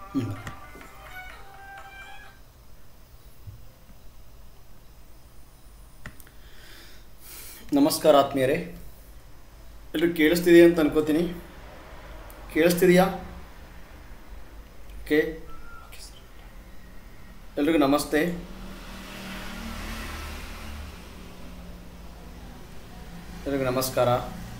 ಹ್ಮ್. ನಮಸ್ಕಾರ ಆತ್ಮೀಯರೇ ಎಲ್ಲರೂ ಕೇಳಿಸ್ತಿದೆಯಾ ಅಂತ ಅನ್ಕೋತೀನಿ ಕೇಳಿಸ್ತಿದೆಯಾ ಓಕೆ ಎಲ್ರಿಗೂ ನಮಸ್ತೆ ಎಲ್ರಿಗೂ ನಮಸ್ಕಾರ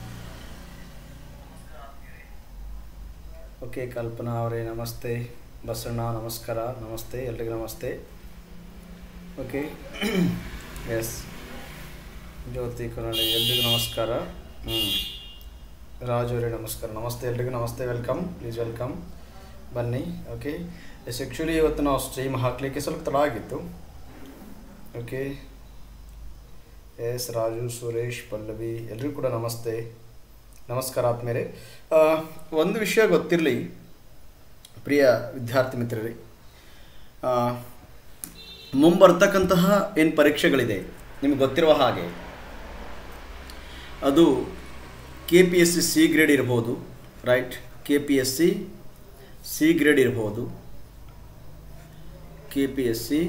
ಓಕೆ ಕಲ್ಪನಾ ಅವರೇ ನಮಸ್ತೆ ಬಸಣ್ಣ ನಮಸ್ಕಾರ ನಮಸ್ತೆ ಎಲ್ರಿಗೂ ನಮಸ್ತೆ ಓಕೆ ಎಸ್ ಜ್ಯೋತಿ ಕನ್ನಡ ಎಲ್ರಿಗೂ ನಮಸ್ಕಾರ ಹ್ಞೂ ರಾಜು ಅವರೇ ನಮಸ್ಕಾರ ನಮಸ್ತೆ ಎಲ್ರಿಗೂ ನಮಸ್ತೆ ವೆಲ್ಕಮ್ ಪ್ಲೀಸ್ ವೆಲ್ಕಮ್ ಬನ್ನಿ ಓಕೆ ಎಸ್ ಆ್ಯಕ್ಚುಲಿ ಇವತ್ತು ನಾವು ಸ್ಟ್ರೀಮ್ ಹಾಕಲಿಕ್ಕೆ ಸ್ವಲ್ಪ ತಡ ಆಗಿತ್ತು ಓಕೆ ಎಸ್ ರಾಜು ಸುರೇಶ್ ಪಲ್ಲವಿ ಎಲ್ರಿಗೂ ಕೂಡ ನಮಸ್ತೆ ನಮಸ್ಕಾರ ಆದ್ಮೇಲೆ ಆ, ಒಂದು ವಿಷಯ ಗೊತ್ತಿರಲಿ ಪ್ರಿಯ ವಿದ್ಯಾರ್ಥಿ ಮಿತ್ರರೇ ಆ, ಮುಂಬರ್ತಕ್ಕಂತಹ ಏನು ಪರೀಕ್ಷೆಗಳಿದೆ ನಿಮ್ಗೆ ಗೊತ್ತಿರುವ ಹಾಗೆ ಅದು K P S C C grade ಇರ್ಬೋದು right K P S C C grade ಇರ್ಬೋದು K P S C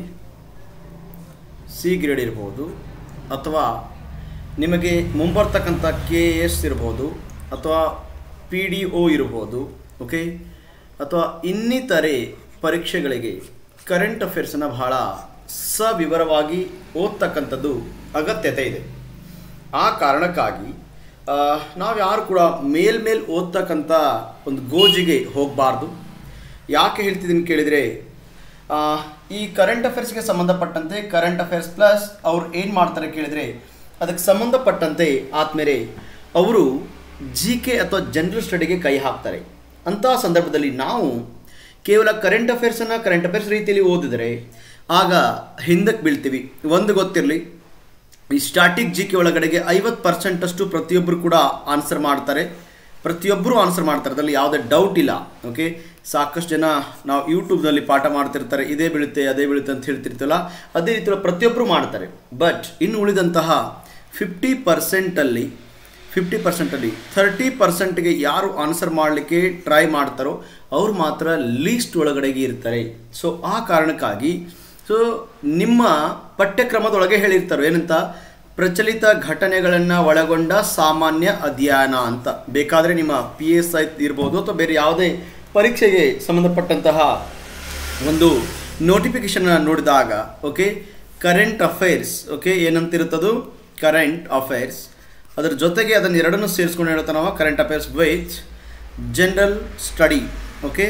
C grade ಇರ್ಬೋದು ಅಥವಾ ನಿಮಗೆ ಮುಂಬರ್ತಕ್ಕಂಥ ಕೆ ಎಸ್ ಇರ್ಬೋದು ಅಥವಾ ಪಿ ಡಿ ಒ ಇರ್ಬೋದು ಓಕೆ ಅಥವಾ ಇನ್ನಿತರೆ ಪರೀಕ್ಷೆಗಳಿಗೆ ಕರೆಂಟ್ ಅಫೇರ್ಸನ್ನು ಬಹಳ ಸವಿವರವಾಗಿ ಓದ್ತಕ್ಕಂಥದ್ದು ಅಗತ್ಯತೆ ಇದೆ ಆ ಕಾರಣಕ್ಕಾಗಿ ಆ, ನಾವು ಯಾರು ಕೂಡ ಮೇಲ್ಮೇಲ್ ಓದ್ತಕ್ಕಂಥ ಒಂದು ಗೋಜಿಗೆ ಹೋಗಬಾರ್ದು ಯಾಕೆ ಹೇಳ್ತಿದ್ದೀನಿ ಕೇಳಿದರೆ ಆ, ಈ ಕರೆಂಟ್ ಅಫೇರ್ಸ್ಗೆ ಸಂಬಂಧಪಟ್ಟಂತೆ ಕರೆಂಟ್ ಅಫೇರ್ಸ್ ಪ್ಲಸ್ ಅವ್ರು ಏನು ಮಾಡ್ತಾರೆ ಕೇಳಿದರೆ ಅದಕ್ಕೆ ಸಂಬಂಧಪಟ್ಟಂತೆ ಆದ್ಮೇಲೆ ಅವರು ಜಿ ಕೆ ಅಥವಾ ಜನರಲ್ ಸ್ಟಡಿಗೆ ಕೈ ಹಾಕ್ತಾರೆ ಅಂತಹ ಸಂದರ್ಭದಲ್ಲಿ ನಾವು ಕೇವಲ ಕರೆಂಟ್ ಅಫೇರ್ಸನ್ನು ಕರೆಂಟ್ ಅಫೇರ್ಸ್ ರೀತಿಯಲ್ಲಿ ಓದಿದರೆ ಆಗ ಹಿಂದಕ್ಕೆ ಬೀಳ್ತೀವಿ ಒಂದು ಗೊತ್ತಿರಲಿ ಈ ಸ್ಟಾಟಿಕ್ ಜಿ ಕೆ ಒಳಗಡೆಗೆ ಐವತ್ತು ಪರ್ಸೆಂಟಷ್ಟು ಪ್ರತಿಯೊಬ್ಬರು ಕೂಡ ಆನ್ಸರ್ ಮಾಡ್ತಾರೆ ಪ್ರತಿಯೊಬ್ಬರು ಆನ್ಸರ್ ಮಾಡ್ತಾರೆ ಅದರಲ್ಲಿ ಯಾವುದೇ ಡೌಟ್ ಇಲ್ಲ ಓಕೆ ಸಾಕಷ್ಟು ಜನ ನಾವು ಯೂಟ್ಯೂಬ್ನಲ್ಲಿ ಪಾಠ ಮಾಡ್ತಿರ್ತಾರೆ ಇದೇ ಬೀಳುತ್ತೆ ಅದೇ ಬೀಳುತ್ತೆ ಅಂತ ಹೇಳ್ತಿರ್ತಲ್ಲ ಅದೇ ರೀತಿ ಪ್ರತಿಯೊಬ್ಬರು ಮಾಡ್ತಾರೆ ಬಟ್ ಇನ್ನು ಉಳಿದಂತಹ ಫಿಫ್ಟಿ ಪರ್ಸೆಂಟಲ್ಲಿ ಫಿಫ್ಟಿ ಪರ್ಸೆಂಟಲ್ಲಿ ಥರ್ಟಿ ಪರ್ಸೆಂಟ್ಗೆ ಯಾರು ಆನ್ಸರ್ ಮಾಡಲಿಕ್ಕೆ ಟ್ರೈ ಮಾಡ್ತಾರೋ ಅವ್ರು ಮಾತ್ರ ಲೀಸ್ಟ್ ಒಳಗಡೆಗೆ ಇರ್ತಾರೆ ಸೊ ಆ ಕಾರಣಕ್ಕಾಗಿ ಸೊ ನಿಮ್ಮ ಪಠ್ಯಕ್ರಮದೊಳಗೆ ಹೇಳಿರ್ತಾರೆ ಏನಂತ ಪ್ರಚಲಿತ ಘಟನೆಗಳನ್ನು ಒಳಗೊಂಡ ಸಾಮಾನ್ಯ ಅಧ್ಯಯನ ಅಂತ ಬೇಕಾದರೆ ನಿಮ್ಮ ಪಿ ಎಸ್ ಐ ಇರ್ಬೋದು ಅಥವಾ ಬೇರೆ ಯಾವುದೇ ಪರೀಕ್ಷೆಗೆ ಸಂಬಂಧಪಟ್ಟಂತಹ ಒಂದು ನೋಟಿಫಿಕೇಶನ್ ನೋಡಿದಾಗ ಓಕೆ ಕರೆಂಟ್ ಅಫೇರ್ಸ್ ಓಕೆ ಏನಂತಿರುತ್ತದು ಕರೆಂಟ್ ಅಫೇರ್ಸ್ ಅದರ ಜೊತೆಗೆ ಅದನ್ನು ಎರಡನ್ನೂ ಸೇರಿಸ್ಕೊಂಡು ಹೇಳ್ತಾ ನಾವು current affairs with general study okay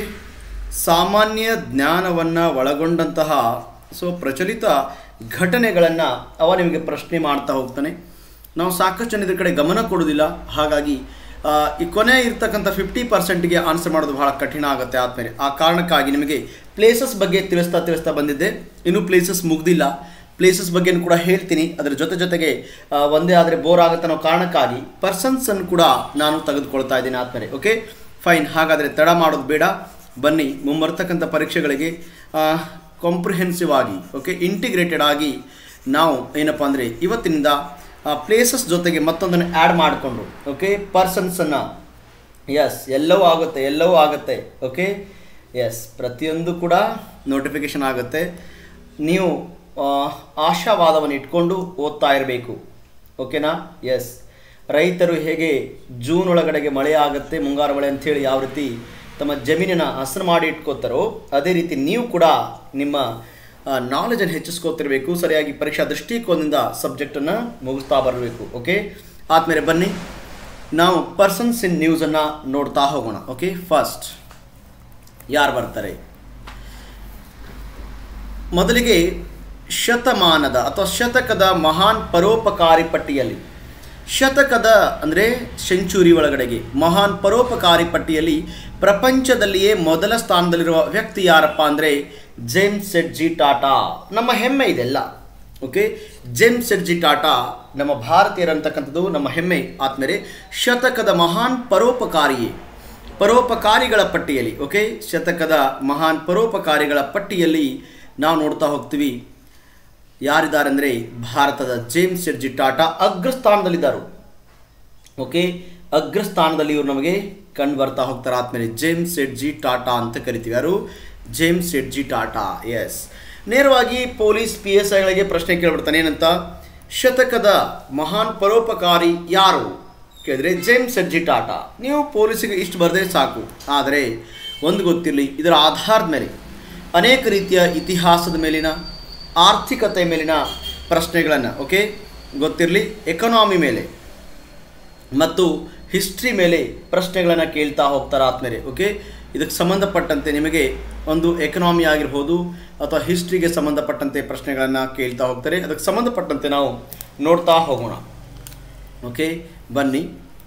ಸಾಮಾನ್ಯ ಜ್ಞಾನವನ್ನು ಒಳಗೊಂಡಂತಹ ಸೊ ಪ್ರಚಲಿತ ಘಟನೆಗಳನ್ನು ಅವ ನಿಮಗೆ ಪ್ರಶ್ನೆ ಮಾಡ್ತಾ ಹೋಗ್ತಾನೆ ನಾವು ಸಾಕಷ್ಟು ಜನ ಇದ್ರ ಕಡೆ ಗಮನ ಕೊಡೋದಿಲ್ಲ ಹಾಗಾಗಿ ಆ, ಈ ಕೊನೆ ಇರ್ತಕ್ಕಂಥ ಫಿಫ್ಟಿ ಪರ್ಸೆಂಟ್ಗೆ ಆನ್ಸರ್ ಮಾಡೋದು ಬಹಳ ಕಠಿಣ ಆಗುತ್ತೆ ಆದಮೇಲೆ ಆ ಕಾರಣಕ್ಕಾಗಿ ನಿಮಗೆ ಪ್ಲೇಸಸ್ ಬಗ್ಗೆ ತಿಳಿಸ್ತಾ ತಿಳಿಸ್ತಾ ಬಂದಿದ್ದೆ ಇನ್ನೂ ಪ್ಲೇಸಸ್ ಮುಗ್ದಿಲ್ಲ ಪ್ಲೇಸಸ್ ಬಗ್ಗೆನೂ ಕೂಡ ಹೇಳ್ತೀನಿ ಅದರ ಜೊತೆ ಜೊತೆಗೆ ಆ, ಒಂದೇ ಆದರೆ ಬೋರ್ ಆಗುತ್ತೆ ಅನ್ನೋ ಕಾರಣಕ್ಕಾಗಿ ಪರ್ಸನ್ಸನ್ನು ಕೂಡ ನಾನು ತೆಗೆದುಕೊಳ್ತಾ ಇದ್ದೀನಿ ಆದಮೇಲೆ ಓಕೆ ಫೈನ್ ಹಾಗಾದರೆ ತಡ ಮಾಡೋದು ಬೇಡ ಬನ್ನಿ ಮುಂಬರ್ತಕ್ಕಂಥ ಪರೀಕ್ಷೆಗಳಿಗೆ ಕಾಂಪ್ರಿಹೆನ್ಸಿವ್ ಆಗಿ ಓಕೆ ಇಂಟಿಗ್ರೇಟೆಡ್ ಆಗಿ ನಾವು ಏನಪ್ಪ ಅಂದರೆ ಇವತ್ತಿನಿಂದ ಪ್ಲೇಸಸ್ ಜೊತೆಗೆ ಮತ್ತೊಂದನ್ನು ಆ್ಯಡ್ ಮಾಡಿಕೊಂಡು ಓಕೆ ಪರ್ಸನ್ಸನ್ನು ಎಸ್ ಎಲ್ಲವೂ ಆಗುತ್ತೆ ಎಲ್ಲವೂ ಆಗುತ್ತೆ ಓಕೆ ಎಸ್ ಪ್ರತಿಯೊಂದು ಕೂಡ ನೋಟಿಫಿಕೇಷನ್ ಆಗುತ್ತೆ ನೀವು ಆ, ಆಶಾವಾದವನ್ನು ಇಟ್ಕೊಂಡು ಓದ್ತಾ ಇರಬೇಕು ಓಕೆನಾ ಎಸ್ ರೈತರು ಹೇಗೆ ಜೂನ್ ಒಳಗಡೆಗೆ ಮಳೆ ಆಗುತ್ತೆ ಮುಂಗಾರು ಮಳೆ ಅಂಥೇಳಿ ಯಾವ ರೀತಿ ತಮ್ಮ ಜಮೀನನ್ನು ಹಸನು ಮಾಡಿ ಇಟ್ಕೋತಾರೋ ಅದೇ ರೀತಿ ನೀವು ಕೂಡ ನಿಮ್ಮ ನಾಲೆಜನ್ನು ಹೆಚ್ಚಿಸ್ಕೋತಿರ್ಬೇಕು ಸರಿಯಾಗಿ ಪರೀಕ್ಷಾ ದೃಷ್ಟಿಕೋನದಿಂದ ಸಬ್ಜೆಕ್ಟನ್ನು ಮುಗಿಸ್ತಾ ಬರಬೇಕು ಓಕೆ ಆದಮೇಲೆ ಬನ್ನಿ ನಾವು ಪರ್ಸನ್ಸ್ ಇನ್ ನ್ಯೂಸನ್ನು ನೋಡ್ತಾ ಹೋಗೋಣ ಓಕೆ ಫಸ್ಟ್ ಯಾರು ಬರ್ತಾರೆ ಮೊದಲಿಗೆ ಶತಮಾನದ ಅಥವಾ ಶತಕದ ಮಹಾನ್ ಪರೋಪಕಾರಿ ಪಟ್ಟಿಯಲ್ಲಿ ಶತಕದ ಅಂದರೆ ಸೆಂಚುರಿ ಒಳಗಡೆಗೆ ಮಹಾನ್ ಪರೋಪಕಾರಿ ಪಟ್ಟಿಯಲ್ಲಿ ಪ್ರಪಂಚದಲ್ಲಿಯೇ ಮೊದಲ ಸ್ಥಾನದಲ್ಲಿರುವ ವ್ಯಕ್ತಿ ಯಾರಪ್ಪ ಅಂದರೆ ಜೇಮ್ಸ್ ಸೆಡ್ಜಿ ಟಾಟಾ ನಮ್ಮ ಹೆಮ್ಮೆ ಇದೆಲ್ಲ ಓಕೆ ಜೇಮ್ಸ್ ಸೆಡ್ಜಿ ಟಾಟಾ ನಮ್ಮ ಭಾರತೀಯರಂತಕ್ಕಂಥದ್ದು ನಮ್ಮ ಹೆಮ್ಮೆ ಆದ್ಮೇಲೆ ಶತಕದ ಮಹಾನ್ ಪರೋಪಕಾರಿಯೇ ಪರೋಪಕಾರಿಗಳ ಪಟ್ಟಿಯಲ್ಲಿ ಓಕೆ ಶತಕದ ಮಹಾನ್ ಪರೋಪಕಾರಿಗಳ ಪಟ್ಟಿಯಲ್ಲಿ ನಾವು ನೋಡ್ತಾ ಹೋಗ್ತೀವಿ ಯಾರಿದ್ದಾರೆ ಅಂದರೆ ಭಾರತದ ಜೇಮ್ಸ್ ಶೆಡ್ಜಿ ಟಾಟಾ ಅಗ್ರಸ್ಥಾನದಲ್ಲಿದ್ದರು ಓಕೆ ಅಗ್ರಸ್ಥಾನದಲ್ಲಿ ಇವರು ನಮಗೆ ಕಂಡು ಬರ್ತಾ ಹೋಗ್ತಾರೆ ಆದ್ಮೇಲೆ ಜೇಮ್ಸ್ ಶೆಡ್ಜಿ ಟಾಟಾ ಅಂತ ಕರಿತೀವಿ ಯಾರು ಜೇಮ್ಸ್ ಶೆಡ್ಜಿ ಟಾಟಾ ಎಸ್ ನೇರವಾಗಿ ಪೊಲೀಸ್ ಪಿ ಎಸ್ ಐಗಳಿಗೆ ಪ್ರಶ್ನೆ ಕೇಳ್ಬಿಡ್ತಾನೆ ಏನಂತ ಶತಕದ ಮಹಾನ್ ಪರೋಪಕಾರಿ ಯಾರು ಕೇಳಿದ್ರೆ ಜೇಮ್ಸ್ ಶೆಡ್ಜಿ ಟಾಟಾ ನೀವು ಪೊಲೀಸಿಗೆ ಇಷ್ಟು ಬರದೇ ಸಾಕು ಆದರೆ ಒಂದು ಗೊತ್ತಿರಲಿ ಇದರ ಆಧಾರದ ಮೇಲೆ ಅನೇಕ ರೀತಿಯ ಇತಿಹಾಸದ ಮೇಲಿನ ಆರ್ಥಿಕತೆ ಮೇಲಿನ ಪ್ರಶ್ನೆಗಳನ್ನು ಓಕೆ ಗೊತ್ತಿರಲಿ ಎಕನಾಮಿ ಮೇಲೆ ಮತ್ತು ಹಿಸ್ಟ್ರಿ ಮೇಲೆ ಪ್ರಶ್ನೆಗಳನ್ನು ಕೇಳ್ತಾ ಹೋಗ್ತಾರೆ ಆದ್ಮೇಲೆ ಓಕೆ ಇದಕ್ಕೆ ಸಂಬಂಧಪಟ್ಟಂತೆ ನಿಮಗೆ ಒಂದು ಎಕನಾಮಿ ಆಗಿರ್ಬೋದು ಅಥವಾ ಹಿಸ್ಟ್ರಿಗೆ ಸಂಬಂಧಪಟ್ಟಂತೆ ಪ್ರಶ್ನೆಗಳನ್ನು ಕೇಳ್ತಾ ಹೋಗ್ತಾರೆ ಅದಕ್ಕೆ ಸಂಬಂಧಪಟ್ಟಂತೆ ನಾವು ನೋಡ್ತಾ ಹೋಗೋಣ ಓಕೆ ಬನ್ನಿ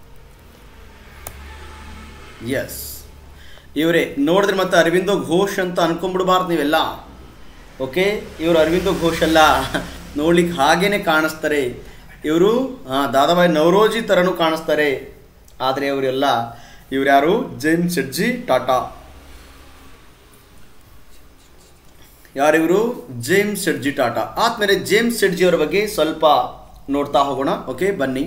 ಎಸ್ ಇವರೇ ನೋಡಿದ್ರೆ ಮತ್ತೆ ಅರವಿಂದೋ ಘೋಷ್ ಅಂತ ಅನ್ಕೊಂಡ್ಬಿಡ್ಬಾರ್ದು ನೀವೆಲ್ಲ ಓಕೆ ಇವರು ಅರವಿಂದೋ ಘೋಷ್ ಅಲ್ಲ ನೋಡ್ಲಿಕ್ಕೆ ಹಾಗೇನೆ ಕಾಣಿಸ್ತಾರೆ ಇವರು ಹಾಂ ದಾದಾಬಾಯಿ ನವರೋಜಿ ಥರನೂ ಕಾಣಿಸ್ತಾರೆ ಆದರೆ ಇವರೆಲ್ಲ ಇವ್ರು ಯಾರು ಜೇಮ್ಸ್ ಶೆಡ್ಜಿ ಟಾಟಾ ಯಾರಿವರು ಜೇಮ್ಸ್ ಶೆಡ್ಜಿ ಟಾಟಾ ಆದ್ಮೇಲೆ ಜೇಮ್ಸ್ ಶೆಡ್ಜಿ ಅವರ ಬಗ್ಗೆ ಸ್ವಲ್ಪ ನೋಡ್ತಾ ಹೋಗೋಣ ಓಕೆ ಬನ್ನಿ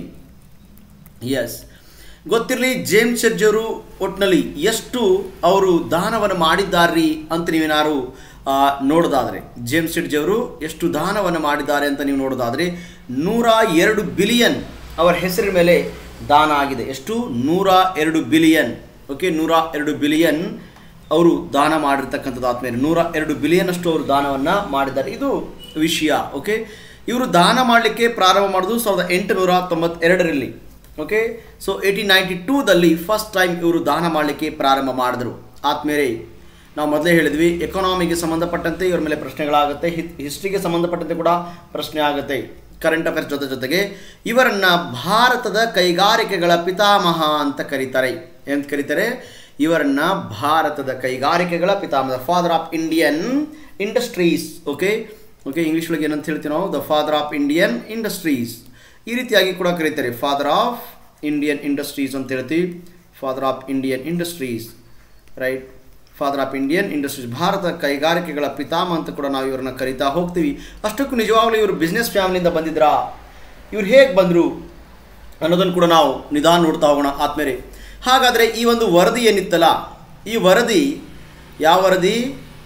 ಎಸ್ ಗೊತ್ತಿರಲಿ ಜೇಮ್ಸ್ ಶೆಡ್ಜಿ ಅವರು ಒಟ್ಟಿನಲ್ಲಿ ಎಷ್ಟು ಅವರು ದಾನವನ್ನು ಮಾಡಿದ್ದಾರ್ರಿ ಅಂತ ನೀವೇನಾರು ಆ, ನೋಡೋದಾದರೆ ಜೇಮ್ಸ್ ಶೆಡ್ಜಿ ಅವರು ಎಷ್ಟು ದಾನವನ್ನು ಮಾಡಿದ್ದಾರೆ ಅಂತ ನೀವು ನೋಡೋದಾದರೆ ನೂರ ಎರಡು ಬಿಲಿಯನ್ ಅವರ ಹೆಸರಿನ ಮೇಲೆ ದಾನ ಆಗಿದೆ ಎಷ್ಟು ನೂರ ಎರಡು ಬಿಲಿಯನ್ ಓಕೆ ನೂರ ಎರಡು ಬಿಲಿಯನ್ ಅವರು ದಾನ ಮಾಡಿರ್ತಕ್ಕಂಥದ್ದು ಆದ್ಮೇಲೆ ನೂರ ಎರಡು ಬಿಲಿಯನ್ ಅಷ್ಟು ಅವರು ದಾನವನ್ನು ಮಾಡಿದ್ದಾರೆ ಇದು ವಿಷಯ ಓಕೆ ಇವರು ದಾನ ಮಾಡಲಿಕ್ಕೆ ಪ್ರಾರಂಭ ಮಾಡೋದು ಸಾವಿರದ ಎಂಟುನೂರ ತೊಂಬತ್ತೆರಡರಲ್ಲಿ ಓಕೆ ಸೊ ಏಯ್ಟೀನ್ ನೈಂಟಿ ಟೂದಲ್ಲಿ ಫಸ್ಟ್ ಟೈಮ್ ಇವರು ದಾನ ಮಾಡಲಿಕ್ಕೆ ಪ್ರಾರಂಭ ಮಾಡಿದ್ರು ಆದ್ಮೇಲೆ ನಾವು ಮೊದಲೇ ಹೇಳಿದ್ವಿ ಎಕಾನಮಿಗೆ ಸಂಬಂಧಪಟ್ಟಂತೆ ಇವರ ಮೇಲೆ ಪ್ರಶ್ನೆಗಳಾಗುತ್ತೆ ಹಿಸ್ಟ್ರಿಗೆ ಸಂಬಂಧಪಟ್ಟಂತೆ ಕೂಡ ಪ್ರಶ್ನೆ ಆಗುತ್ತೆ ಕರೆಂಟ್ ಅಫೇರ್ಸ್ ಜೊತೆ ಜೊತೆಗೆ ಇವರನ್ನ ಭಾರತದ ಕೈಗಾರಿಕೆಗಳ ಪಿತಾಮಹ ಅಂತ ಕರೀತಾರೆ ಎಂತ ಕರೀತಾರೆ ಇವರನ್ನ ಭಾರತದ ಕೈಗಾರಿಕೆಗಳ ಪಿತಾಮಹ father of Indian industries okay okay English ಒಳಗೆ ಏನಂತ ಹೇಳ್ತೀವಿ ನಾವು the father of Indian industries ಈ ರೀತಿಯಾಗಿ ಕೂಡ ಕರೀತಾರೆ ಫಾದರ್ ಆಫ್ ಇಂಡಿಯನ್ ಇಂಡಸ್ಟ್ರೀಸ್ ಅಂತ ಹೇಳ್ತೀವಿ father of Indian industries right father of Indian industries Bharata ಕೈಗಾರಿಕೆಗಳ ಪಿತಾಮ ಅಂತ ಕೂಡ ನಾವು ಇವ್ರನ್ನ ಕರಿತಾ ಹೋಗ್ತೀವಿ ಅಷ್ಟಕ್ಕೂ ನಿಜವಾಗ್ಲೂ ಇವರು ಬಿಸ್ನೆಸ್ ಫ್ಯಾಮಿಲಿಯಿಂದ ಬಂದಿದ್ರಾ ಇವ್ರು ಹೇಗೆ ಬಂದರು ಅನ್ನೋದನ್ನು ಕೂಡ ನಾವು ನಿಧಾನ ನೋಡ್ತಾ ಹೋಗೋಣ ಆದ್ಮೇಲೆ ಹಾಗಾದರೆ ಈ ಒಂದು ವರದಿ ಏನಿತ್ತಲ್ಲ ಈ ವರದಿ ಯಾವ ವರದಿ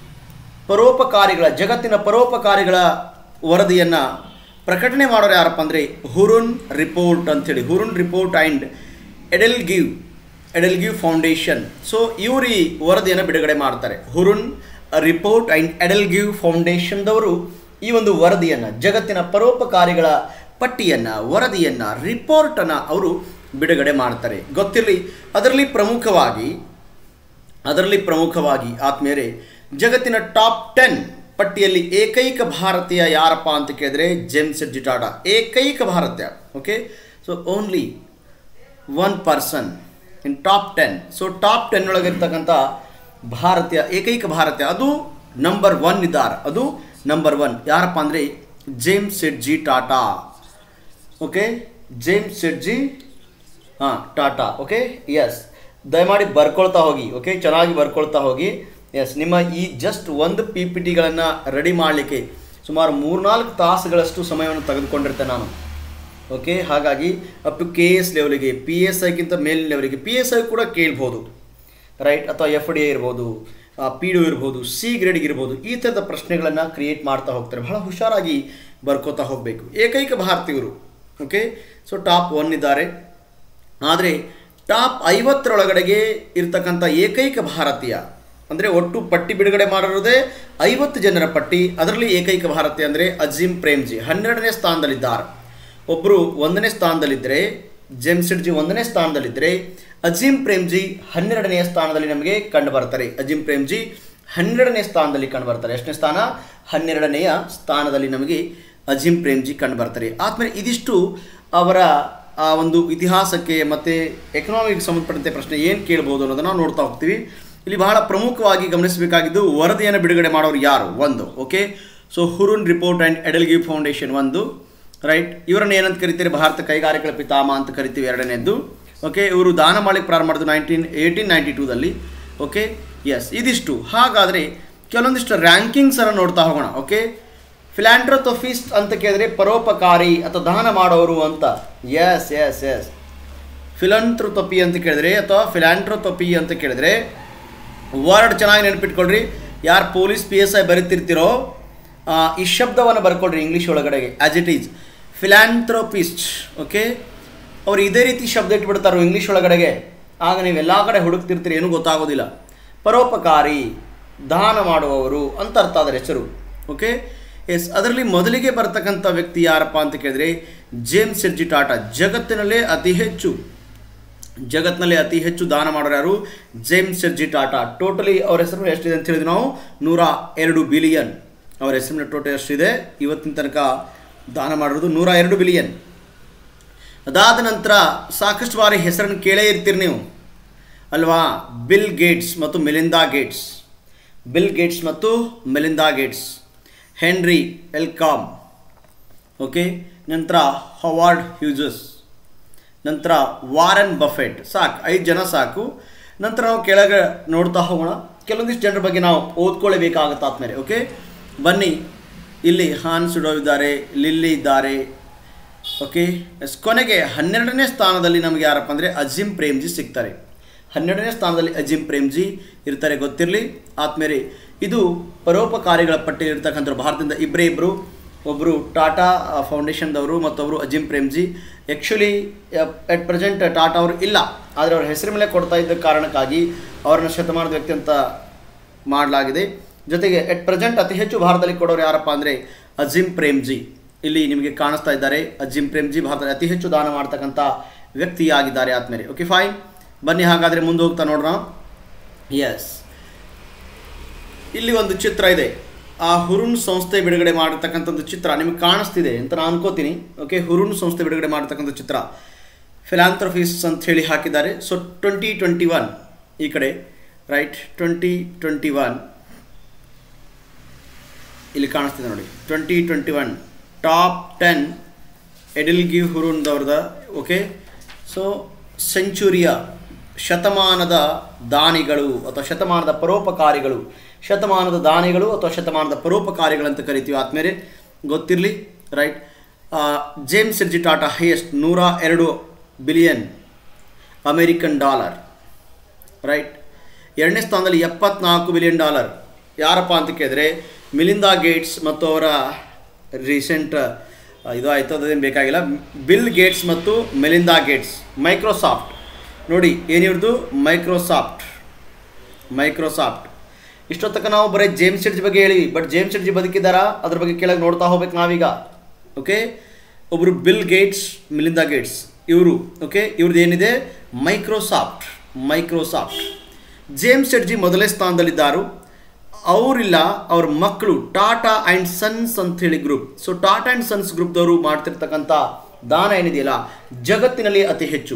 ಪರೋಪಕಾರಿಗಳ ಜಗತ್ತಿನ ಪರೋಪಕಾರಿಗಳ ವರದಿಯನ್ನು ಪ್ರಕಟಣೆ ಮಾಡೋರು ಯಾರಪ್ಪ ಅಂದರೆ ಹುರುನ್ ರಿಪೋರ್ಟ್ ಅಂಥೇಳಿ Hurun report and EdelGive EdelGive foundation so ಇವರು ಈ ವರದಿಯನ್ನು ಬಿಡುಗಡೆ ಮಾಡ್ತಾರೆ Hurun report and EdelGive ಫೌಂಡೇಶನ್ದವರು ಈ ಒಂದು ವರದಿಯನ್ನು ಜಗತ್ತಿನ ಪರೋಪಕಾರಿಗಳ ಪಟ್ಟಿಯನ್ನು ವರದಿಯನ್ನು ರಿಪೋರ್ಟನ್ನು ಅವರು ಬಿಡುಗಡೆ ಮಾಡ್ತಾರೆ ಗೊತ್ತಿರಲಿ ಅದರಲ್ಲಿ ಪ್ರಮುಖವಾಗಿ ಅದರಲ್ಲಿ ಪ್ರಮುಖವಾಗಿ ಆದ್ಮೇಲೆ ಜಗತ್ತಿನ ಟಾಪ್ ಟೆನ್ ಪಟ್ಟಿಯಲ್ಲಿ ಏಕೈಕ ಭಾರತೀಯ ಯಾರಪ್ಪ ಅಂತ ಕೇಳಿದ್ರೆ ಜೇಮ್ಸ್ ಎಡ್ಜಿ ಟಾಟಾ ಏಕೈಕ ಭಾರತೀಯ okay so only one person in top ten so top ten ಒಳಗಿರ್ತಕ್ಕಂಥ ಭಾರತೀಯ ಏಕೈಕ ಭಾರತೀಯ ಅದು ನಂಬರ್ ಒನ್ ಇದ್ದಾರೆ ಅದು ನಂಬರ್ ಒನ್ ಯಾರಪ್ಪ ಅಂದರೆ Jamsetji Tata okay Jamsetji ಹಾಂ ಟಾಟಾ ಓಕೆ ಎಸ್ ದಯಮಾಡಿ ಬರ್ಕೊಳ್ತಾ ಹೋಗಿ ಓಕೆ ಚೆನ್ನಾಗಿ ಬರ್ಕೊಳ್ತಾ ಹೋಗಿ ಎಸ್ ನಿಮ್ಮ ಈ ಜಸ್ಟ್ ಒಂದು ಪಿ ಪಿ ಟಿಗಳನ್ನು ರೆಡಿ ಮಾಡಲಿಕ್ಕೆ ಸುಮಾರು ಮೂರ್ನಾಲ್ಕು ತಾಸುಗಳಷ್ಟು ಸಮಯವನ್ನು ತೆಗೆದುಕೊಂಡಿರ್ತೇನೆ ನಾನು ಓಕೆ ಹಾಗಾಗಿ ಅಪ್ ಟು ಕೆ ಎಸ್ ಲೆವೆಲಿಗೆ ಪಿ ಎಸ್ ಐಗಿಂತ ಮೇಲಿನ ಲೆವೆಲಿಗೆ ಪಿ ಎಸ್ ಐ ಕೂಡ ಕೇಳ್ಬೋದು ರೈಟ್ ಅಥವಾ ಎಫ್ ಡಿ ಎ ಇರ್ಬೋದು ಪಿ ಡಿ ಇರ್ಬೋದು ಸಿ ಗ್ರೇಡ್ಗೆ ಇರ್ಬೋದು ಈ ಥರದ ಪ್ರಶ್ನೆಗಳನ್ನು ಕ್ರಿಯೇಟ್ ಮಾಡ್ತಾ ಹೋಗ್ತಾರೆ ಬಹಳ ಹುಷಾರಾಗಿ ಬರ್ಕೋತಾ ಹೋಗಬೇಕು ಏಕೈಕ ಭಾರತೀಯರು ಓಕೆ ಸೊ ಟಾಪ್ ಒನ್ ಇದ್ದಾರೆ ಆದರೆ ಟಾಪ್ ಐವತ್ತರೊಳಗಡೆಗೆ ಇರ್ತಕ್ಕಂಥ ಏಕೈಕ ಭಾರತೀಯ ಅಂದರೆ ಒಟ್ಟು ಪಟ್ಟಿ ಬಿಡುಗಡೆ ಮಾಡಿರೋದೇ ಐವತ್ತು ಜನರ ಪಟ್ಟಿ ಅದರಲ್ಲಿ ಏಕೈಕ ಭಾರತೀಯ ಅಂದರೆ ಅಜೀಂ ಪ್ರೇಮ್ಜಿ ಹನ್ನೆರಡನೇ ಸ್ಥಾನದಲ್ಲಿದ್ದಾರೆ ಒಬ್ಬರು ಒಂದನೇ ಸ್ಥಾನದಲ್ಲಿದ್ದರೆ ಜೆಮ್ಸಿಡ್ಜಿ ಒಂದನೇ ಸ್ಥಾನದಲ್ಲಿದ್ದರೆ ಅಜೀಂ ಪ್ರೇಮ್ಜಿ ಹನ್ನೆರಡನೆಯ ಸ್ಥಾನದಲ್ಲಿ ನಮಗೆ ಕಂಡು ಬರ್ತಾರೆ ಅಜೀಂ ಪ್ರೇಮ್ಜಿ ಹನ್ನೆರಡನೇ ಸ್ಥಾನದಲ್ಲಿ ಕಂಡು ಬರ್ತಾರೆ ಎಷ್ಟನೇ ಸ್ಥಾನ ಹನ್ನೆರಡನೆಯ ಸ್ಥಾನದಲ್ಲಿ ನಮಗೆ ಅಜೀಂ ಪ್ರೇಮ್ಜಿ ಕಂಡು ಬರ್ತಾರೆ ಆದ್ಮೇಲೆ ಇದಿಷ್ಟು ಅವರ ಆ ಒಂದು ಇತಿಹಾಸಕ್ಕೆ ಮತ್ತು ಎಕನಾಮಿಗೆ ಸಂಬಂಧಪಟ್ಟಂತೆ ಪ್ರಶ್ನೆ ಏನು ಕೇಳ್ಬೋದು ಅನ್ನೋದನ್ನು ನಾವು ನೋಡ್ತಾ ಹೋಗ್ತೀವಿ ಇಲ್ಲಿ ಬಹಳ ಪ್ರಮುಖವಾಗಿ ಗಮನಿಸಬೇಕಾಗಿದ್ದು ವರದಿಯನ್ನು ಬಿಡುಗಡೆ ಮಾಡೋರು ಯಾರು ಒಂದು okay so Hurun report and EdelGive foundation ಒಂದು ರೈಟ್ ಇವರನ್ನು ಏನಂತ ಕರಿತೀರಿ ಭಾರತ ಕೈಗಾರಿಕೆಗಳ ಪಿತಾಮ ಅಂತ ಕರಿತೀವಿ ಎರಡನೇದ್ದು ಓಕೆ ಇವರು ದಾನ ಮಾಡಲಿಕ್ಕೆ ಪ್ರಾರಂಭ ಮಾಡಿದ್ರು ನೈನ್ಟೀನ್ ಏಯ್ಟೀನ್ ನೈಂಟಿ ಟೂದಲ್ಲಿ ಓಕೆ ಎಸ್ ಇದಿಷ್ಟು ಹಾಗಾದರೆ ಕೆಲವೊಂದಿಷ್ಟು ರ್ಯಾಂಕಿಂಗ್ಸನ್ನು ನೋಡ್ತಾ ಹೋಗೋಣ ಓಕೆ ಫಿಲಾಂಟ್ರೋಥೊಫಿಸ್ಟ್ ಅಂತ ಕೇಳಿದ್ರೆ ಪರೋಪಕಾರಿ ಅಥವಾ ದಾನ ಮಾಡೋರು ಅಂತ ಎಸ್ ಎಸ್ ಎಸ್ ಫಿಲಂಥ್ರೋತೊಪಿ ಅಂತ ಕೇಳಿದ್ರೆ ಅಥವಾ ಫಿಲಾಂಟ್ರೋತೊಪಿ ಅಂತ ಕೇಳಿದ್ರೆ ವರ್ಡ್ ಚೆನ್ನಾಗಿ ನೆನಪಿಟ್ಕೊಳ್ರಿ ಯಾರು ಪೊಲೀಸ್ ಪಿ ಎಸ್ ಐ ಬರೀತಿರ್ತಿರೋ ಆ, ಈ ಶಬ್ದವನ್ನು ಬರ್ಕೊಡ್ರಿ ಇಂಗ್ಲೀಷ್ ಒಳಗಡೆಗೆ as it is philanthropist okay ಅವ್ರು ಇದೇ ರೀತಿ ಶಬ್ದ ಇಟ್ಬಿಡ್ತಾರೋ ಇಂಗ್ಲೀಷ್ ಒಳಗಡೆಗೆ ಆಗ ನೀವು ಎಲ್ಲ ಕಡೆ ಹುಡುಕ್ತಿರ್ತೀರಿ ಏನೂ ಗೊತ್ತಾಗೋದಿಲ್ಲ ಪರೋಪಕಾರಿ ದಾನ ಮಾಡುವವರು ಅಂತ ಅರ್ಥ ಅದರ ಹೆಸರು ಓಕೆ ಎಸ್ ಅದರಲ್ಲಿ ಮೊದಲಿಗೆ ಬರ್ತಕ್ಕಂಥ ವ್ಯಕ್ತಿ ಯಾರಪ್ಪ ಅಂತ ಕೇಳಿದ್ರೆ ಜೇಮ್ಸ್ ಎರ್ಜಿ ಟಾಟಾ ಜಗತ್ತಿನಲ್ಲೇ ಅತಿ ಹೆಚ್ಚು ಜಗತ್ತಿನಲ್ಲಿ ಅತಿ ಹೆಚ್ಚು ದಾನ ಮಾಡೋರು ಯಾರು ಜೇಮ್ಸ್ ಎರ್ಜಿ ಟಾಟಾ ಟೋಟಲಿ ಅವ್ರ ಹೆಸರು ಎಷ್ಟಿದೆ ಅಂತ ಹೇಳಿದ್ರೆ ನಾವು ನೂರ ಎರಡು ಬಿಲಿಯನ್ ಅವರ ಹೆಸರಿನ ಟೋಟಲ್ ಎಷ್ಟಿದೆ ಇವತ್ತಿನ ತನಕ ದಾನ ಮಾಡಿರೋದು ನೂರ ಎರಡು ಬಿಲಿಯನ್ ಅದಾದ ನಂತರ ಸಾಕಷ್ಟು ಬಾರಿ ಹೆಸರನ್ನು ಕೇಳೇ ಇರ್ತೀರಿ ನೀವು ಅಲ್ವಾ ಬಿಲ್ ಗೇಟ್ಸ್ ಮತ್ತು ಮೆಲಿಂದಾ ಗೇಟ್ಸ್ ಬಿಲ್ ಗೇಟ್ಸ್ ಮತ್ತು Melinda Gates Henry Wellcome okay ನಂತರ ಹವಾರ್ಡ್ ಹ್ಯೂಜಸ್ ನಂತರ ವಾರನ್ ಬಫೆಟ್ ಸಾಕು ಐದು ಜನ ಸಾಕು ನಂತರ ನಾವು ಕೆಳಗೆ ನೋಡ್ತಾ ಹೋಗೋಣ ಕೆಲವೊಂದಿಷ್ಟು ಜನರ ಬಗ್ಗೆ ನಾವು ಓದ್ಕೊಳ್ಳೇಬೇಕಾಗತ್ತೆ ಆದ್ಮೇಲೆ ಓಕೆ ಬನ್ನಿ ಇಲ್ಲಿ ಹಾನ್ ಸುಡೋ ಇದ್ದಾರೆ ಲಿಲ್ಲಿ ಇದ್ದಾರೆ ಓಕೆ ಎಸ್ ಕೊನೆಗೆ ಹನ್ನೆರಡನೇ ಸ್ಥಾನದಲ್ಲಿ ನಮಗೆ ಯಾರಪ್ಪ ಅಂದರೆ ಅಜಿಮ್ ಪ್ರೇಮ್ಜಿ ಸಿಗ್ತಾರೆ ಹನ್ನೆರಡನೇ ಸ್ಥಾನದಲ್ಲಿ ಅಜಿಮ್ ಪ್ರೇಮ್ಜಿ ಇರ್ತಾರೆ ಗೊತ್ತಿರಲಿ ಆದ್ಮೇಲೆ ಇದು ಪರೋಪಕಾರಿಗಳ ಪಟ್ಟಿಯಲ್ಲಿ ಇರ್ತಕ್ಕಂಥ ಭಾರತದಿಂದ ಇಬ್ಬರೇ ಇಬ್ಬರು ಒಬ್ಬರು ಟಾಟಾ ಫೌಂಡೇಶನ್ದವರು ಮತ್ತೊಬ್ಬರು Azim Premji actually at present Tata ಅವರು ಇಲ್ಲ ಆದರೆ ಅವ್ರ ಹೆಸರು ಮೇಲೆ ಕೊಡ್ತಾ ಇದ್ದ ಕಾರಣಕ್ಕಾಗಿ ಅವರನ್ನು ಶತಮಾನದ ವ್ಯಕ್ತಿ ಅಂತ ಮಾಡಲಾಗಿದೆ ಜೊತೆಗೆ ಎಟ್ ಪ್ರೆಸೆಂಟ್ ಅತಿ ಹೆಚ್ಚು ಭಾರತದಲ್ಲಿ ಕೊಡೋರು ಯಾರಪ್ಪ ಅಂದರೆ ಅಜಿಮ್ ಪ್ರೇಮ್ಜಿ ಇಲ್ಲಿ ನಿಮಗೆ ಕಾಣಿಸ್ತಾ ಇದ್ದಾರೆ ಅಜಿಮ್ ಪ್ರೇಮ್ಜಿ ಭಾರತದಲ್ಲಿ ಅತಿ ಹೆಚ್ಚು ದಾನ ಮಾಡ್ತಕ್ಕಂಥ ವ್ಯಕ್ತಿಯಾಗಿದ್ದಾರೆ ಆದ್ಮೇಲೆ ಓಕೆ ಫೈನ್ ಬನ್ನಿ ಹಾಗಾದರೆ ಮುಂದೆ ಹೋಗ್ತಾ ನೋಡೋಣ ಎಸ್ ಇಲ್ಲಿ ಒಂದು ಚಿತ್ರ ಇದೆ ಆ ಹುರುನ್ ಸಂಸ್ಥೆ ಬಿಡುಗಡೆ ಮಾಡಿರ್ತಕ್ಕಂಥದ್ದು ಚಿತ್ರ ನಿಮಗೆ ಕಾಣಿಸ್ತಿದೆ ಅಂತ ನಾನು ಅನ್ಕೋತೀನಿ ಓಕೆ ಹುರುನ್ ಸಂಸ್ಥೆ ಬಿಡುಗಡೆ ಮಾಡಿರ್ತಕ್ಕಂಥ ಚಿತ್ರ ಫಿಲಾಂಥ್ರಫೀಸ್ ಅಂತ ಹೇಳಿ ಹಾಕಿದ್ದಾರೆ ಸೊ ಟ್ವೆಂಟಿ ಟ್ವೆಂಟಿ ಒನ್ ಈ ಕಡೆ ರೈಟ್ ಟ್ವೆಂಟಿ ಟ್ವೆಂಟಿ ಒನ್ ಇಲ್ಲಿ ಕಾಣಿಸ್ತಿದೆ ನೋಡಿ twenty twenty one top ten EdelGive ಹುರುನ್ದವ್ರದ ಓಕೆ ಸೊ ಸೆಂಚುರಿಯ ಶತಮಾನದ ದಾನಿಗಳು ಅಥವಾ ಶತಮಾನದ ಪರೋಪಕಾರಿಗಳು ಶತಮಾನದ ದಾನಿಗಳು ಅಥವಾ ಶತಮಾನದ ಪರೋಪಕಾರಿಗಳಂತ ಕರಿತೀವಿ ಆದ್ಮೇಲೆ ಗೊತ್ತಿರಲಿ right Jamsetji Tata highest ನೂರ ಎರಡು ಬಿಲಿಯನ್ ಅಮೇರಿಕನ್ ಡಾಲರ್ ರೈಟ್ ಎರಡನೇ ಸ್ಥಾನದಲ್ಲಿ ಎಪ್ಪತ್ನಾಲ್ಕು ಬಿಲಿಯನ್ ಡಾಲರ್ ಯಾರಪ್ಪ ಅಂತ ಕೇಳಿದ್ರೆ ಮಿಲಿಂದಾ ಗೇಟ್ಸ್ ಮತ್ತು ಅವರ ರೀಸೆಂಟ್ ಇದು ಆಯಿತು ಅದೇನು ಬೇಕಾಗಿಲ್ಲ ಬಿಲ್ ಗೇಟ್ಸ್ ಮತ್ತು ಮೆಲಿಂದಾ ಗೇಟ್ಸ್ ಮೈಕ್ರೋಸಾಫ್ಟ್ ನೋಡಿ ಏನಿವ್ರದ್ದು ಮೈಕ್ರೋಸಾಫ್ಟ್ ಮೈಕ್ರೋಸಾಫ್ಟ್ ಇಷ್ಟೊತ್ತಕ ನಾವು ಬರೀ ಜೇಮ್ಸ್ ಎಡ್ಜ್ ಬಗ್ಗೆ ಹೇಳಿ ಬಟ್ ಜೇಮ್ಸ್ ಎಡ್ಜ್ ಬದುಕಿದ್ದಾರಾ ಅದ್ರ ಬಗ್ಗೆ ಕೆಳಗೆ ನೋಡ್ತಾ ಹೋಗ್ಬೇಕು ನಾವೀಗ ಓಕೆ ಒಬ್ಬರು ಬಿಲ್ ಗೇಟ್ಸ್ ಮಿಲಿಂದಾ ಗೇಟ್ಸ್ ಇವರು ಓಕೆ ಇವ್ರದ್ದು ಏನಿದೆ ಮೈಕ್ರೋಸಾಫ್ಟ್ ಮೈಕ್ರೋಸಾಫ್ಟ್ ಜೇಮ್ಸ್ ಎಡ್ಜಿ ಮೊದಲನೇ ಸ್ಥಾನದಲ್ಲಿದ್ದಾರು ಅವರಿಲ್ಲ ಅವ್ರ ಮಕ್ಕಳು ಟಾಟಾ ಆ್ಯಂಡ್ ಸನ್ಸ್ ಅಂತ ಹೇಳಿ group so Tata and sons ಗ್ರೂಪ್ದವರು ಮಾಡ್ತಿರ್ತಕ್ಕಂಥ ದಾನ ಏನಿದೆಯಲ್ಲ ಜಗತ್ತಿನಲ್ಲಿ ಅತಿ ಹೆಚ್ಚು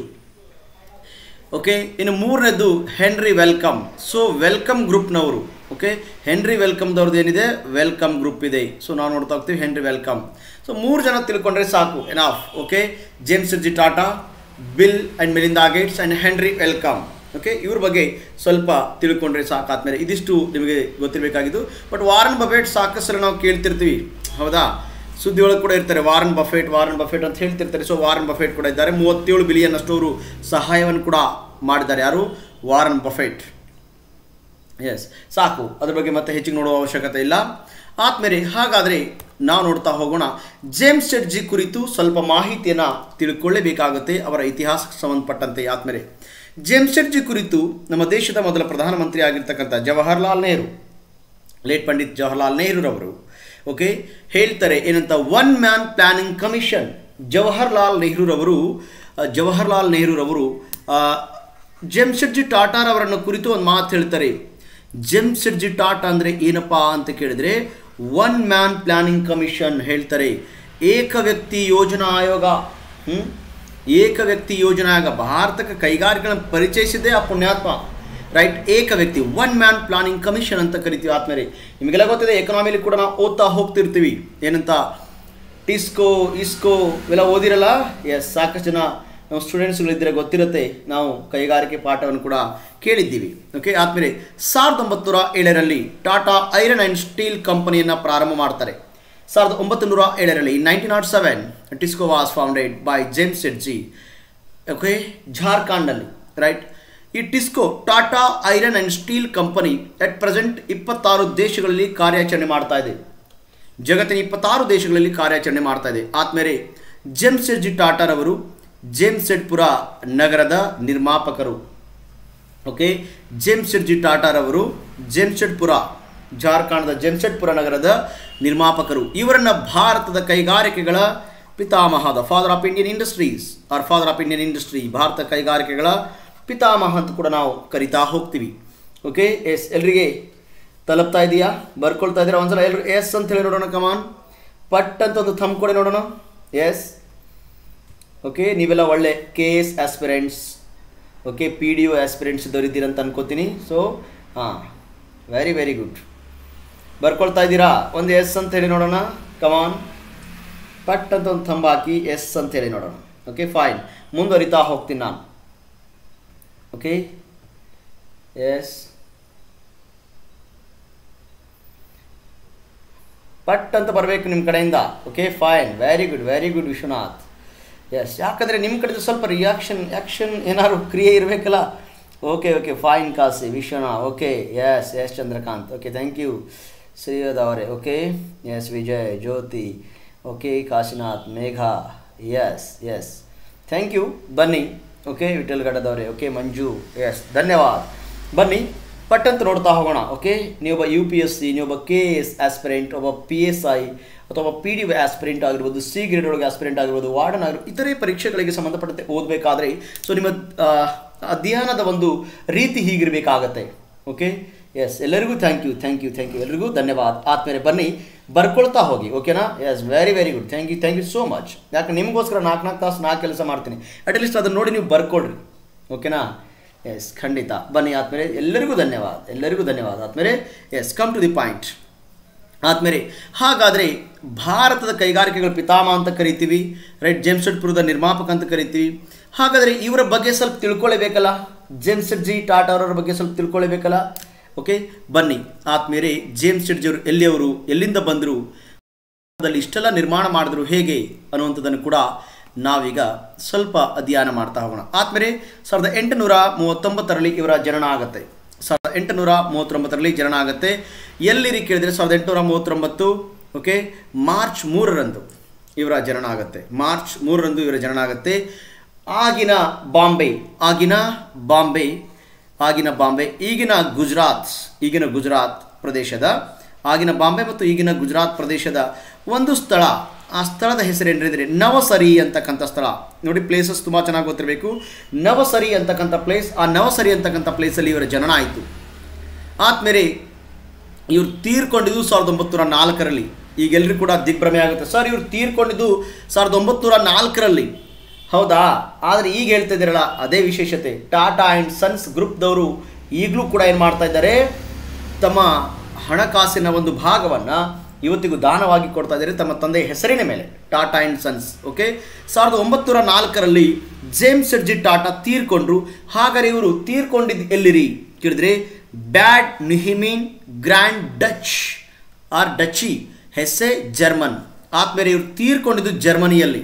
ಓಕೆ ಇನ್ನು ಮೂರನೇದು ಹೆನ್ರಿ ವೆಲ್ಕಮ್ ಸೊ ವೆಲ್ಕಮ್ ಗ್ರೂಪ್ನವರು ಓಕೆ ಹೆನ್ರಿ ವೆಲ್ಕಮ್ದವ್ರದ್ದು ಏನಿದೆ ವೆಲ್ಕಮ್ ಗ್ರೂಪ್ ಇದೆ ಸೊ ನಾವು ನೋಡ್ತಾ ಹೋಗ್ತೀವಿ ಹೆನ್ರಿ ವೆಲ್ಕಮ್ ಸೊ ಮೂರು ಜನ ತಿಳ್ಕೊಂಡ್ರೆ ಸಾಕು enough okay Jamsetji Tata Bill and Melinda Gates and Henry Wellcome okay ಇವ್ರ ಬಗ್ಗೆ ಸ್ವಲ್ಪ ತಿಳ್ಕೊಂಡ್ರೆ ಸಾಕಾದ್ಮೇಲೆ ಇದಿಷ್ಟು ನಿಮಗೆ ಗೊತ್ತಿರಬೇಕಾಗಿದ್ದು ಬಟ್ ವಾರನ್ ಬಫೆಟ್ ಸಾಕಷ್ಟು ಸಲ ನಾವು ಕೇಳ್ತಿರ್ತೀವಿ ಹೌದಾ ಸುದ್ದಿ ಒಳಗೆ ಕೂಡ ಇರ್ತಾರೆ ವಾರನ್ ಬಫೆಟ್ ವಾರನ್ ಬಫೆಟ್ ಅಂತ ಹೇಳ್ತಿರ್ತಾರೆ ಸೊ ವಾರನ್ ಬಫೆಟ್ ಕೂಡ ಇದ್ದಾರೆ ಮೂವತ್ತೇಳು ಬಿಲಿಯನ್ ಅಷ್ಟು ಅವರು ಸಹಾಯವನ್ನು ಕೂಡ ಮಾಡಿದ್ದಾರೆ ಯಾರು ವಾರನ್ ಬಫೆಟ್ ಎಸ್ ಸಾಕು ಅದ್ರ ಬಗ್ಗೆ ಮತ್ತೆ ಹೆಚ್ಚಿಗೆ ನೋಡುವ ಅವಶ್ಯಕತೆ ಇಲ್ಲ ಆದ್ಮೇಲೆ ಹಾಗಾದರೆ ನಾವು ನೋಡ್ತಾ ಹೋಗೋಣ ಜೇಮ್ಸ್ ಜಿ ಕುರಿತು ಸ್ವಲ್ಪ ಮಾಹಿತಿಯನ್ನು ತಿಳ್ಕೊಳ್ಳೇಬೇಕಾಗುತ್ತೆ ಅವರ ಇತಿಹಾಸಕ್ಕೆ ಸಂಬಂಧಪಟ್ಟಂತೆ ಆದ್ಮೇಲೆ ಜೇಮ್ಸ್ ಜಿ ಕುರಿತು ನಮ್ಮ ದೇಶದ ಮೊದಲ ಪ್ರಧಾನಮಂತ್ರಿ ಆಗಿರ್ತಕ್ಕಂಥ ಜವಾಹರ್ಲಾಲ್ ನೆಹರು ಲೇಟ್ ಪಂಡಿತ್ ಜವಾಹರ್ಲಾಲ್ ನೆಹರೂರವರು ಓಕೆ ಹೇಳ್ತಾರೆ ಏನಂತ one man planning commission Jawaharlal ನೆಹರೂರವರು ಆ, ಜವಾಹರ್ಲಾಲ್ ನೆಹರೂರವರು ಆ, ಜೆಮ್ಶೆಡ್ಜಿ ಟಾಟಾರವರನ್ನು ಕುರಿತು ಒಂದು ಮಾತು ಹೇಳ್ತಾರೆ ಜೆಮ್ಶೆಡ್ಜಿ ಟಾಟಾ ಅಂದರೆ ಏನಪ್ಪಾ ಅಂತ ಕೇಳಿದ್ರೆ ಒನ್ ಮ್ಯಾನ್ ಪ್ಲಾನಿಂಗ್ ಕಮಿಷನ್ ಹೇಳ್ತಾರೆ ಏಕ ವ್ಯಕ್ತಿ ಯೋಜನಾ ಆಯೋಗ ಹ್ಮ್? ಏಕ ವ್ಯಕ್ತಿ ಯೋಜನಾ ಆಯೋಗ ಭಾರತಕ್ಕೆ ಕೈಗಾರಿಕೆಗಳನ್ನು ಪರಿಚಯಿಸಿದ್ದೇ ಆ ಪುಣ್ಯಾತ್ಮ ರೈಟ್ ಏಕ ವ್ಯಕ್ತಿ ಒನ್ ಮ್ಯಾನ್ ಪ್ಲಾನಿಂಗ್ ಕಮಿಷನ್ ಅಂತ ಕರಿತೀವಿ ಆದ್ಮೇಲೆ ನಿಮಗೆಲ್ಲ ಗೊತ್ತಿದೆ ಎಕನಾಮಿಲಿ ಕೂಡ ನಾವು ಓದ್ತಾ ಹೋಗ್ತಿರ್ತೀವಿ ಏನಂತ ಟಿಸ್ಕೋ ಇಸ್ಕೋ ಇವೆಲ್ಲ ಓದಿರಲ್ಲ ಎಸ್ ಸಾಕಷ್ಟು ಜನ ನಾವು ಸ್ಟೂಡೆಂಟ್ಸ್ಗಳಿದ್ದರೆ ಗೊತ್ತಿರುತ್ತೆ ನಾವು ಕೈಗಾರಿಕೆ ಪಾಠವನ್ನು ಕೂಡ ಕೇಳಿದ್ದೀವಿ ಓಕೆ ಆದಮೇಲೆ ಸಾವಿರದ ಒಂಬತ್ತು ಏಳರಲ್ಲಿ ಟಾಟಾ ಐರನ್ ಆ್ಯಂಡ್ ಸ್ಟೀಲ್ ಕಂಪನಿಯನ್ನು ಪ್ರಾರಂಭ ಮಾಡ್ತಾರೆ ಸಾವಿರದ ಒಂಬತ್ತು ನೂರ ಏಳರಲ್ಲಿ nineteen nought seven TISCO was founded by Jamsetji okay ಜಾರ್ಖಂಡಲ್ಲಿ ರೈಟ್ ಈ TISCO Tata iron and steel company at present ಇಪ್ಪತ್ತಾರು ದೇಶಗಳಲ್ಲಿ ಕಾರ್ಯಾಚರಣೆ ಮಾಡ್ತಾ ಇದೆ ಜಗತ್ತಿನ ಇಪ್ಪತ್ತಾರು ದೇಶಗಳಲ್ಲಿ ಕಾರ್ಯಾಚರಣೆ ಮಾಡ್ತಾ ಇದೆ ಆದ್ಮೇಲೆ ಜೆಮ್ಸೆಡ್ಜಿ ಟಾಟಾರವರು ಜೇಮ್ಸೆಡ್ಪುರ ನಗರದ ನಿರ್ಮಾಪಕರು ಓಕೆ ಜೆಮ್ಸೆಡ್ಜಿ ಟಾಟಾರವರು ಜೆಮ್ಸೆಡ್ಪುರ ಜಾರ್ಖಂಡ್ದ ಜೆಮ್ಸೆಡ್ಪುರ ನಗರದ ನಿರ್ಮಾಪಕರು ಇವರನ್ನ ಭಾರತದ ಕೈಗಾರಿಕೆಗಳ ಪಿತಾಮಹ the father of Indian industries or father of Indian industry ಭಾರತ ಕೈಗಾರಿಕೆಗಳ ಪಿತಾಮಹ ಅಂತ ಕೂಡ ನಾವು ಕರಿತಾ ಹೋಗ್ತೀವಿ ಓಕೆ ಎಸ್ ಎಲ್ರಿಗೆ ತಲುಪ್ತಾ ಇದೆಯಾ ಬರ್ಕೊಳ್ತಾ ಇದ್ದೀರಾ ಒಂದ್ಸಲ ಎಲ್ಲರೂ ಎಸ್ ಅಂತ ಹೇಳಿ ನೋಡೋಣ ಕಮಾನ್ ಪಟ್ ಅಂತ ಒಂದು ಥಮ್ ಕೊಡಿ ನೋಡೋಣ ಎಸ್ ಓಕೆ ನೀವೆಲ್ಲ ಒಳ್ಳೆ K S aspirants okay P D O aspirants ಇದ್ದವರಿದ್ದೀರ ಅಂತ ಅನ್ಕೋತೀನಿ ಸೊ ಹಾಂ ವೆರಿ ವೆರಿ ಗುಡ್ ಬರ್ಕೊಳ್ತಾ ಇದ್ದೀರಾ ಒಂದು ಎಸ್ ಅಂತ ಹೇಳಿ ನೋಡೋಣ ಕಮಾನ್ ಪಟ್ ಅಂತ ಒಂದು ಥಂಬ ಹಾಕಿ ಎಸ್ ಅಂತ ಹೇಳಿ ನೋಡೋಣ ಓಕೆ ಫೈನ್ ಮುಂದುವರಿತಾ ಹೋಗ್ತೀನಿ ನಾನು ಓಕೆ ಎಸ್ ಪಟ್ ಅಂತ ಬರಬೇಕು ನಿಮ್ಮ ಕಡೆಯಿಂದ okay fine very good very good Vishwanath yes ಯಾಕಂದರೆ ನಿಮ್ಮ ಕಡೆದು ಸ್ವಲ್ಪ ರಿಯಾಕ್ಷನ್ ಆ್ಯಕ್ಷನ್ ಏನಾದ್ರು ಕ್ರಿಯೆ ಇರಬೇಕಲ್ಲ okay okay fine Kashi Vishwanath okay yes yes Chandrakant okay thank you ಶ್ರೀಯದ್ ಅವರೇ okay yes Vijay Jyothi okay Kashinath Megha yes yes thank you ಬನ್ನಿ ಓಕೆ ವಿಠಲ್ಗಡದವರೇ ಓಕೆ ಮಂಜು ಎಸ್ ಧನ್ಯವಾದ ಬನ್ನಿ ಪಟ್ ಅಂತ ನೋಡ್ತಾ ಹೋಗೋಣ ಓಕೆ ನೀವೊಬ್ಬ ಯು ಪಿ ಎಸ್ ಸಿ ನೀವೊಬ್ಬ ಕೆ ಎಸ್ ಆಸ್ಪಿರೆಂಟ್ ಒಬ್ಬ ಪಿ ಎಸ್ ಐ ಅಥವಾ ಪಿ ಡಿ ಆಸ್ಪಿರೆಂಟ್ ಆಗಿರ್ಬೋದು ಸಿ ಗ್ರೇಡ್ ಒಳಗೆ ಆಸ್ಪಿರೆಂಟ್ ಆಗಿರ್ಬೋದು ವಾರ್ಡನ್ ಆಗಿರ್ಬೋದು ಇತರೆ ಪರೀಕ್ಷೆಗಳಿಗೆ ಸಂಬಂಧಪಟ್ಟಂತೆ ಓದಬೇಕಾದ್ರೆ ಸೊ ನಿಮ್ಮ ಆ, ಅಧ್ಯಯನದ ಒಂದು ರೀತಿ ಹೀಗಿರಬೇಕಾಗತ್ತೆ ಓಕೆ ಎಸ್ ಎಲ್ಲರಿಗೂ thank you thank you thank you ಎಲ್ಲರಿಗೂ ಧನ್ಯವಾದ ಆದ್ಮೇಲೆ ಬನ್ನಿ ಬರ್ಕೊಳ್ತಾ ಹೋಗಿ ಓಕೆನಾ yes very very good thank you thank you so much ಯಾಕೆ ನಿಮಗೋಸ್ಕರ ನಾಲ್ಕು ನಾಲ್ಕು ತಾಸು ನಾಲ್ಕು ಕೆಲಸ ಮಾಡ್ತೀನಿ ಅಟ್ಲೀಸ್ಟ್ ಅದನ್ನು ನೋಡಿ ನೀವು ಬರ್ಕೊಳ್ರಿ ಓಕೆನಾ ಎಸ್ ಖಂಡಿತ ಬನ್ನಿ ಆದ್ಮೇಲೆ ಎಲ್ಲರಿಗೂ ಧನ್ಯವಾದ ಎಲ್ಲರಿಗೂ ಧನ್ಯವಾದ ಆದ್ಮೇಲೆ yes come to the point ಆದ್ಮೇಲೆ ಹಾಗಾದರೆ ಭಾರತದ ಕೈಗಾರಿಕೆಗಳ ಪಿತಾಮಹ ಅಂತ ಕರಿತೀವಿ ರೈಟ್ ಜೆಮ್ಸೆಡ್ಪುರದ ನಿರ್ಮಾಪಕ ಅಂತ ಕರಿತೀವಿ ಹಾಗಾದರೆ ಇವರ ಬಗ್ಗೆ ಸ್ವಲ್ಪ ತಿಳ್ಕೊಳ್ಳೇಬೇಕಲ್ಲ ಜೆಮ್ಸೆಡ್ ಜಿ ಟಾಟಾ ಅವರ ಬಗ್ಗೆ ಸ್ವಲ್ಪ ತಿಳ್ಕೊಳ್ಳೇಬೇಕಲ್ಲ ಓಕೆ ಬನ್ನಿ ಆದ್ಮೇಲೆ ಜೇಮ್ಸೆಡ್ ಜಿ ಅವರು ಎಲ್ಲಿಯವರು ಎಲ್ಲಿಂದ ಬಂದರು ಭಾರತದಲ್ಲಿ ಇಷ್ಟೆಲ್ಲ ನಿರ್ಮಾಣ ಮಾಡಿದ್ರು ಹೇಗೆ ಅನ್ನುವಂಥದ್ದನ್ನು ಕೂಡ ನಾವೀಗ ಸ್ವಲ್ಪ ಅಧ್ಯಯನ ಮಾಡ್ತಾ ಹೋಗೋಣ ಆದ್ಮೇಲೆ ಸಾವಿರದ ಎಂಟುನೂರ ಮೂವತ್ತೊಂಬತ್ತರಲ್ಲಿ ಇವರ ಜನನ ಆಗುತ್ತೆ ಸಾವಿರದ ಎಂಟುನೂರ ಮೂವತ್ತೊಂಬತ್ತರಲ್ಲಿ ಜನನ ಆಗುತ್ತೆ ಎಲ್ಲಿರಿ ಕೇಳಿದರೆ ಸಾವಿರದ ಎಂಟುನೂರ ಮೂವತ್ತೊಂಬತ್ತು ಓಕೆ ಮಾರ್ಚ್ ಮೂರರಂದು ಇವರ ಜನನ ಆಗುತ್ತೆ ಮಾರ್ಚ್ ಮೂರರಂದು ಇವರ ಜನನ ಆಗುತ್ತೆ ಆಗಿನ ಬಾಂಬೆ ಆಗಿನ ಬಾಂಬೆ ಆಗಿನ ಬಾಂಬೆ ಈಗಿನ ಗುಜರಾತ್ ಈಗಿನ ಗುಜರಾತ್ ಪ್ರದೇಶದ ಆಗಿನ ಬಾಂಬೆ ಮತ್ತು ಈಗಿನ ಗುಜರಾತ್ ಪ್ರದೇಶದ ಒಂದು ಸ್ಥಳ ಆ ಸ್ಥಳದ ಹೆಸರೇನಿದ್ರೆ ನವಸರಿ ಅಂತಕ್ಕಂಥ ಸ್ಥಳ ನೋಡಿ ಪ್ಲೇಸಸ್ ತುಂಬ ಚೆನ್ನಾಗಿ ಗೊತ್ತಿರಬೇಕು ನವಸರಿ ಅಂತಕ್ಕಂಥ ಪ್ಲೇಸ್ ಆ ನವಸರಿ ಅಂತಕ್ಕಂಥ ಪ್ಲೇಸಲ್ಲಿ ಇವರ ಜನನ ಆಯಿತು ಆದ್ಮೇಲೆ ಇವ್ರು ತೀರ್ಕೊಂಡಿದ್ದು ಸಾವಿರದ ಒಂಬತ್ತುನೂರ ನಾಲ್ಕರಲ್ಲಿ ಈಗೆಲ್ಲರೂ ಕೂಡ ದಿಗ್ಭ್ರಮೆ ಆಗುತ್ತೆ ಸರ್ ಇವ್ರು ತೀರ್ಕೊಂಡಿದ್ದು ಸಾವಿರದ ಒಂಬತ್ತುನೂರ ನಾಲ್ಕರಲ್ಲಿ ಹೌದಾ ಆದರೆ ಈಗ ಹೇಳ್ತಾ ಇದ್ದೀರಲ್ಲ ಅದೇ ವಿಶೇಷತೆ ಟಾಟಾ ಆ್ಯಂಡ್ ಸನ್ಸ್ ಗ್ರೂಪ್ದವರು ಈಗಲೂ ಕೂಡ ಏನು ಮಾಡ್ತಾ ಇದ್ದಾರೆ ತಮ್ಮ ಹಣಕಾಸಿನ ಒಂದು ಭಾಗವನ್ನು ಇವತ್ತಿಗೂ ದಾನವಾಗಿ ಕೊಡ್ತಾ ಇದ್ದಾರೆ ತಮ್ಮ ತಂದೆಯ ಹೆಸರಿನ ಮೇಲೆ ಟಾಟಾ ಆ್ಯಂಡ್ ಸನ್ಸ್ ಓಕೆ ಸಾವಿರದ ಒಂಬತ್ತುನೂರ ನಾಲ್ಕರಲ್ಲಿ ಜೇಮ್ಸ್ ಎಡ್ಜಿ ಟಾಟಾ ತೀರ್ಕೊಂಡ್ರು ಹಾಗಾದ್ರೆ ಇವರು ತೀರ್ಕೊಂಡಿದ್ದು ಎಲ್ಲಿರಿ ಕೇಳಿದ್ರೆ Bad Nauheim grand Dutch or duchy Hesse German ಆದ್ಮೇಲೆ ಇವರು ತೀರ್ಕೊಂಡಿದ್ದು ಜರ್ಮನಿಯಲ್ಲಿ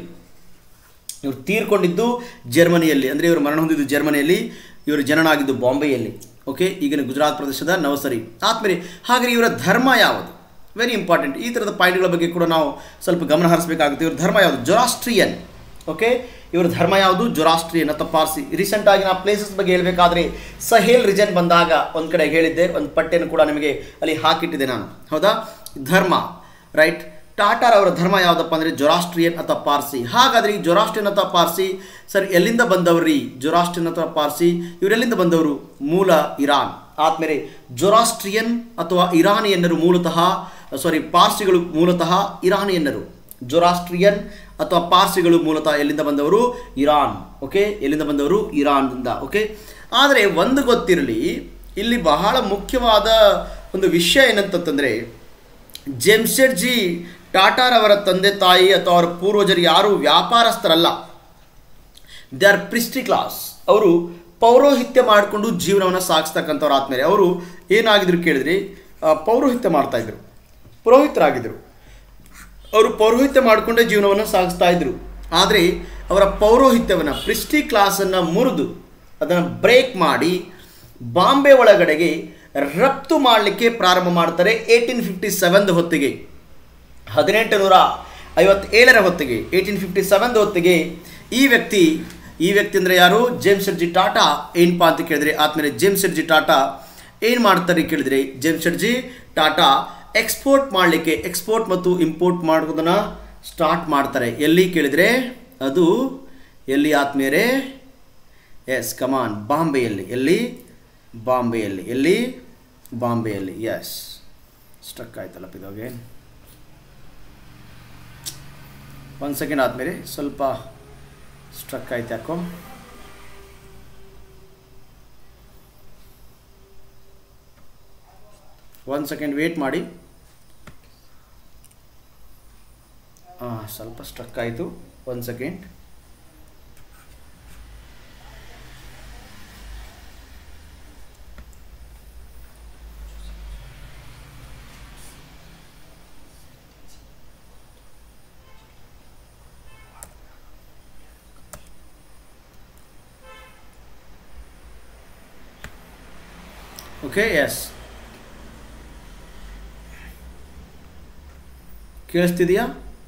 ಇವರು ತೀರ್ಕೊಂಡಿದ್ದು ಜರ್ಮನಿಯಲ್ಲಿ ಅಂದರೆ ಇವರು ಮರಣ ಹೊಂದಿದ್ದು ಜರ್ಮನಿಯಲ್ಲಿ ಇವರು ಜನನ ಆಗಿದ್ದು ಬಾಂಬೆಯಲ್ಲಿ ಓಕೆ ಈಗಿನ ಗುಜರಾತ್ ಪ್ರದೇಶದ ನವಸರಿ ಆದ್ಮೇಲೆ ಹಾಗೆ ಇವರ ಧರ್ಮ ಯಾವುದು ವೆರಿ ಇಂಪಾರ್ಟೆಂಟ್ ಈ ಥರದ ಪಾಯಿಂಟ್ಗಳ ಬಗ್ಗೆ ಕೂಡ ನಾವು ಸ್ವಲ್ಪ ಗಮನ ಹರಿಸಬೇಕಾಗುತ್ತೆ ಇವ್ರ ಧರ್ಮ ಯಾವುದು ಜೊರಾಸ್ಟ್ರಿಯನ್ ಓಕೆ ಇವರ ಧರ್ಮ ಯಾವುದು ಜೊರಾಸ್ಟ್ರಿಯನ್ ಅಥವಾ ಪಾರ್ಸಿ ರೀಸೆಂಟಾಗಿ ನಾ ಪ್ಲೇಸಸ್ ಬಗ್ಗೆ ಹೇಳಬೇಕಾದ್ರೆ ಸಹೇಲ್ ರಿಜನ್ ಬಂದಾಗ ಒಂದು ಕಡೆ ಹೇಳಿದ್ದೆ ಒಂದು ಪಟ್ಟಿಯನ್ನು ಕೂಡ ನಿಮಗೆ ಅಲ್ಲಿ ಹಾಕಿಟ್ಟಿದ್ದೆ ನಾನು ಹೌದಾ ಧರ್ಮ ರೈಟ್ ಟಾಟಾರ್ ಅವರ ಧರ್ಮ ಯಾವುದಪ್ಪ ಅಂದರೆ ಜೊರಾಸ್ಟ್ರಿಯನ್ ಅಥವಾ ಪಾರ್ಸಿ ಹಾಗಾದರೆ ಈ ಜೊರಾಸ್ಟ್ರಿಯನ್ ಅಥವಾ ಪಾರ್ಸಿ ಸರ್ ಎಲ್ಲಿಂದ ಬಂದವ್ರಿ ಜೊರಾಸ್ಟ್ರಿಯನ್ ಅಥವಾ ಪಾರ್ಸಿ ಇವರೆಲ್ಲಿಂದ ಬಂದವರು ಮೂಲ ಇರಾನ್ ಆದ್ಮೇಲೆ ಜೊರಾಸ್ಟ್ರಿಯನ್ ಅಥವಾ ಇರಾನಿಯನ್ನರು ಮೂಲತಃ ಸಾರಿ ಪಾರ್ಸಿಗಳು ಮೂಲತಃ ಇರಾನಿಯನ್ನರು ಜೊರಾಸ್ಟ್ರಿಯನ್ ಅಥವಾ ಪಾರ್ಸಿಗಳು ಮೂಲತಃ ಎಲ್ಲಿಂದ ಬಂದವರು ಇರಾನ್ ಓಕೆ ಎಲ್ಲಿಂದ ಬಂದವರು ಇರಾನ್ನಿಂದ ಓಕೆ ಆದರೆ ಒಂದು ಗೊತ್ತಿರಲಿ ಇಲ್ಲಿ ಬಹಳ ಮುಖ್ಯವಾದ ಒಂದು ವಿಷಯ ಏನಂತಂತಂದರೆ ಜೆಮ್ಸೆಡ್ಜಿ ಟಾಟಾರವರ ತಂದೆ ತಾಯಿ ಅಥವಾ ಅವರ ಪೂರ್ವಜರು ಯಾರು ವ್ಯಾಪಾರಸ್ಥರಲ್ಲ ದೇ ಆರ್ ಪ್ರಿಸ್ಟಿ ಕ್ಲಾಸ್ ಅವರು ಪೌರೋಹಿತ್ಯ ಮಾಡಿಕೊಂಡು ಜೀವನವನ್ನು ಸಾಗಿಸ್ತಕ್ಕಂಥವ್ರು ಆದ್ಮೇಲೆ ಅವರು ಏನಾಗಿದ್ರು ಕೇಳಿದ್ರಿ ಆ, ಪೌರೋಹಿತ್ಯ ಮಾಡ್ತಾಯಿದ್ರು ಪುರೋಹಿತರಾಗಿದ್ದರು ಅವರು ಪೌರೋಹಿತ್ಯ ಮಾಡಿಕೊಂಡೇ ಜೀವನವನ್ನು ಸಾಗಿಸ್ತಾ ಇದ್ರು ಆದರೆ ಅವರ ಪೌರೋಹಿತ್ಯವನ್ನು ಪ್ರಿಸ್ಟಿ ಕ್ಲಾಸನ್ನು ಮುರಿದು ಅದನ್ನು ಬ್ರೇಕ್ ಮಾಡಿ ಬಾಂಬೆ ಒಳಗಡೆಗೆ ರಫ್ತು ಮಾಡಲಿಕ್ಕೆ ಪ್ರಾರಂಭ ಮಾಡ್ತಾರೆ ಏಯ್ಟೀನ್ ಫಿಫ್ಟಿ ಸೆವೆನ್ ಹೊತ್ತಿಗೆ ಹದಿನೆಂಟು ನೂರ ಐವತ್ತೇಳರ ಹೊತ್ತಿಗೆ ಏಯ್ಟೀನ್ ಫಿಫ್ಟಿ ಸೆವೆನ್ ಹೊತ್ತಿಗೆ ಈ ವ್ಯಕ್ತಿ ಈ ವ್ಯಕ್ತಿ ಅಂದರೆ ಯಾರು ಜೇಮ್ಸ್ ಜಿ ಟಾಟಾ ಏನಪ್ಪಾ ಅಂತ ಕೇಳಿದ್ರೆ ಆದ್ಮೇಲೆ ಜೇಮ್ಸ್ ಜಿ ಟಾಟಾ ಏನು ಮಾಡ್ತಾರೆ ಕೇಳಿದ್ರೆ ಜೇಮ್ಸ್ ಜಿ ಟಾಟಾ ಎಕ್ಸ್ಪೋರ್ಟ್ ಮಾಡಲಿಕ್ಕೆ ಎಕ್ಸ್ಪೋರ್ಟ್ ಮತ್ತು ಇಂಪೋರ್ಟ್ ಮಾಡೋದನ್ನು ಸ್ಟಾರ್ಟ್ ಮಾಡ್ತಾರೆ ಎಲ್ಲಿ ಕೇಳಿದರೆ ಅದು ಎಲ್ಲಿ ಆತ್ಮೀಯರೇ ಎಸ್ ಕಮಾನ್ ಬಾಂಬೆಯಲ್ಲಿ ಎಲ್ಲಿ ಬಾಂಬೆಯಲ್ಲಿ ಎಲ್ಲಿ ಬಾಂಬೆಯಲ್ಲಿ ಎಸ್ ಸ್ಟಕ್ ಆಯ್ತಲ್ಲಪ್ಪ ಇದಾಗೆ ಒಂದು ಸೆಕೆಂಡ್ ಆದಮೇಲೆ ಸ್ವಲ್ಪ ಸ್ಟ್ರಕ್ ಆಯ್ತು ಯಾಕೋ ಒಂದು ಸೆಕೆಂಡ್ ವೇಟ್ ಮಾಡಿ ಹಾಂ ಸ್ವಲ್ಪ ಸ್ಟ್ರಕ್ ಆಯಿತು ಒಂದು ಸೆಕೆಂಡ್ ಓಕೆ ಎಸ್ ಕೇಳಿಸ್ತಿದೆಯಾ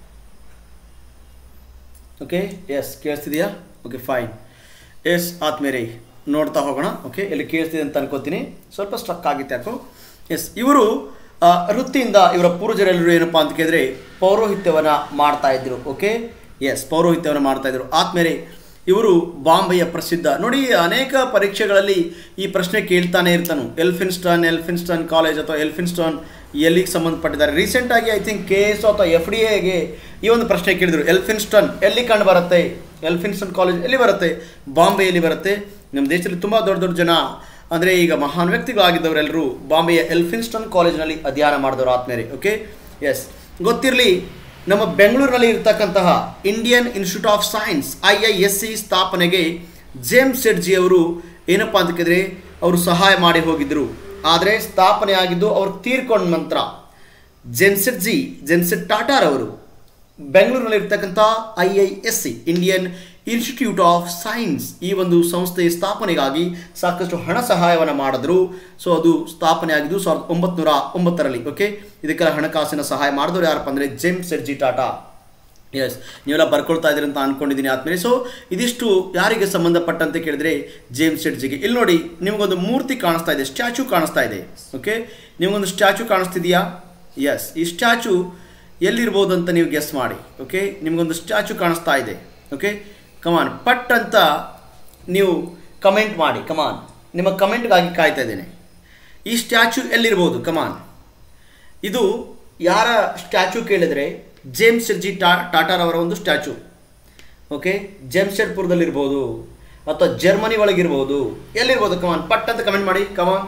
ಓಕೆ ಎಸ್ ಕೇಳಿಸ್ತಿದೆಯಾ ಓಕೆ ಫೈನ್ ಎಸ್ ಆದ್ಮೇಲೆ ನೋಡ್ತಾ ಹೋಗೋಣ ಓಕೆ ಎಲ್ಲಿ ಕೇಳಿಸ್ತಿದೆ ಅಂತ ಅನ್ಕೋತೀನಿ ಸ್ವಲ್ಪ ಸ್ಟ್ರಕ್ ಆಗಿತ್ತು ಯಾಕೋ ಎಸ್ ಇವರು ಆ, ವೃತ್ತಿಯಿಂದ ಇವರ ಪೂರ್ವಜರೆಲ್ಲರೂ ಏನಪ್ಪ ಅಂತ ಕೇಳಿದ್ರೆ ಪೌರೋಹಿತ್ಯವನ್ನು ಮಾಡ್ತಾ ಇದ್ರು ಓಕೆ ಎಸ್ ಪೌರೋಹಿತ್ಯವನ್ನು ಮಾಡ್ತಾ ಇದ್ರು ಆದ್ಮೇಲೆ ಇವರು ಬಾಂಬೆಯ ಪ್ರಸಿದ್ಧ ನೋಡಿ ಅನೇಕ ಪರೀಕ್ಷೆಗಳಲ್ಲಿ ಈ ಪ್ರಶ್ನೆ ಕೇಳ್ತಾನೆ ಇರ್ತಾನು ಎಲ್ಫಿನ್ಸ್ಟನ್ ಎಲ್ಫಿನ್ಸ್ಟನ್ ಕಾಲೇಜ್ ಅಥವಾ ಎಲ್ಫಿನ್ಸ್ಟನ್ ಎಲ್ಲಿಗೆ ಸಂಬಂಧಪಟ್ಟಿದ್ದಾರೆ ರೀಸೆಂಟಾಗಿ ಐ ಥಿಂಕ್ ಕೆ ಎಸ್ ಅಥವಾ ಎಫ್ ಡಿ ಎಗೆ ಈ ಒಂದು ಪ್ರಶ್ನೆ ಕೇಳಿದರು ಎಲ್ಫಿನ್ಸ್ಟನ್ ಎಲ್ಲಿ ಕಂಡು ಬರುತ್ತೆ ಎಲ್ಫಿನ್ಸ್ಟನ್ ಕಾಲೇಜ್ ಎಲ್ಲಿ ಬರುತ್ತೆ ಬಾಂಬೆಯಲ್ಲಿ ಬರುತ್ತೆ ನಮ್ಮ ದೇಶದಲ್ಲಿ ತುಂಬ ದೊಡ್ಡ ದೊಡ್ಡ ಜನ ಅಂದರೆ ಈಗ ಮಹಾನ್ ವ್ಯಕ್ತಿಗಳಾಗಿದ್ದವರೆಲ್ಲರೂ ಬಾಂಬೆಯ ಎಲ್ಫಿನ್ಸ್ಟನ್ ಕಾಲೇಜ್ನಲ್ಲಿ ಅಧ್ಯಯನ ಮಾಡಿದವರು ಆತ್ಮೇಲೆ ಓಕೆ ಎಸ್ ಗೊತ್ತಿರಲಿ ನಮ್ಮ ಬೆಂಗಳೂರಿನಲ್ಲಿ ಇರ್ತಕ್ಕಂತಹ Indian institute of science I I S C ಸ್ಥಾಪನೆಗೆ ಜೇಮ್ಸ್ ಶೆಡ್ಜಿ ಅವರು ಏನಪ್ಪ ಅಂತ ಕೇಳಿದ್ರೆ ಅವರು ಸಹಾಯ ಮಾಡಿ ಹೋಗಿದ್ದರು ಆದರೆ ಸ್ಥಾಪನೆ ಆಗಿದ್ದು ಅವರು ತೀರ್ಕೊಂಡ ನಂತರ ಜೆಮ್ಸೆಟ್ ಜಿ ಜೆಮ್ಸೆಟ್ ಟಾಟಾರ್ ಅವರು ಬೆಂಗಳೂರಿನಲ್ಲಿ ಇರ್ತಕ್ಕಂಥ I I S C Indian institute of science ಈ ಒಂದು ಸಂಸ್ಥೆಯ ಸ್ಥಾಪನೆಗಾಗಿ ಸಾಕಷ್ಟು ಹಣ ಸಹಾಯವನ್ನು ಮಾಡಿದ್ರು ಸೊ ಅದು ಸ್ಥಾಪನೆ ಆಗಿದ್ದು ಸಾವಿರದ ಒಂಬತ್ನೂರ ಒಂಬತ್ತರಲ್ಲಿ ಓಕೆ ಇದಕ್ಕೆಲ್ಲ ಹಣಕಾಸಿನ ಸಹಾಯ ಮಾಡಿದವರು ಯಾರಪ್ಪ ಅಂದರೆ ಜೇಮ್ಸ್ ಜಿ ಟಾಟಾ ಎಸ್ ನೀವೆಲ್ಲ ಬರ್ಕೊಳ್ತಾ ಇದ್ದೀರಿ ಅಂತ ಅನ್ಕೊಂಡಿದ್ದೀನಿ ಆದ್ಮೇಲೆ ಸೊ ಇದಿಷ್ಟು ಯಾರಿಗೆ ಸಂಬಂಧಪಟ್ಟಂತೆ ಕೇಳಿದ್ರೆ ಜೇಮ್ಸ್ ಶೆಡ್ಜಿಗೆ ಇಲ್ಲಿ ನೋಡಿ ನಿಮಗೊಂದು ಮೂರ್ತಿ ಕಾಣಿಸ್ತಾ ಇದೆ ಸ್ಟ್ಯಾಚು ಕಾಣಿಸ್ತಾ ಇದೆ ಓಕೆ ನಿಮಗೊಂದು ಸ್ಟ್ಯಾಚು ಕಾಣಿಸ್ತಿದೆಯಾ ಎಸ್ ಈ ಸ್ಟ್ಯಾಚು ಎಲ್ಲಿರ್ಬೋದು ಅಂತ ನೀವು ಗೆಸ್ ಮಾಡಿ ಓಕೆ ನಿಮಗೊಂದು ಸ್ಟ್ಯಾಚು ಕಾಣಿಸ್ತಾ ಇದೆ ಓಕೆ ಕಮಾನ್ ಪಟ್ ಅಂತ ನೀವು ಕಮೆಂಟ್ ಮಾಡಿ ಕಮಾನ್ ನಿಮ್ಮ ಕಮೆಂಟ್ಗಾಗಿ ಕಾಯ್ತಾ ಇದ್ದೇನೆ ಈ ಸ್ಟ್ಯಾಚು ಎಲ್ಲಿರ್ಬೋದು ಕಮಾನ್ ಇದು ಯಾರ ಸ್ಟ್ಯಾಚು ಕೇಳಿದರೆ ಜೇಮ್ಸ್ ಜಿ ಟಾ ಟಾಟಾರವರ ಒಂದು ಸ್ಟ್ಯಾಚು ಓಕೆ ಜೆಮ್ಶೆಡ್ಪುರದಲ್ಲಿರ್ಬೋದು ಅಥವಾ ಜರ್ಮನಿ ಒಳಗಿರ್ಬೋದು ಎಲ್ಲಿರ್ಬೋದು ಕಮಾನ್ ಪಟ್ ಅಂತ ಕಮೆಂಟ್ ಮಾಡಿ ಕಮಾನ್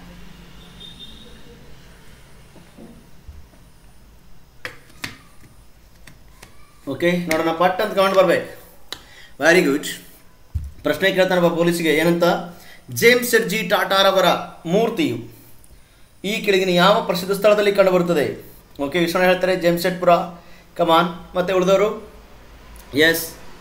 ಓಕೆ ನೋಡೋಣ ಪಟ್ ಅಂತ ಕಮೆಂಟ್ ಬರ್ಬೇಕು ವೆರಿ ಗುಡ್ ಪ್ರಶ್ನೆ ಕೇಳ್ತಾನಪ್ಪ ಪೊಲೀಸಿಗೆ ಏನಂತ ಜೇಮ್ಸ್ ಜಿ ಟಾಟಾರವರ ಮೂರ್ತಿಯು ಈ ಕೆಳಗಿನ ಯಾವ ಪ್ರಸಿದ್ಧ ಸ್ಥಳದಲ್ಲಿ ಕಂಡುಬರುತ್ತದೆ ಓಕೆ ವಿಶ್ವಣ ಹೇಳ್ತಾರೆ ಜೆಮ್ಸೆಟ್ಪುರ ಕಮಾನ್ ಮತ್ತೆ ಉಳಿದವರು ಎಸ್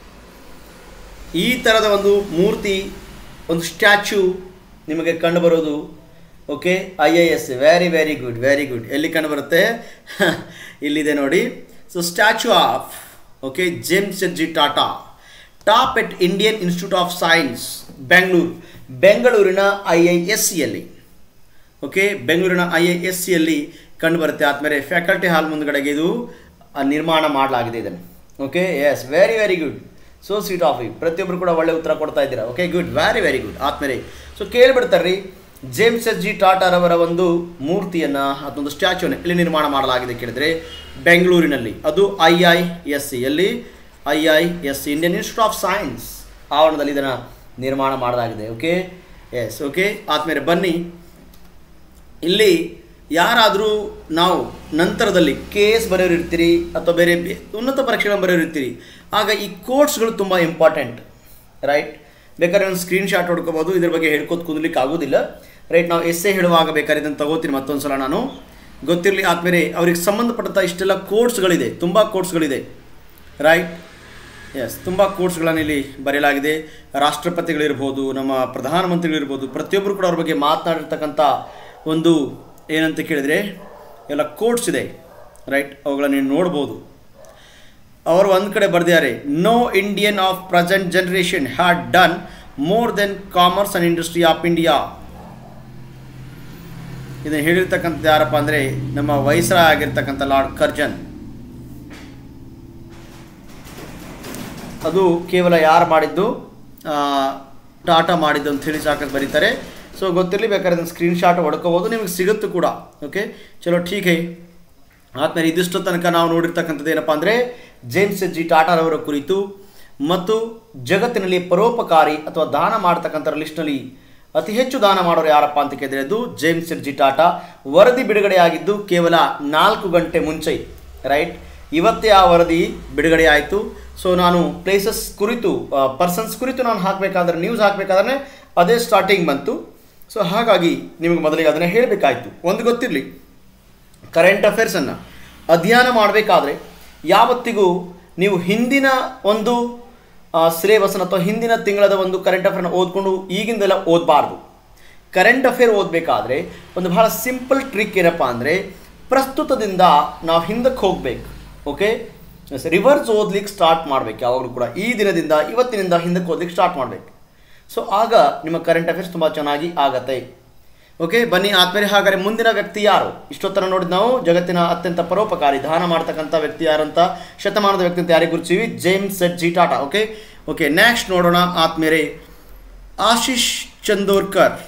ಈ ಥರದ ಒಂದು ಮೂರ್ತಿ ಒಂದು ಸ್ಟ್ಯಾಚು ನಿಮಗೆ ಕಂಡುಬರೋದು okay I A S very very good very good ಎಲ್ಲಿ ಕಂಡುಬರುತ್ತೆ ಇಲ್ಲಿದೆ ನೋಡಿ so statue of okay Jamsetji Tata top at Indian institute of science Bengaluru ಬೆಂಗಳೂರಿನ ಐ ಐ ಎಸ್ ಸಿಯಲ್ಲಿ ಓಕೆ ಬೆಂಗಳೂರಿನ ಐ ಐ ಎಸ್ ಸಿಯಲ್ಲಿ ಕಂಡುಬರುತ್ತೆ ಆದಮೇಲೆ ಫ್ಯಾಕಲ್ಟಿ ಹಾಲ್ ಮುಂದ್ಗಡೆಗೆ ಇದು ಆ, ನಿರ್ಮಾಣ ಮಾಡಲಾಗಿದೆ ಇದನ್ನು okay yes very very good so sweet of you ಪ್ರತಿಯೊಬ್ಬರು ಕೂಡ ಒಳ್ಳೆ ಉತ್ತರ ಕೊಡ್ತಾ ಇದ್ದೀರಾ okay good very very good ಆದ್ಮೇಲೆ ಸೊ ಕೇಳಿಬಿಡ್ತಾರೆ ರೀ ಜೇಮ್ಸ್ ಎಸ್ ಜಿ ಟಾಟಾರವರ ಒಂದು ಮೂರ್ತಿಯನ್ನು ಅದೊಂದು ಸ್ಟ್ಯಾಚ್ಯೂನ ಎಲ್ಲಿ ನಿರ್ಮಾಣ ಮಾಡಲಾಗಿದೆ ಕೇಳಿದ್ರೆ ಬೆಂಗಳೂರಿನಲ್ಲಿ ಅದು ಐ ಐ ಎಸ್ ಸಿ ಎಲ್ಲಿ I I S C Indian institute of science ಆವರಣದಲ್ಲಿ ಇದನ್ನು ನಿರ್ಮಾಣ ಮಾಡಲಾಗಿದೆ ಓಕೆ ಎಸ್ ಓಕೆ ಆದ್ಮೇಲೆ ಬನ್ನಿ ಇಲ್ಲಿ ಯಾರಾದರೂ ನಾವು ನಂತರದಲ್ಲಿ ಕೆ ಎಸ್ ಬರೆಯೋರು ಇರ್ತೀರಿ ಅಥವಾ ಬೇರೆ ಬೆ- ಉನ್ನತ ಪರೀಕ್ಷೆಗಳನ್ನು ಬರೆಯೋರು ಇರ್ತೀರಿ ಆಗ ಈ ಕೋರ್ಸ್ಗಳು ತುಂಬ ಇಂಪಾರ್ಟೆಂಟ್ ರೈಟ್ ಬೇಕಾದ್ರೆ ಒಂದು ಸ್ಕ್ರೀನ್ ಶಾಟ್ ಹೊಡ್ಕೋಬೋದು ಇದ್ರ ಬಗ್ಗೆ ಹೇಳ್ಕೊತ ಕೂದಲಿಕ್ಕೆ ಆಗೋದಿಲ್ಲ ರೈಟ್ ನಾವು ಎಸ್ಸೆ ಹೇಳುವಾಗ ಬೇಕಾದ್ರೆ ಇದನ್ನು ತಗೋತೀನಿ ಮತ್ತೊಂದು ಸಲ ನಾನು ಗೊತ್ತಿರಲಿ ಆದಮೇಲೆ ಅವ್ರಿಗೆ ಸಂಬಂಧಪಟ್ಟಂಥ ಇಷ್ಟೆಲ್ಲ ಕೋರ್ಸ್ಗಳಿದೆ ತುಂಬ ಕೋರ್ಸ್ಗಳಿದೆ ರೈಟ್ ಎಸ್ ತುಂಬ ಕೋರ್ಸ್ಗಳನ್ನು ಇಲ್ಲಿ ಬರೆಯಲಾಗಿದೆ ರಾಷ್ಟ್ರಪತಿಗಳಿರ್ಬೋದು ನಮ್ಮ ಪ್ರಧಾನಮಂತ್ರಿಗಳಿರ್ಬೋದು ಪ್ರತಿಯೊಬ್ಬರು ಕೂಡ ಅವ್ರ ಬಗ್ಗೆ ಮಾತನಾಡಿರ್ತಕ್ಕಂಥ ಒಂದು ಏನಂತ ಕೇಳಿದರೆ ಎಲ್ಲ ಕೋರ್ಟ್ಸ್ ಇದೆ ರೈಟ್ ಅವುಗಳನ್ನು ನೀವು ನೋಡ್ಬೋದು ಅವರು ಒಂದು ಕಡೆ ಬರೆದಿದ್ದಾರೆ no Indian of present generation had done more than commerce and industry of India ಇದನ್ನು ಹೇಳಿರ್ತಕ್ಕಂಥದ್ದು ಯಾರಪ್ಪ ಅಂದರೆ ನಮ್ಮ ವೈಸ್ರಾಯ್ ಆಗಿರ್ತಕ್ಕಂಥ ಲಾರ್ಡ್ ಕರ್ಜನ್ ಅದು ಕೇವಲ ಯಾರು ಮಾಡಿದ್ದು ಆ, ಟಾಟಾ ಮಾಡಿದ್ದು ಅಂತ ಹೇಳಿ ಸಾಕಷ್ಟು ಬರೀತಾರೆ ಸೊ ಗೊತ್ತಿರಲಿ ಬೇಕಾದ್ರೆ ಅದನ್ನು ಸ್ಕ್ರೀನ್ ಶಾಟ್ ಹೊಡ್ಕೋಬೋದು ನಿಮಗೆ ಸಿಗುತ್ತೆ ಕೂಡ ಓಕೆ ಚಲೋ ಠೀಕ್ ಹೈ ಆದ್ಮೇಲೆ ಇದಿಷ್ಟು ತನಕ ನಾವು ನೋಡಿರ್ತಕ್ಕಂಥದ್ದು ಏನಪ್ಪ ಅಂದರೆ ಜೇಮ್ಸ್ ಜಿ ಟಾಟಾರವರ ಕುರಿತು ಮತ್ತು ಜಗತ್ತಿನಲ್ಲಿ ಪರೋಪಕಾರಿ ಅಥವಾ ದಾನ ಮಾಡ್ತಕ್ಕಂಥ ಲಿಸ್ಟ್ನಲ್ಲಿ ಅತಿ ಹೆಚ್ಚು ದಾನ ಮಾಡೋರು ಯಾರಪ್ಪ ಅಂತ ಕೇಳಿದ್ರೆ ಅದು ಜೇಮ್ಸ್ ಜಿ ಟಾಟಾ ವರದಿ ಬಿಡುಗಡೆಯಾಗಿದ್ದು ಕೇವಲ ನಾಲ್ಕು ಗಂಟೆ ಮುಂಚೆ ರೈಟ್ ಇವತ್ತೇ ಆ ವರದಿ ಬಿಡುಗಡೆ ಆಯಿತು ಸೊ ನಾನು ಪ್ಲೇಸಸ್ ಕುರಿತು ಪರ್ಸನ್ಸ್ ಕುರಿತು ನಾನು ಹಾಕಬೇಕಾದ್ರೆ ನ್ಯೂಸ್ ಹಾಕಬೇಕಾದ್ರೆ ಅದೇ ಸ್ಟಾರ್ಟಿಂಗ್ ಬಂತು ಸೊ ಹಾಗಾಗಿ ನಿಮಗೆ ಮೊದಲಿಗೆ ಅದನ್ನು ಹೇಳಬೇಕಾಯಿತು ಒಂದು ಗೊತ್ತಿರಲಿ ಕರೆಂಟ್ ಅಫೇರ್ಸನ್ನು ಅಧ್ಯಯನ ಮಾಡಬೇಕಾದ್ರೆ ಯಾವತ್ತಿಗೂ ನೀವು ಹಿಂದಿನ ಒಂದು ಸಿಲೆಬಸ್ನ ಅಥವಾ ಹಿಂದಿನ ತಿಂಗಳದ ಒಂದು ಕರೆಂಟ್ ಅಫೇರ್ನ ಓದ್ಕೊಂಡು ಈಗಿಂದೆಲ್ಲ ಓದಬಾರ್ದು ಕರೆಂಟ್ ಅಫೇರ್ ಓದಬೇಕಾದ್ರೆ ಒಂದು ಬಹಳ ಸಿಂಪಲ್ ಟ್ರಿಕ್ ಏನಪ್ಪ ಅಂದರೆ ಪ್ರಸ್ತುತದಿಂದ ನಾವು ಹಿಂದಕ್ಕೆ ಹೋಗ್ಬೇಕು ಓಕೆ ರಿವರ್ಸ್ ಓದ್ಲಿಕ್ಕೆ ಸ್ಟಾರ್ಟ್ ಮಾಡಬೇಕು ಯಾವಾಗಲೂ ಕೂಡ ಈ ದಿನದಿಂದ ಇವತ್ತಿನಿಂದ ಹಿಂದಕ್ಕೆ ಓದ್ಲಿಕ್ಕೆ ಸ್ಟಾರ್ಟ್ ಮಾಡಬೇಕು ಸೊ ಆಗ ನಿಮ್ಮ ಕರೆಂಟ್ ಅಫೇರ್ಸ್ ತುಂಬ ಚೆನ್ನಾಗಿ ಆಗತ್ತೆ ಓಕೆ ಬನ್ನಿ ಆದ್ಮೇಲೆ ಹಾಗಾದ್ರೆ ಮುಂದಿನ ವ್ಯಕ್ತಿ ಯಾರು ಇಷ್ಟೊತ್ತರ ನೋಡಿದ್ ನಾವು ಜಗತ್ತಿನ ಅತ್ಯಂತ ಪರೋಪಕಾರಿ ದಾನ ಮಾಡ್ತಕ್ಕಂಥ ವ್ಯಕ್ತಿ ಯಾರಂತ ಶತಮಾನದ ವ್ಯಕ್ತಿ ಅಂತ ಯಾರಿಗೆ ಗುರುತಿಸಿವಿ Jamsetji Tata okay okay next ನೋಡೋಣ ಆದ್ಮೇಲೆ ಆಶೀಶ್ ಚಂದೋರ್ಕರ್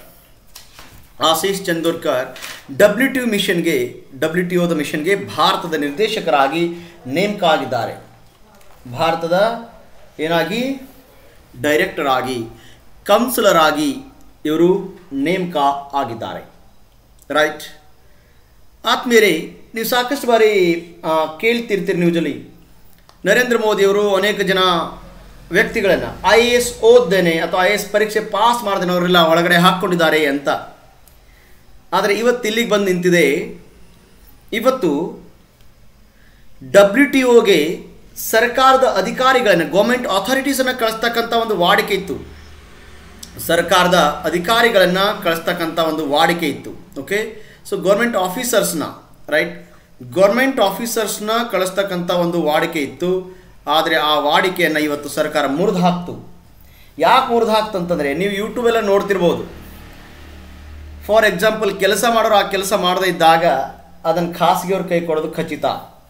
ಆಶೀಶ್ ಚಂದೋರ್ಕರ್ ಡಬ್ಲ್ಯೂ ಟಿ ಮಿಷನ್ಗೆ ಡಬ್ಲ್ಯೂ ಟಿ ಒದ ಮಿಷನ್ಗೆ ಭಾರತದ ನಿರ್ದೇಶಕರಾಗಿ ನೇಮಕ ಆಗಿದ್ದಾರೆ ಭಾರತದ ಏನಾಗಿ ಡೈರೆಕ್ಟರ್ ಆಗಿ ಕೌನ್ಸಿಲರ್ ಆಗಿ ಇವರು ನೇಮಕ ಆಗಿದ್ದಾರೆ ರೈಟ್ ಆದ್ಮೇಲೆ ನೀವು ಸಾಕಷ್ಟು ಬಾರಿ ಆ, ಕೇಳ್ತಿರ್ತೀರಿ ನ್ಯೂಸಲ್ಲಿ ನರೇಂದ್ರ ಮೋದಿಯವರು ಅನೇಕ ಜನ ವ್ಯಕ್ತಿಗಳನ್ನು ಐ ಎ ಎಸ್ ಓದ್ದೇನೆ ಅಥವಾ ಐ ಎ ಎಸ್ ಪರೀಕ್ಷೆ ಪಾಸ್ ಮಾಡಿದನವರೆಲ್ಲ ಒಳಗಡೆ ಹಾಕ್ಕೊಂಡಿದ್ದಾರೆ ಅಂತ ಆದರೆ ಇವತ್ತು ಇಲ್ಲಿಗೆ ಬಂದು ನಿಂತಿದೆ ಇವತ್ತು ಡಬ್ಲ್ಯೂ ಟಿ ಒಗೆ ಸರ್ಕಾರದ ಅಧಿಕಾರಿಗಳನ್ನು ಗೌರ್ಮೆಂಟ್ ಅಥಾರಿಟೀಸನ್ನು ಕಳಿಸ್ತಕ್ಕಂಥ ಒಂದು ವಾಡಿಕೆ ಇತ್ತು ಸರ್ಕಾರದ ಅಧಿಕಾರಿಗಳನ್ನು ಕಳಿಸ್ತಕ್ಕಂಥ ಒಂದು ವಾಡಿಕೆ ಇತ್ತು ಓಕೆ ಸೊ ಗೌರ್ಮೆಂಟ್ ಆಫೀಸರ್ಸ್ನ ರೈಟ್ ಗೌರ್ಮೆಂಟ್ ಆಫೀಸರ್ಸ್ನ ಕಳಿಸ್ತಕ್ಕಂಥ ಒಂದು ವಾಡಿಕೆ ಇತ್ತು ಆದರೆ ಆ ವಾಡಿಕೆಯನ್ನು ಇವತ್ತು ಸರ್ಕಾರ ಮುರಿದು ಹಾಕ್ತು ಯಾಕೆ ಮುರಿದು ಹಾಕ್ತಂತಂದರೆ ನೀವು ಯೂಟ್ಯೂಬೆಲ್ಲ ನೋಡ್ತಿರ್ಬೋದು ಫಾರ್ ಎಕ್ಸಾಂಪಲ್ ಕೆಲಸ ಮಾಡೋರು ಆ ಕೆಲಸ ಮಾಡದೇ ಇದ್ದಾಗ ಅದನ್ನು ಖಾಸಗಿಯವ್ರ ಕೈ ಕೊಡೋದು ಖಚಿತ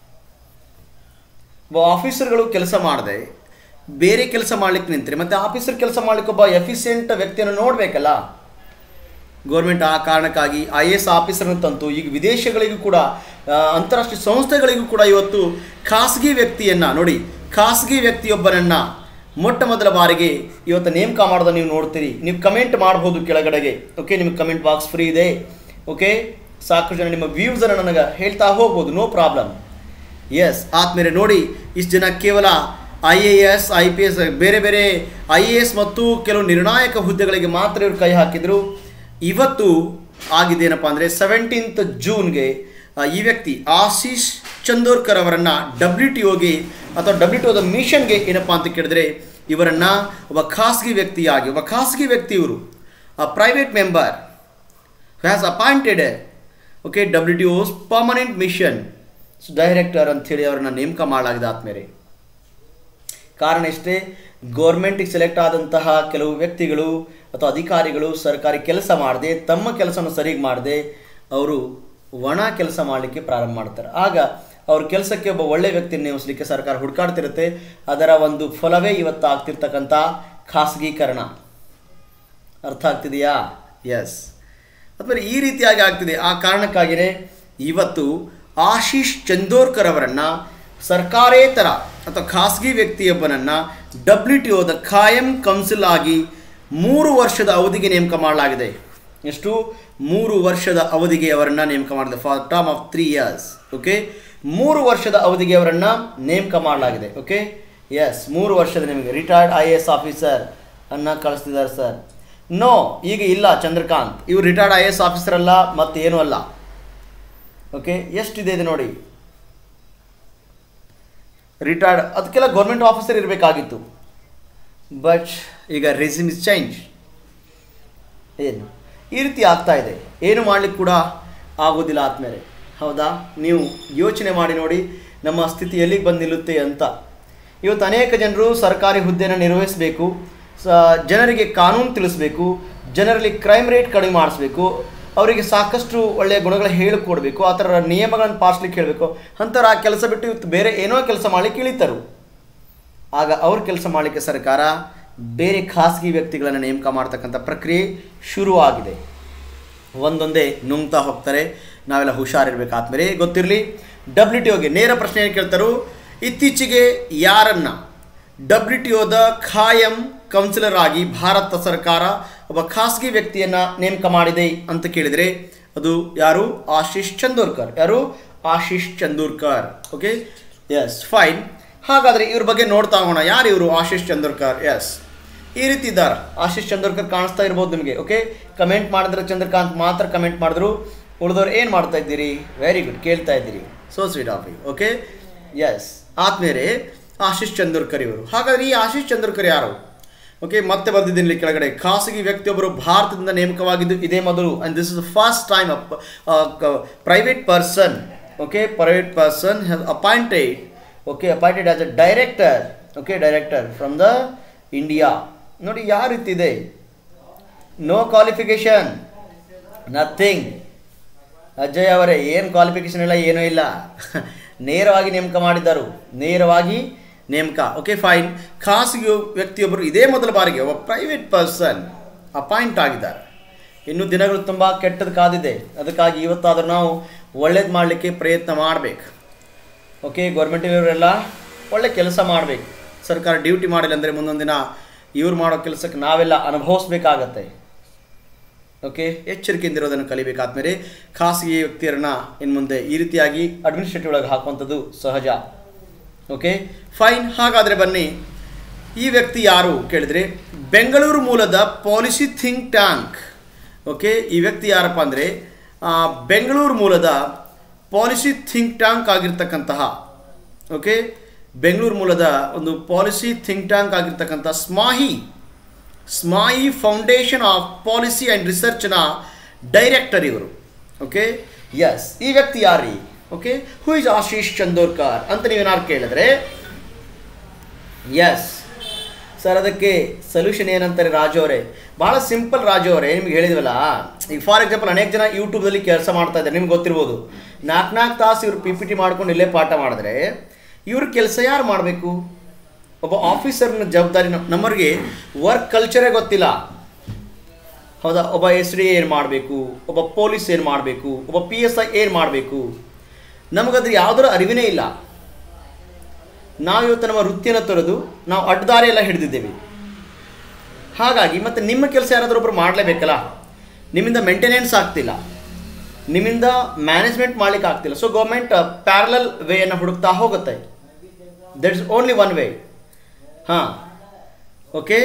ಒಬ್ಬ ಆಫೀಸರ್ಗಳು ಕೆಲಸ ಮಾಡದೆ ಬೇರೆ ಕೆಲಸ ಮಾಡ್ಲಿಕ್ಕೆ ನಿಂತರೆ ಮತ್ತು ಆಫೀಸರ್ ಕೆಲಸ ಮಾಡ್ಲಿಕ್ಕೆ ಒಬ್ಬ ಎಫಿಷಿಯೆಂಟ್ ವ್ಯಕ್ತಿಯನ್ನು ನೋಡಬೇಕಲ್ಲ ಗೌರ್ಮೆಂಟ್ ಆ ಕಾರಣಕ್ಕಾಗಿ ಐ ಎ ಎಸ್ ಆಫೀಸರ್ನ ತಂತು ಈಗ ವಿದೇಶಗಳಿಗೂ ಕೂಡ ಆ, ಅಂತಾರಾಷ್ಟ್ರೀಯ ಸಂಸ್ಥೆಗಳಿಗೂ ಕೂಡ ಇವತ್ತು ಖಾಸಗಿ ವ್ಯಕ್ತಿಯನ್ನು ನೋಡಿ ಖಾಸಗಿ ವ್ಯಕ್ತಿಯೊಬ್ಬನನ್ನು ಮೊಟ್ಟ ಮೊದಲ ಬಾರಿಗೆ ಇವತ್ತು ನೇಮಕ ಮಾಡೋದನ್ನು ನೀವು ನೋಡ್ತೀರಿ ನೀವು ಕಮೆಂಟ್ ಮಾಡ್ಬೋದು ಕೆಳಗಡೆಗೆ ಓಕೆ ನಿಮಗೆ ಕಮೆಂಟ್ ಬಾಕ್ಸ್ ಫ್ರೀ ಇದೆ ಓಕೆ ಸಾಕಷ್ಟು ಜನ ನಿಮ್ಮ ವ್ಯೂಸನ್ನು ನನಗೆ ಹೇಳ್ತಾ ಹೋಗ್ಬೋದು ನೋ ಪ್ರಾಬ್ಲಮ್ ಎಸ್ ಆದ್ಮೇಲೆ ನೋಡಿ ಇಷ್ಟು ಜನ ಕೇವಲ I A S I P S ಬೇರೆ ಬೇರೆ ಐ ಎ ಎಸ್ ಮತ್ತು ಕೆಲವು ನಿರ್ಣಾಯಕ ಹುದ್ದೆಗಳಿಗೆ ಮಾತ್ರ ಇವರು ಕೈ ಹಾಕಿದರು ಇವತ್ತು ಆಗಿದ್ದೇನಪ್ಪ ಅಂದರೆ ಸೆವೆಂಟೀನ್ತ್ ಜೂನ್ಗೆ ಆ, ಈ ವ್ಯಕ್ತಿ ಆಶೀಶ್ ಚಂದೋರ್ಕರ್ ಅವರನ್ನು ಡಬ್ಲ್ಯೂ ಟಿ ಒಗೆ ಅಥವಾ ಡಬ್ಲ್ಯೂ ಟಿ ಒದ ಮಿಷನ್ಗೆ ಏನಪ್ಪ ಅಂತ ಕೇಳಿದ್ರೆ ಇವರನ್ನು ಒಬ್ಬ ಖಾಸಗಿ ವ್ಯಕ್ತಿಯಾಗಿ ಒಬ್ಬ ಖಾಸಗಿ ವ್ಯಕ್ತಿ ಇವರು private member has appointed okay W T O's permanent mission director ಅಂಥೇಳಿ ಅವ್ರನ್ನ ನೇಮಕ ಮಾಡಲಾಗಿದೆ ಆದ್ಮೇಲೆ ಕಾರಣ ಇಷ್ಟೇ ಗೌರ್ಮೆಂಟಿಗೆ ಸೆಲೆಕ್ಟ್ ಆದಂತಹ ಕೆಲವು ವ್ಯಕ್ತಿಗಳು ಅಥವಾ ಅಧಿಕಾರಿಗಳು ಸರ್ಕಾರಿ ಕೆಲಸ ಮಾಡದೆ ತಮ್ಮ ಕೆಲಸವನ್ನು ಸರಿಯಾಗಿ ಮಾಡದೆ ಅವರು ಒಣ ಕೆಲಸ ಮಾಡಲಿಕ್ಕೆ ಪ್ರಾರಂಭ ಮಾಡ್ತಾರೆ ಆಗ ಅವ್ರ ಕೆಲಸಕ್ಕೆ ಒಬ್ಬ ಒಳ್ಳೆ ವ್ಯಕ್ತಿಯನ್ನು ನೇಮಿಸಲಿಕ್ಕೆ ಸರ್ಕಾರ ಹುಡುಕಾಡ್ತಿರುತ್ತೆ ಅದರ ಒಂದು ಫಲವೇ ಇವತ್ತು ಆಗ್ತಿರ್ತಕ್ಕಂಥ ಖಾಸಗೀಕರಣ ಅರ್ಥ ಆಗ್ತಿದೆಯಾ ಎಸ್ ಅಥವಾ ಈ ರೀತಿಯಾಗಿ ಆಗ್ತಿದೆ ಆ ಕಾರಣಕ್ಕಾಗಿಯೇ ಇವತ್ತು ಆಶೀಶ್ ಚಂದೋರ್ಕರ್ ಅವರನ್ನು ಸರ್ಕಾರೇತರ ಅಥವಾ ಖಾಸಗಿ ವ್ಯಕ್ತಿಯೊಬ್ಬನನ್ನು ಡಬ್ಲ್ಯೂ ಟಿ ಒದ ಖಾಯಂ ಕೌನ್ಸಿಲ್ ಆಗಿ ಮೂರು ವರ್ಷದ ಅವಧಿಗೆ ನೇಮಕ ಮಾಡಲಾಗಿದೆ ಎಷ್ಟು ಮೂರು ವರ್ಷದ ಅವಧಿಗೆ ಅವರನ್ನು ನೇಮಕ ಮಾಡಿದೆ for term of three years okay ಮೂರು ವರ್ಷದ ಅವಧಿಗೆ ಅವರನ್ನು ನೇಮಕ ಮಾಡಲಾಗಿದೆ ಓಕೆ ಎಸ್ ಮೂರು ವರ್ಷದ ನಿಮಗೆ retired I A S officer ಅನ್ನ ಕಳಿಸ್ತಿದ್ದಾರೆ ಸರ್ ನೋ ಈಗ ಇಲ್ಲ ಚಂದ್ರಕಾಂತ್ ಇವರು retired I A S officer ಅಲ್ಲ ಮತ್ತು ಏನೂ ಅಲ್ಲ ಓಕೆ ಎಷ್ಟಿದೆ ಇದು ನೋಡಿ ರಿಟೈರ್ಡ್ ಅದಕ್ಕೆಲ್ಲ ಗೌರ್ಮೆಂಟ್ ಆಫೀಸರ್ ಇರಬೇಕಾಗಿತ್ತು ಬಟ್ ಈಗ ರೆಸಿಮ್ ಇಸ್ ಚೇಂಜ್ ಏನು ಈ ರೀತಿ ಆಗ್ತಾ ಇದೆ ಏನು ಮಾಡಲಿಕ್ಕೆ ಕೂಡ ಆಗೋದಿಲ್ಲ ಆದಮೇಲೆ ಹೌದಾ ನೀವು ಯೋಚನೆ ಮಾಡಿ ನೋಡಿ ನಮ್ಮ ಸ್ಥಿತಿ ಎಲ್ಲಿಗೆ ಬಂದು ನಿಲ್ಲುತ್ತೆ ಅಂತ ಇವತ್ತು ಅನೇಕ ಜನರು ಸರ್ಕಾರಿ ಹುದ್ದೆಯನ್ನು ನಿರ್ವಹಿಸಬೇಕು ಸ ಜನರಿಗೆ ಕಾನೂನು ತಿಳಿಸ್ಬೇಕು ಜನರಲ್ಲಿ ಕ್ರೈಮ್ ರೇಟ್ ಕಡಿಮೆ ಮಾಡಿಸ್ಬೇಕು ಅವರಿಗೆ ಸಾಕಷ್ಟು ಒಳ್ಳೆಯ ಗುಣಗಳು ಹೇಳಿಕೊಡ್ಬೇಕು ಆ ಥರ ನಿಯಮಗಳನ್ನು ಪಾಲಿಸ್ಲಿಕ್ಕೆ ಹೇಳಬೇಕು ಅಂಥವ್ರು ಆ ಕೆಲಸ ಬಿಟ್ಟು ಇವತ್ತು ಬೇರೆ ಏನೋ ಕೆಲಸ ಮಾಡಲಿಕ್ಕೆ ಇಳಿತರು ಆಗ ಅವ್ರ ಕೆಲಸ ಮಾಡಲಿಕ್ಕೆ ಸರ್ಕಾರ ಬೇರೆ ಖಾಸಗಿ ವ್ಯಕ್ತಿಗಳನ್ನು ನೇಮಕ ಮಾಡ್ತಕ್ಕಂಥ ಪ್ರಕ್ರಿಯೆ ಶುರುವಾಗಿದೆ ಒಂದೊಂದೇ ನುಂಗ್ತಾ ಹೋಗ್ತಾರೆ ನಾವೆಲ್ಲ ಹುಷಾರಿರ್ಬೇಕಾದ್ಮೇಲೆ ಗೊತ್ತಿರಲಿ ಡಬ್ಲ್ಯೂ ಟಿ ಒಗೆ ನೇರ ಪ್ರಶ್ನೆ ಏನು ಕೇಳ್ತಾರೋ ಇತ್ತೀಚೆಗೆ ಯಾರನ್ನ ಡಬ್ಲ್ಯೂ ಟಿ ಒದ ಖಾಯಂ ಕೌನ್ಸಿಲರ್ ಆಗಿ ಭಾರತ ಸರ್ಕಾರ ಒಬ್ಬ ಖಾಸಗಿ ವ್ಯಕ್ತಿಯನ್ನು ನೇಮಕ ಮಾಡಿದೆ ಅಂತ ಕೇಳಿದರೆ ಅದು ಯಾರು ಆಶೀಶ್ ಚಂದೋರ್ಕರ್ ಯಾರು Ashish Chandorkar okay yes fine ಹಾಗಾದರೆ ಇವ್ರ ಬಗ್ಗೆ ನೋಡ್ತಾ ಹೋಗೋಣ ಯಾರು ಇವರು ಆಶೀಶ್ ಚಂದೋರ್ಕರ್ ಎಸ್ ಈ ರೀತಿ ಇದ್ದಾರೆ ಆಶೀಶ್ ಚಂದೋರ್ಕರ್ ಕಾಣಿಸ್ತಾ ಇರ್ಬೋದು ನಿಮಗೆ ಓಕೆ ಕಮೆಂಟ್ ಮಾಡಿದ್ರೆ ಚಂದ್ರಕಾಂತ್ ಮಾತ್ರ ಕಮೆಂಟ್ ಮಾಡಿದ್ರು ಉಳಿದವ್ರು ಏನು ಮಾಡ್ತಾ ಇದ್ದೀರಿ ವೆರಿ ಗುಡ್ ಕೇಳ್ತಾ ಇದ್ದೀರಿ so sweet of you okay yes ಆದ್ಮೇಲೆ ಆಶೀಶ್ ಚಂದೋರ್ಕರ್ ಇವರು ಹಾಗಾದ್ರೆ ಈ ಆಶೀಶ್ ಚಂದೋರ್ಕರ್ ಯಾರು ಓಕೆ ಮತ್ತೆ ಬಂದಿದ್ದೀನಿ ಇಲ್ಲಿ ಕೆಳಗಡೆ ಖಾಸಗಿ ವ್ಯಕ್ತಿಯೊಬ್ಬರು ಭಾರತದಿಂದ ನೇಮಕವಾಗಿದ್ದು ಇದೇ ಮೊದಲು and this is the first time private person okay private person has appointed okay appointed as a director okay director from the India ನೋಡಿ ಯಾವ ರೀತಿ ಇದೆ ನೋ ಕ್ವಾಲಿಫಿಕೇಶನ್ ನಥಿಂಗ್ ಅಜಯ್ ಅವರೇ ಏನು ಕ್ವಾಲಿಫಿಕೇಶನ್ ಇಲ್ಲ ಏನೂ ಇಲ್ಲ ನೇರವಾಗಿ ನೇಮಕ ಮಾಡಿದ್ದರು ನೇರವಾಗಿ ನೇಮಕ ಓಕೆ ಫೈನ್ ಖಾಸಗಿ ವ್ಯಕ್ತಿಯೊಬ್ಬರು ಇದೇ ಮೊದಲ ಬಾರಿಗೆ ಒಬ್ಬ ಪ್ರೈವೇಟ್ ಪರ್ಸನ್ ಅಪಾಯಿಂಟ್ ಆಗಿದ್ದಾರೆ ಇನ್ನು ದಿನಗಳು ತುಂಬ ಕೆಟ್ಟದ್ದು ಕಾದಿದೆ ಅದಕ್ಕಾಗಿ ಇವತ್ತಾದರೂ ನಾವು ಒಳ್ಳೇದು ಮಾಡಲಿಕ್ಕೆ ಪ್ರಯತ್ನ ಮಾಡಬೇಕು ಓಕೆ ಗೌರ್ಮೆಂಟಿನವರೆಲ್ಲ ಒಳ್ಳೆ ಕೆಲಸ ಮಾಡಬೇಕು ಸರ್ಕಾರ ಡ್ಯೂಟಿ ಮಾಡಿಲ್ಲ ಅಂದರೆ ಮುಂದೊಂದು ದಿನ ಇವ್ರು ಮಾಡೋ ಕೆಲಸಕ್ಕೆ ನಾವೆಲ್ಲ ಅನುಭವಿಸ್ಬೇಕಾಗತ್ತೆ ಓಕೆ ಎಚ್ಚರಿಕೆಯಿಂದ ಇರೋದನ್ನು ಕಲಿಬೇಕಾದ್ಮೇಲೆ ಖಾಸಗಿ ವ್ಯಕ್ತಿಯರನ್ನ ಇನ್ನು ಮುಂದೆ ಈ ರೀತಿಯಾಗಿ ಅಡ್ಮಿನಿಸ್ಟ್ರೇಟಿವ್ ಒಳಗೆ ಹಾಕುವಂಥದ್ದು ಸಹಜ ಓಕೆ ಫೈನ್ ಹಾಗಾದರೆ ಬನ್ನಿ ಈ ವ್ಯಕ್ತಿ ಯಾರು ಕೇಳಿದರೆ ಬೆಂಗಳೂರು ಮೂಲದ ಪಾಲಿಸಿ ಥಿಂಕ್ ಟ್ಯಾಂಕ್ ಓಕೆ ಈ ವ್ಯಕ್ತಿ ಯಾರಪ್ಪ ಅಂದರೆ ಬೆಂಗಳೂರು ಮೂಲದ ಪಾಲಿಸಿ ಥಿಂಕ್ ಟ್ಯಾಂಕ್ ಆಗಿರ್ತಕ್ಕಂತಹ ಓಕೆ ಬೆಂಗಳೂರು ಮೂಲದ ಒಂದು ಪಾಲಿಸಿ ಥಿಂಕ್ ಟ್ಯಾಂಕ್ ಆಗಿರ್ತಕ್ಕಂಥ Smahi Smahi foundation of policy and ರಿಸರ್ಚ್ನ ಡೈರೆಕ್ಟರ್ ಇವರು ಓಕೆ ಎಸ್ ಈ ವ್ಯಕ್ತಿ ಯಾರಿ okay who is Ashish Chandorkar ಅಂತ ನೀವೇನಾದ್ರು ಕೇಳಿದ್ರೆ ಎಸ್ ಸರ್ ಅದಕ್ಕೆ ಸೊಲ್ಯೂಷನ್ ಏನಂತಾರೆ ರಾಜು ಅವರೇ ಭಾಳ ಸಿಂಪಲ್ ರಾಜು ಅವರೇ ನಿಮ್ಗೆ ಹೇಳಿದ್ವಲ್ಲ ಈಗ ಫಾರ್ ಎಕ್ಸಾಂಪಲ್ ಅನೇಕ ಜನ ಯೂಟ್ಯೂಬ್ದಲ್ಲಿ ಕೆಲಸ ಮಾಡ್ತಾ ಇದ್ದಾರೆ ನಿಮ್ಗೆ ಗೊತ್ತಿರ್ಬೋದು ನಾಲ್ಕು ನಾಲ್ಕು ತಾಸು ಇವರು ಪಿ ಪಿ ಟಿ ಮಾಡ್ಕೊಂಡು ಇಲ್ಲೇ ಪಾಠ ಮಾಡಿದ್ರೆ ಇವ್ರ ಕೆಲಸ ಯಾರು ಮಾಡಬೇಕು ಒಬ್ಬ ಆಫೀಸರ್ನ ಜವಾಬ್ದಾರಿ ನಮ್ಮ- ನಮ್ಮವ್ರಿಗೆ ವರ್ಕ್ ಕಲ್ಚರೇ ಗೊತ್ತಿಲ್ಲ ಹೌದಾ ಒಬ್ಬ ಎಸ್ ಡಿ ಏನು ಮಾಡಬೇಕು ಒಬ್ಬ ಪೊಲೀಸ್ ಏನು ಮಾಡಬೇಕು ಒಬ್ಬ ಪಿ ಎಸ್ ಐ ಏನು ಮಾಡಬೇಕು ನಮಗದ್ರ ಯಾವುದರ ಅರಿವಿನೇ ಇಲ್ಲ ನಾವು ಇವತ್ತು ನಮ್ಮ ವೃತ್ತಿಯನ್ನು ತೊರೆದು ನಾವು ಅಡ್ಡದಾರಿ ಎಲ್ಲ ಹಿಡಿದಿದ್ದೇವೆ ಹಾಗಾಗಿ ಮತ್ತು ನಿಮ್ಮ ಕೆಲಸ ಯಾರಾದರೂ ಒಬ್ಬರು ಮಾಡಲೇಬೇಕಲ್ಲ ನಿಮ್ಮಿಂದ ಮೇಂಟೆನೆನ್ಸ್ ಆಗ್ತಿಲ್ಲ ನಿಮ್ಮಿಂದ ಮ್ಯಾನೇಜ್ಮೆಂಟ್ ಮಾಡ್ಲಿಕ್ಕೆ ಆಗ್ತಿಲ್ಲ ಸೊ ಗೌರ್ಮೆಂಟ್ ಪ್ಯಾರಲಲ್ ವೇಯನ್ನು ಹುಡುಕ್ತಾ ಹೋಗುತ್ತೆ that is only one way ಹಾಂ ಓಕೆ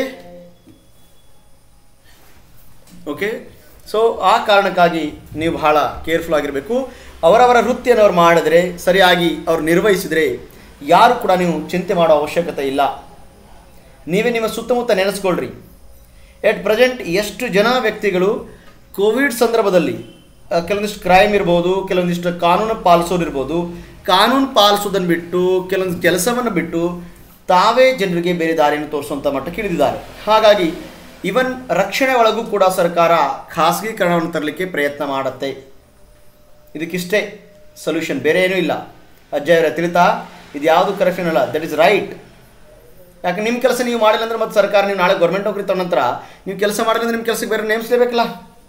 ಓಕೆ ಸೊ ಆ ಕಾರಣಕ್ಕಾಗಿ ನೀವು ಬಹಳ ಕೇರ್ಫುಲ್ ಆಗಿರಬೇಕು ಅವರವರ ವೃತ್ತಿಯನ್ನು ಅವ್ರು ಮಾಡಿದ್ರೆ ಸರಿಯಾಗಿ ಅವ್ರು ನಿರ್ವಹಿಸಿದರೆ ಯಾರು ಕೂಡ ನೀವು ಚಿಂತೆ ಮಾಡೋ ಅವಶ್ಯಕತೆ ಇಲ್ಲ ನೀವೇ ನಿಮ್ಮ ಸುತ್ತಮುತ್ತ ನೆನೆಸ್ಕೊಳ್ರಿ ಎಟ್ ಪ್ರೆಸೆಂಟ್ ಎಷ್ಟು ಜನ ವ್ಯಕ್ತಿಗಳು ಕೋವಿಡ್ ಸಂದರ್ಭದಲ್ಲಿ ಆ, ಕೆಲವೊಂದಿಷ್ಟು ಕ್ರೈಮ್ ಇರ್ಬೋದು ಕೆಲವೊಂದಿಷ್ಟು ಕಾನೂನು ಪಾಲಿಸೋದಿರ್ಬೋದು ಕಾನೂನು ಪಾಲಿಸೋದನ್ನು ಬಿಟ್ಟು ಕೆಲವೊಂದು ಕೆಲಸವನ್ನು ಬಿಟ್ಟು ತಾವೇ ಜನರಿಗೆ ಬೇರೆ ದಾರಿಯನ್ನು ತೋರಿಸುವಂಥ ಮಟ್ಟಕ್ಕೆ ಇಳಿದಿದ್ದಾರೆ ಹಾಗಾಗಿ ಇವನ್ ರಕ್ಷಣೆ ಒಳಗೂ ಕೂಡ ಸರ್ಕಾರ ಖಾಸಗೀಕರಣವನ್ನು ತರಲಿಕ್ಕೆ ಪ್ರಯತ್ನ ಮಾಡುತ್ತೆ ಇದಕ್ಕಿಷ್ಟೇ ಸೊಲ್ಯೂಷನ್ ಬೇರೆ ಏನೂ ಇಲ್ಲ ಅಜ್ಜಯ್ ಅವರೇ ತಿಳಿತಾ ಇದು ಯಾವುದು ಕರಪ್ಷನ್ ಅಲ್ಲ ದಟ್ ಇಸ್ ರೈಟ್ ಯಾಕೆ ನಿಮ್ಮ ಕೆಲಸ ನೀವು ಮಾಡಿಲ್ಲ ಅಂದ್ರೆ ಮತ್ತೆ ಸರ್ಕಾರ ನೀವು ನಾಳೆ ಗೌರ್ಮೆಂಟ್ ನೌಕರಿ ತಗೊಂಡ ನಂತರ ನೀವು ಕೆಲಸ ಮಾಡಿಲ್ಲ ಅಂದ್ರೆ ನಿಮ್ಮ ಕೆಲಸಕ್ಕೆ ಬೇರೆ ನೇಮಿಸಲೇಬೇಕಲ್ಲ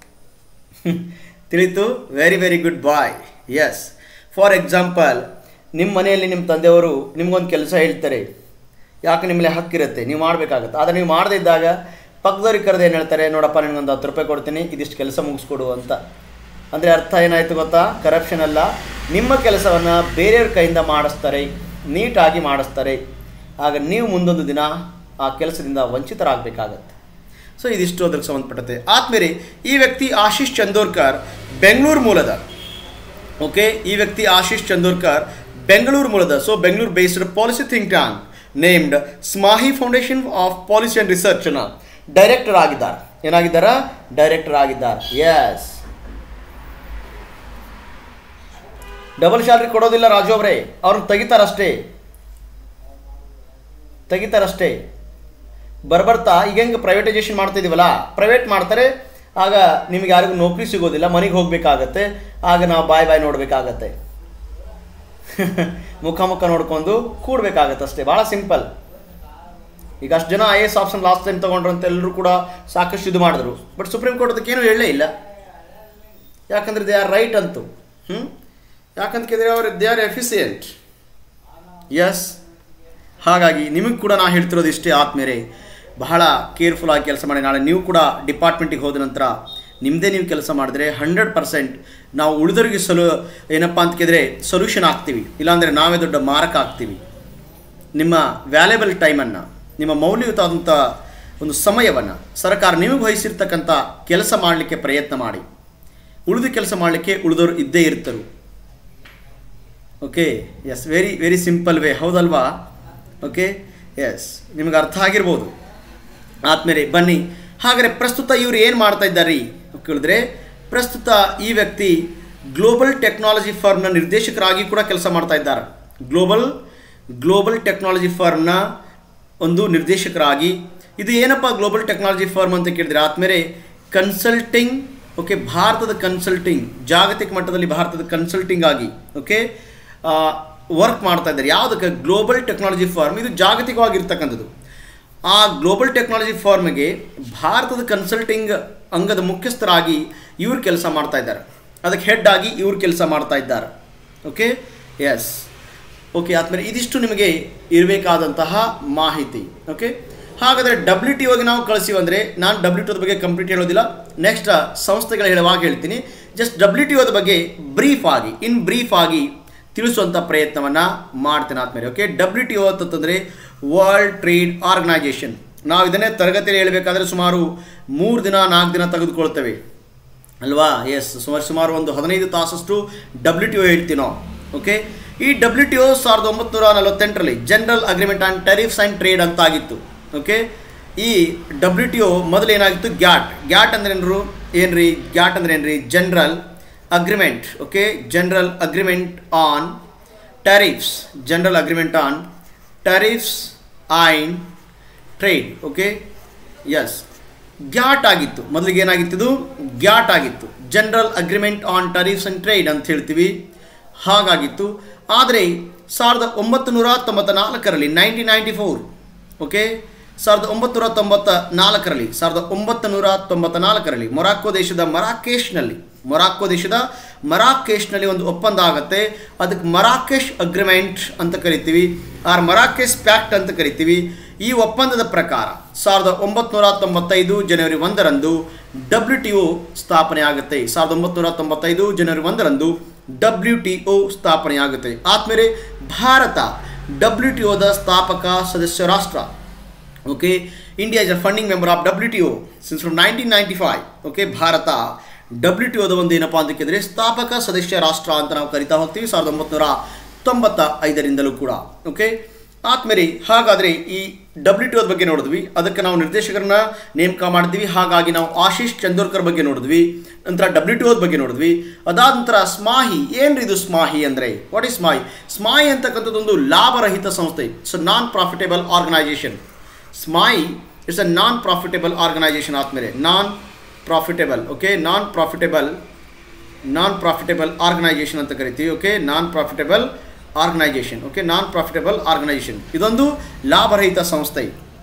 ತಿಳಿತು very very good boy yes for example ನಿಮ್ಮ ಮನೆಯಲ್ಲಿ ನಿಮ್ಮ ತಂದೆಯವರು ನಿಮ್ಗೊಂದು ಕೆಲಸ ಹೇಳ್ತಾರೆ ಯಾಕೆ ನಿಮ್ಮಲ್ಲಿ ಹಕ್ಕಿರುತ್ತೆ ನೀವು ಮಾಡಬೇಕಾಗತ್ತೆ ಆದರೆ ನೀವು ಮಾಡದೇ ಇದ್ದಾಗ ಪಕ್ಕದವ್ರಿಗೆ ಕರೆದು ಏನು ಹೇಳ್ತಾರೆ ನೋಡಪ್ಪ ನಿನಗೊಂದು ಹತ್ತು ರೂಪಾಯಿ ಕೊಡ್ತೀನಿ ಇದಿಷ್ಟು ಕೆಲಸ ಮುಗಿಸ್ಕೊಡು ಅಂತ ಅಂದರೆ ಅರ್ಥ ಏನಾಯಿತು ಗೊತ್ತಾ ಕರಪ್ಷನ್ ಅಲ್ಲ ನಿಮ್ಮ ಕೆಲಸವನ್ನು ಬೇರೆಯವ್ರ ಕೈಯಿಂದ ಮಾಡಿಸ್ತಾರೆ ನೀಟಾಗಿ ಮಾಡಿಸ್ತಾರೆ ಆಗ ನೀವು ಮುಂದೊಂದು ದಿನ ಆ ಕೆಲಸದಿಂದ ವಂಚಿತರಾಗಬೇಕಾಗತ್ತೆ ಸೊ ಇದಿಷ್ಟು ಅದಕ್ಕೆ ಸಂಬಂಧಪಟ್ಟಂತೆ ಆದ್ಮೇಲೆ ಈ ವ್ಯಕ್ತಿ ಆಶೀಶ್ ಚಂದೋರ್ಕರ್ ಬೆಂಗಳೂರು ಮೂಲದ ಓಕೆ ಈ ವ್ಯಕ್ತಿ ಆಶೀಶ್ ಚಂದೋರ್ಕರ್ ಬೆಂಗಳೂರು ಮೂಲದ so Bengaluru based policy think tank named Smahi foundation of policy and ರಿಸರ್ಚ್ನ ಡೈರೆಕ್ಟರ್ ಆಗಿದ್ದಾರೆ ಏನಾಗಿದ್ದಾರ ಡೈರೆಕ್ಟರ್ ಆಗಿದ್ದಾರೆ ಎಸ್ ಡಬಲ್ ಸ್ಯಾಲ್ರಿ ಕೊಡೋದಿಲ್ಲ ರಾಜು ಅವರೇ ಅವ್ರನ್ನ ತೆಗಿತಾರಷ್ಟೇ ತೆಗಿತಾರಷ್ಟೇ ಬರ್ಬರ್ತಾ ಈಗ ಹೆಂಗೆ ಪ್ರೈವೇಟೈಸೇಷನ್ ಮಾಡ್ತಿದ್ದೀವಲ್ಲ ಪ್ರೈವೇಟ್ ಮಾಡ್ತಾರೆ ಆಗ ನಿಮಗೆ ಯಾರಿಗೂ ನೌಕರಿ ಸಿಗೋದಿಲ್ಲ ಮನೆಗೆ ಹೋಗಬೇಕಾಗತ್ತೆ ಆಗ ನಾವು ಬಾಯ್ ಬಾಯ್ ನೋಡಬೇಕಾಗತ್ತೆ ಮುಖ ಮುಖ ನೋಡ್ಕೊಂಡು ಕೂಡ್ಬೇಕಾಗತ್ತೆ ಅಷ್ಟೇ ಭಾಳ ಸಿಂಪಲ್ ಈಗ ಅಷ್ಟು ಜನ I S option last time ತೊಗೊಂಡ್ರು ಅಂತ ಎಲ್ಲರೂ ಕೂಡ ಸಾಕಷ್ಟು ಇದು ಮಾಡಿದ್ರು ಬಟ್ ಸುಪ್ರೀಂ ಕೋರ್ಟ್ ಅದಕ್ಕೇನು ಹೇಳಲೇ ಇಲ್ಲ ಯಾಕಂದ್ರೆ ದೇ ಆರ್ ರೈಟ್ ಅಂತು ಹ್ಞೂ ಯಾಕಂತ ಕೇಳಿದ್ರೆ ಅವರು ದೇ ಆರ್ ಎಫಿಸಿಯೆಂಟ್ ಎಸ್ ಹಾಗಾಗಿ ನಿಮಗೆ ಕೂಡ ನಾ ಹೇಳ್ತಿರೋದು ಇಷ್ಟೇ ಆದ್ಮೇಲೆ ಬಹಳ ಕೇರ್ಫುಲ್ ಆಗಿ ಕೆಲಸ ಮಾಡಿ ನಾಳೆ ನೀವು ಕೂಡ ಡಿಪಾರ್ಟ್ಮೆಂಟಿಗೆ ಹೋದ ನಂತರ ನಿಮ್ಮದೇ ನೀವು ಕೆಲಸ ಮಾಡಿದ್ರೆ ಹಂಡ್ರೆಡ್ ಪರ್ಸೆಂಟ್ ನಾವು ಉಳಿದವರಿಗೆ ಸೊಲು ಏನಪ್ಪ ಅಂತ ಕೇಳಿದ್ರೆ ಸೊಲ್ಯೂಷನ್ ಆಗ್ತೀವಿ ಇಲ್ಲಾಂದರೆ ನಾವೇ ದೊಡ್ಡ ಮಾರಕ ಆಗ್ತೀವಿ ನಿಮ್ಮ ವ್ಯಾಲ್ಯಬಲ್ ಟೈಮನ್ನು ನಿಮ್ಮ ಮೌಲ್ಯಯುತವಾದಂಥ ಒಂದು ಸಮಯವನ್ನು ಸರ್ಕಾರ ನಿಮಗೆ ವಹಿಸಿರ್ತಕ್ಕಂಥ ಕೆಲಸ ಮಾಡಲಿಕ್ಕೆ ಪ್ರಯತ್ನ ಮಾಡಿ ಉಳಿದ ಕೆಲಸ ಮಾಡಲಿಕ್ಕೆ ಉಳಿದವರು ಇದ್ದೇ ಇರ್ತರು okay yes very very simple way ಹೌದಲ್ವಾ ಓಕೆ ಎಸ್ ನಿಮಗೆ ಅರ್ಥ ಆಗಿರ್ಬೋದು ಆದ್ಮೇಲೆ ಬನ್ನಿ ಹಾಗಾದರೆ ಪ್ರಸ್ತುತ ಇವರು ಏನು ಮಾಡ್ತಾ ಇದ್ದಾರೆ ಕೇಳಿದ್ರೆ ಪ್ರಸ್ತುತ ಈ ವ್ಯಕ್ತಿ ಗ್ಲೋಬಲ್ ಟೆಕ್ನಾಲಜಿ ಫರ್ಮ್ನ ನಿರ್ದೇಶಕರಾಗಿ ಕೂಡ ಕೆಲಸ ಮಾಡ್ತಾ ಇದ್ದಾರೆ ಗ್ಲೋಬಲ್ ಗ್ಲೋಬಲ್ ಟೆಕ್ನಾಲಜಿ ಫರ್ಮ್ನ ಒಂದು ನಿರ್ದೇಶಕರಾಗಿ ಇದು ಏನಪ್ಪ ಗ್ಲೋಬಲ್ ಟೆಕ್ನಾಲಜಿ ಫರ್ಮ್ ಅಂತ ಕೇಳಿದ್ರೆ ಆದ್ಮೇಲೆ ಕನ್ಸಲ್ಟಿಂಗ್ ಓಕೆ ಭಾರತದ ಕನ್ಸಲ್ಟಿಂಗ್ ಜಾಗತಿಕ ಮಟ್ಟದಲ್ಲಿ ಭಾರತದ ಕನ್ಸಲ್ಟಿಂಗ್ ಆಗಿ ಓಕೆ ವರ್ಕ್ ಮಾಡ್ತಾ ಇದ್ದಾರೆ ಯಾವುದಕ್ಕೆ ಗ್ಲೋಬಲ್ ಟೆಕ್ನಾಲಜಿ ಫಾರ್ಮ್ ಇದು ಜಾಗತಿಕವಾಗಿರ್ತಕ್ಕಂಥದ್ದು ಆ ಗ್ಲೋಬಲ್ ಟೆಕ್ನಾಲಜಿ ಫಾರ್ಮ್ಗೆ ಭಾರತದ ಕನ್ಸಲ್ಟಿಂಗ್ ಅಂಗದ ಮುಖ್ಯಸ್ಥರಾಗಿ ಇವರು ಕೆಲಸ ಮಾಡ್ತಾ ಇದ್ದಾರೆ ಅದಕ್ಕೆ ಹೆಡ್ ಆಗಿ ಇವರು ಕೆಲಸ ಮಾಡ್ತಾ ಇದ್ದಾರೆ ಓಕೆ ಎಸ್ ಓಕೆ ಆದಮೇಲೆ ಇದಿಷ್ಟು ನಿಮಗೆ ಇರಬೇಕಾದಂತಹ ಮಾಹಿತಿ ಓಕೆ ಹಾಗಾದರೆ ಡಬ್ಲ್ಯೂ ಟಿ ಒಗೆ ನಾವು ಕಳಿಸಿವಿ ಅಂದರೆ ನಾನು ಡಬ್ಲ್ಯೂ ಟಿ ಒದ ಬಗ್ಗೆ ಕಂಪ್ಲೀಟ್ ಹೇಳೋದಿಲ್ಲ ನೆಕ್ಸ್ಟ್ ಸಂಸ್ಥೆಗಳು ಹೇಳುವಾಗ ಹೇಳ್ತೀನಿ ಜಸ್ಟ್ ಡಬ್ಲ್ಯೂ ಟಿ ಒದ ಬಗ್ಗೆ ಬ್ರೀಫ್ ಆಗಿ ಇನ್ ಬ್ರೀಫ್ ಆಗಿ ತಿಳಿಸುವಂಥ ಪ್ರಯತ್ನವನ್ನು ಮಾಡ್ತೇನೆ ಆದಮೇಲೆ ಓಕೆ ಡಬ್ಲ್ಯೂ ಟಿ ಒ ಅಂತಂದರೆ ವರ್ಲ್ಡ್ ಟ್ರೇಡ್ ಆರ್ಗನೈಜೇಷನ್ ನಾವು ಇದನ್ನೇ ತರಗತಿಯಲ್ಲಿ ಹೇಳಬೇಕಾದ್ರೆ ಸುಮಾರು ಮೂರು ದಿನ ನಾಲ್ಕು ದಿನ ತೆಗೆದುಕೊಳ್ತೇವೆ ಅಲ್ವಾ ಎಸ್ ಸುಮಾರು ಸುಮಾರು ಒಂದು ಹದಿನೈದು ತಾಸಷ್ಟು ಡಬ್ಲ್ಯೂ ಟಿ ಒ ಹೇಳ್ತೀವಿ ನಾವು ಓಕೆ ಈ ಡಬ್ಲ್ಯೂ ಟಿ ಒ ಸಾವಿರದ ಒಂಬತ್ತು ನಲವತ್ತೆಂಟರಲ್ಲಿ general agreement on tariffs and trade ಅಂತ ಆಗಿತ್ತು ಓಕೆ ಈ ಡಬ್ಲ್ಯೂ ಟಿ ಒ ಮೊದಲು ಏನಾಗಿತ್ತು ಗ್ಯಾಟ್ ಗ್ಯಾಟ್ ಅಂದ್ರೆ ಏನ್ರು ಏನ್ರಿ ಗ್ಯಾಟ್ ಅಂದ್ರೆ ಏನ್ರಿ general agreement okay general agreement on tariffs general agreement on tariffs and trade okay yes GATT ಆಗಿತ್ತು ಮೊದಲಿಗೆ ಏನಾಗಿತ್ತು ಇದು ಗ್ಯಾಟ್ ಆಗಿತ್ತು general agreement on tariffs and trade ಅಂತ ಹೇಳ್ತೀವಿ ಹಾಗಾಗಿತ್ತು ಆದರೆ ಸಾವಿರದ ಒಂಬತ್ತು ನೂರ ತೊಂಬತ್ತ ನಾಲ್ಕರಲ್ಲಿ ನೈನ್ಟೀನ್ ನೈಂಟಿ ಫೋರ್ ಓಕೆ ಸಾವಿರದ ಒಂಬತ್ತು ನೂರ ತೊಂಬತ್ತ ನಾಲ್ಕರಲ್ಲಿ ಸಾವಿರದ ಒಂಬತ್ತು ನೂರ ತೊಂಬತ್ತ ನಾಲ್ಕರಲ್ಲಿ ಮೊರಾಕೋ ದೇಶದ ಮರಾಕೇಶ್ನಲ್ಲಿ ಮೊರಾಕೋ ದೇಶದ ಮರಾಕೇಶ್ನಲ್ಲಿ ಒಂದು ಒಪ್ಪಂದ ಆಗುತ್ತೆ ಅದಕ್ಕೆ ಮರಾಕೇಶ್ ಅಗ್ರಿಮೆಂಟ್ ಅಂತ ಕರಿತೀವಿ ಆರ್ ಮರಾಕೇಶ್ ಪ್ಯಾಕ್ಟ್ ಅಂತ ಕರಿತೀವಿ ಈ ಒಪ್ಪಂದದ ಪ್ರಕಾರ ಸಾವಿರದ ಒಂಬತ್ತು ತೊಂಬತ್ತೈದು ಜನವರಿ ಒಂದರಂದು ಡಬ್ಲ್ಯೂ ಟಿ ಒ ಸ್ಥಾಪನೆ ಆಗುತ್ತೆ ಸಾವಿರದ ಒಂಬತ್ತು ತೊಂಬತ್ತೈದು ಜನವರಿ ಒಂದರಂದು ಡಬ್ಲ್ಯೂ ಟಿ ಒ ಸ್ಥಾಪನೆ ಆಗುತ್ತೆ ಆದ್ಮೇಲೆ ಭಾರತ ಡಬ್ಲ್ಯೂ ಟಿ ಒದ ಸ್ಥಾಪಕ ಸದಸ್ಯ ರಾಷ್ಟ್ರ okay India is a founding member of W T O since from nineteen ninety five okay Bharat W T ಒದ ಒಂದು ಏನಪ್ಪ ಅಂತ ಕೇಳಿದ್ರೆ ಸ್ಥಾಪಕ ಸದಸ್ಯ ರಾಷ್ಟ್ರ ಅಂತ ನಾವು ಕರಿತಾ ಹೋಗ್ತೀವಿ ಸಾವಿರದ ಒಂಬತ್ತು ತೊಂಬತ್ತ ಐದರಿಂದಲೂ ಕೂಡ ಓಕೆ ಆದ್ಮೇಲೆ ಹಾಗಾದರೆ ಈ ಡಬ್ಲ್ಯೂ ಟಿ ಒದ ಬಗ್ಗೆ ನೋಡಿದ್ವಿ ಅದಕ್ಕೆ ನಾವು ನಿರ್ದೇಶಕರನ್ನ ನೇಮಕ ಮಾಡಿದ್ವಿ ಹಾಗಾಗಿ ನಾವು ಆಶೀಶ್ ಚಂದೋರ್ಕರ್ ಬಗ್ಗೆ ನೋಡಿದ್ವಿ ನಂತರ ಡಬ್ಲ್ಯೂ ಟಿ ಒದ ಬಗ್ಗೆ ನೋಡಿದ್ವಿ ಅದಾದ ನಂತರ ಸ್ಮಾಹಿ ಏನ್ರಿ ಇದು ಸ್ಮಾಹಿ ಅಂದರೆ ವಾಟ್ ಇಸ್ ಸ್ಮಾಹಿ ಸ್ಮಾಹಿ ಅಂತಕ್ಕಂಥದ್ದೊಂದು ಲಾಭರಹಿತ ಸಂಸ್ಥೆ so non profitable organisation Smahi it's a non profitable organisation ಆದಮೇಲೆ non profitable okay non profitable non profitable organisation ಅಂತ ಕರಿತೀವಿ okay non profitable organisation okay non profitable organisation ಇದೊಂದು ಲಾಭರಹಿತ ಸಂಸ್ಥೆ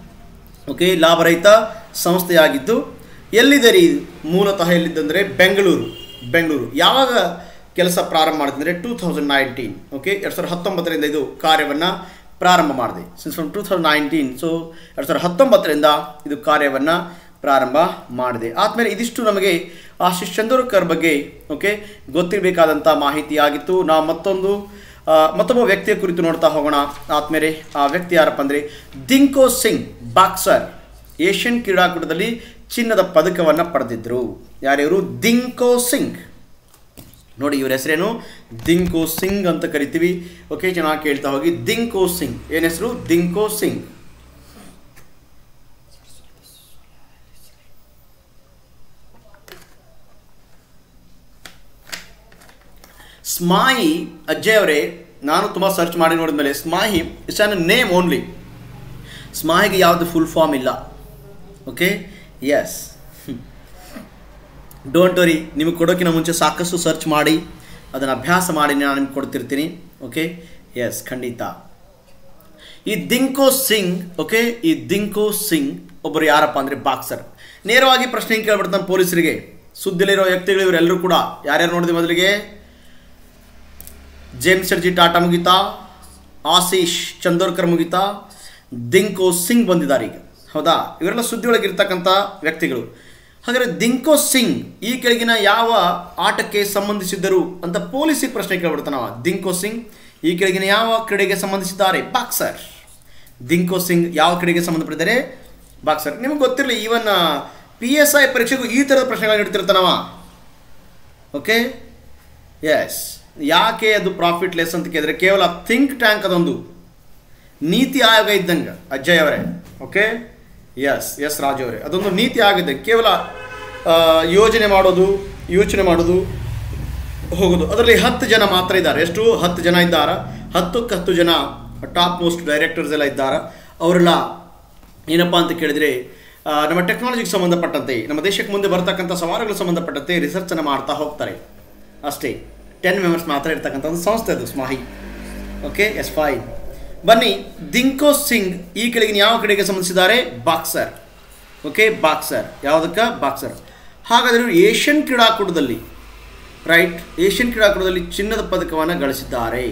ಓಕೆ ಲಾಭರಹಿತ ಸಂಸ್ಥೆಯಾಗಿದ್ದು ಎಲ್ಲಿದೆ ರೀ ಮೂಲತಃ ಎಲ್ಲಿದ್ದಂದರೆ ಬೆಂಗಳೂರು ಬೆಂಗಳೂರು ಯಾವಾಗ ಕೆಲಸ ಪ್ರಾರಂಭ ಮಾಡಿದ್ರೆ ಟೂ ತೌಸಂಡ್ ನೈನ್ಟೀನ್ ಓಕೆ ಎರಡು ಸಾವಿರದ ಹತ್ತೊಂಬತ್ತರಿಂದ ಇದು ಕಾರ್ಯವನ್ನು ಪ್ರಾರಂಭ ಮಾಡಿದೆ since from two thousand nineteen so ಎರಡು ಸಾವಿರದ ಹತ್ತೊಂಬತ್ತರಿಂದ ಇದು ಕಾರ್ಯವನ್ನು ಪ್ರಾರಂಭ ಮಾಡಿದೆ ಆದಮೇಲೆ ಇದಿಷ್ಟು ನಮಗೆ ಆಶೀಶ್ ಚಂದೋರ್ಕರ್ ಬಗ್ಗೆ ಓಕೆ ಗೊತ್ತಿರಬೇಕಾದಂಥ ಮಾಹಿತಿ ಆಗಿತ್ತು ನಾವು ಮತ್ತೊಂದು ಆ, ಮತ್ತೊಬ್ಬ ವ್ಯಕ್ತಿಯ ಕುರಿತು ನೋಡ್ತಾ ಹೋಗೋಣ ಆದಮೇಲೆ ಆ ವ್ಯಕ್ತಿ ಯಾರಪ್ಪ ಅಂದರೆ ದಿಂಕೋ ಸಿಂಗ್ ಬಾಕ್ಸರ್ ಏಷ್ಯನ್ ಕ್ರೀಡಾಕೂಟದಲ್ಲಿ ಚಿನ್ನದ ಪದಕವನ್ನು ಪಡೆದಿದ್ದರು ಯಾರ್ಯಾರು ದಿಂಕೋ ಸಿಂಗ್ ನೋಡಿ ಇವ್ರ ಹೆಸರೇನು ದಿಂಕೋ ಸಿಂಗ್ ಅಂತ ಕರಿತೀವಿ ಓಕೆ ಚೆನ್ನಾಗಿ ಕೇಳ್ತಾ ಹೋಗಿ ದಿಂಕೋ ಸಿಂಗ್ ಏನು ಹೆಸರು ದಿಂಕೋ ಸಿಂಗ್ ಸ್ಮಾಯಿ ಅಜ್ಜಯ್ ಅವರೇ ನಾನು ತುಂಬ ಸರ್ಚ್ ಮಾಡಿ ನೋಡಿದ್ಮೇಲೆ Smahi it's on name only ಸ್ಮಾಹಿಗೆ ಯಾವುದು ಫುಲ್ ಫಾರ್ಮ್ ಇಲ್ಲ ಓಕೆ ಎಸ್ ಡೋಂಟ್ ವರಿ ನಿಮಗೆ ಕೊಡೋಕ್ಕಿಂತ ಮುಂಚೆ ಸಾಕಷ್ಟು ಸರ್ಚ್ ಮಾಡಿ ಅದನ್ನು ಅಭ್ಯಾಸ ಮಾಡಿ ನಾನು ನಿಮ್ಗೆ ಕೊಡ್ತಿರ್ತೀನಿ ಓಕೆ ಎಸ್ ಖಂಡಿತ ಈ ದಿಂಕೋ ಸಿಂಗ್ ಓಕೆ ಈ ದಿಂಕೋ ಸಿಂಗ್ ಒಬ್ಬರು ಯಾರಪ್ಪ ಅಂದರೆ ಬಾಕ್ಸರ್ ನೇರವಾಗಿ ಪ್ರಶ್ನೆ ಹಿಂಗೆ ಕೇಳ್ಬಿಡ್ತಾನೆ ಪೊಲೀಸರಿಗೆ ಸುದ್ದಿಲಿರೋ ವ್ಯಕ್ತಿಗಳು ಇವರೆಲ್ಲರೂ ಕೂಡ ಯಾರ್ಯಾರು ನೋಡಿದ್ವಿ ಮೊದಲಿಗೆ ಜೇಮ್ಸ್ ಸರ್ಜಿ ಟಾಟಾ ಮುಗಿತಾ ಆಶೀಶ್ ಚಂದೋರ್ಕರ್ ಮುಗಿತಾ ದಿಂಕೋ ಸಿಂಗ್ ಬಂದಿದ್ದಾರೆ ಈಗ ಹೌದಾ ಇವರೆಲ್ಲ ಸುದ್ದಿಯೊಳಗಿರ್ತಕ್ಕಂಥ ವ್ಯಕ್ತಿಗಳು ಹಾಗಾದರೆ ದಿಂಕೋ ಸಿಂಗ್ ಈ ಕೆಳಗಿನ ಯಾವ ಆಟಕ್ಕೆ ಸಂಬಂಧಿಸಿದ್ದರು ಅಂತ ಪೊಲೀಸಿಗೆ ಪ್ರಶ್ನೆ ಕೇಳ್ಬಿಡ್ತಾನವ ದಿಂಕೋ ಸಿಂಗ್ ಈ ಕೆಳಗಿನ ಯಾವ ಕ್ರೀಡೆಗೆ ಸಂಬಂಧಿಸಿದ್ದಾರೆ ಬಾಕ್ಸರ್ ದಿಂಕೋ ಸಿಂಗ್ ಯಾವ ಕ್ರೀಡೆಗೆ ಸಂಬಂಧಪಟ್ಟಿದ್ದಾರೆ ಬಾಕ್ಸರ್ ನಿಮಗೆ ಗೊತ್ತಿರಲಿ ಈವನ್ ಪಿ ಎಸ್ ಐ ಪರೀಕ್ಷೆಗೂ ಈ ಥರದ ಪ್ರಶ್ನೆಗಳನ್ನ ಇಡ್ತಿರ್ತಾನವ ಓಕೆ ಎಸ್ ಯಾಕೆ ಅದು ಪ್ರಾಫಿಟ್ ಲೆಸ್ ಅಂತ ಕೇಳಿದ್ರೆ ಕೇವಲ ಥಿಂಕ್ ಟ್ಯಾಂಕ್ ಅದೊಂದು ನೀತಿ ಆಯೋಗ ಇದ್ದಂಗೆ ಅಜ್ಜಯ್ ಅವರೇ ಓಕೆ ಎಸ್ ಎಸ್ ರಾಜು ಅವರೇ ಅದೊಂದು ನೀತಿ ಆಗಿದೆ ಕೇವಲ ಆ, ಯೋಜನೆ ಮಾಡೋದು ಯೋಚನೆ ಮಾಡೋದು ಹೋಗೋದು ಅದರಲ್ಲಿ ಹತ್ತು ಜನ ಮಾತ್ರ ಇದ್ದಾರೆ ಎಷ್ಟು ಹತ್ತು ಜನ ಇದ್ದಾರೆ ಹತ್ತಕ್ಕೆ ಹತ್ತು ಜನ ಟಾಪ್ ಮೋಸ್ಟ್ ಡೈರೆಕ್ಟರ್ಸ್ ಎಲ್ಲ ಇದ್ದಾರೆ ಅವರೆಲ್ಲ ಏನಪ್ಪ ಅಂತ ಕೇಳಿದರೆ ಆ, ನಮ್ಮ ಟೆಕ್ನಾಲಜಿಗೆ ಸಂಬಂಧಪಟ್ಟಂತೆ ನಮ್ಮ ದೇಶಕ್ಕೆ ಮುಂದೆ ಬರ್ತಕ್ಕಂಥ ಸವಾಲುಗಳಿಗೆ ಸಂಬಂಧಪಟ್ಟಂತೆ ರಿಸರ್ಚನ್ನು ಮಾಡ್ತಾ ಹೋಗ್ತಾರೆ ಅಷ್ಟೇ ಟೆನ್ ಮೆಂಬರ್ಸ್ ಮಾತ್ರ ಇರ್ತಕ್ಕಂಥ ಒಂದು ಸಂಸ್ಥೆ ಅದು ಸ್ಮಾಹಿ ಓಕೆ ಎಸ್ ಫೈನ್ ಬನ್ನಿ ದಿಂಕೋ ಸಿಂಗ್ ಈ ಕೆಳಗಿನ ಯಾವ ಕಡೆಗೆ ಸಂಬಂಧಿಸಿದ್ದಾರೆ ಬಾಕ್ಸರ್ ಓಕೆ ಬಾಕ್ಸರ್ ಯಾವುದಕ್ಕೆ ಬಾಕ್ಸರ್ ಹಾಗಾದರೆ ಇವರು ಏಷ್ಯನ್ ಕ್ರೀಡಾಕೂಟದಲ್ಲಿ ರೈಟ್ ಏಷ್ಯನ್ ಕ್ರೀಡಾಕೂಟದಲ್ಲಿ ಚಿನ್ನದ ಪದಕವನ್ನು ಗಳಿಸಿದ್ದಾರೆ